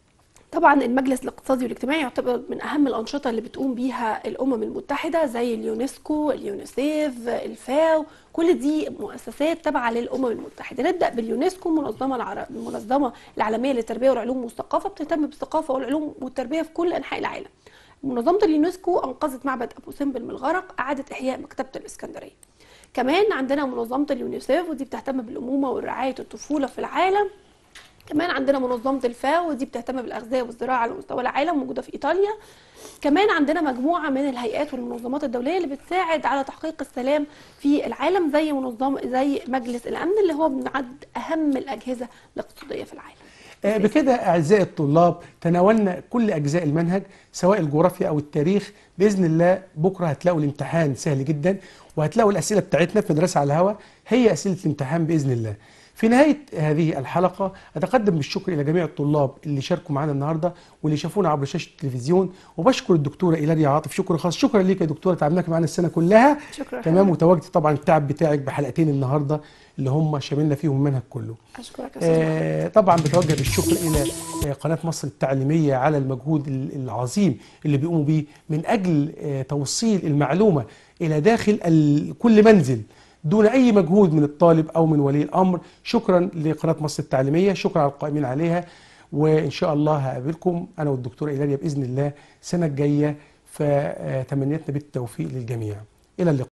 طبعا المجلس الاقتصادي والاجتماعي يعتبر من اهم الانشطه اللي بتقوم بيها الامم المتحده زي اليونسكو اليونيسيف الفاو كل دي مؤسسات تابعه للامم المتحده نبدا باليونسكو منظمه العر... المنظمه العالميه للتربيه والعلوم والثقافه بتهتم بالثقافه والعلوم والتربيه في كل انحاء العالم منظمه اليونسكو انقذت معبد ابو سمبل من الغرق اعادت احياء مكتبه الاسكندريه كمان عندنا منظمه اليونيسيف ودي بتهتم بالامومه ورعايه الطفوله في العالم كمان عندنا منظمة الفاو ودي بتهتم بالأغذية والزراعة على مستوى العالم موجودة في إيطاليا كمان عندنا مجموعة من الهيئات والمنظمات الدولية اللي بتساعد على تحقيق السلام في العالم زي منظمة زي مجلس الأمن اللي هو بنعد أهم الأجهزة الاقتصادية في العالم آه، بكده أعزائي الطلاب تناولنا كل أجزاء المنهج سواء الجغرافيا أو التاريخ بإذن الله بكرة هتلاقوا الامتحان سهل جدا وهتلاقوا الأسئلة بتاعتنا في مدرسة على الهواء هي أسئلة الامتحان بإذن الله في نهاية هذه الحلقة أتقدم بالشكر إلى جميع الطلاب اللي شاركوا معنا النهاردة واللي شافونا عبر شاشة التلفزيون وبشكر الدكتورة إيلاريا عاطف شكر خاص شكرا ليك يا دكتورة تعبناك معنا السنة كلها شكرا تمام وتواجدي طبعا التعب بتاعك بحلقتين النهاردة اللي هم شاملنا فيهم المنهج كله أشكرك يا أستاذ محمد. آه، طبعا بتوجه بالشكر الى آه، قناه مصر التعليميه على المجهود ال- العظيم اللي بيقوموا بيه من اجل آه، توصيل المعلومه الى داخل ال- كل منزل دون اي مجهود من الطالب او من ولي الامر شكرا لقناه مصر التعليميه شكرا على القائمين عليها وان شاء الله هقابلكم انا والدكتوره ايلاريا باذن الله السنه الجايه فتمنياتنا بالتوفيق للجميع الى اللقاء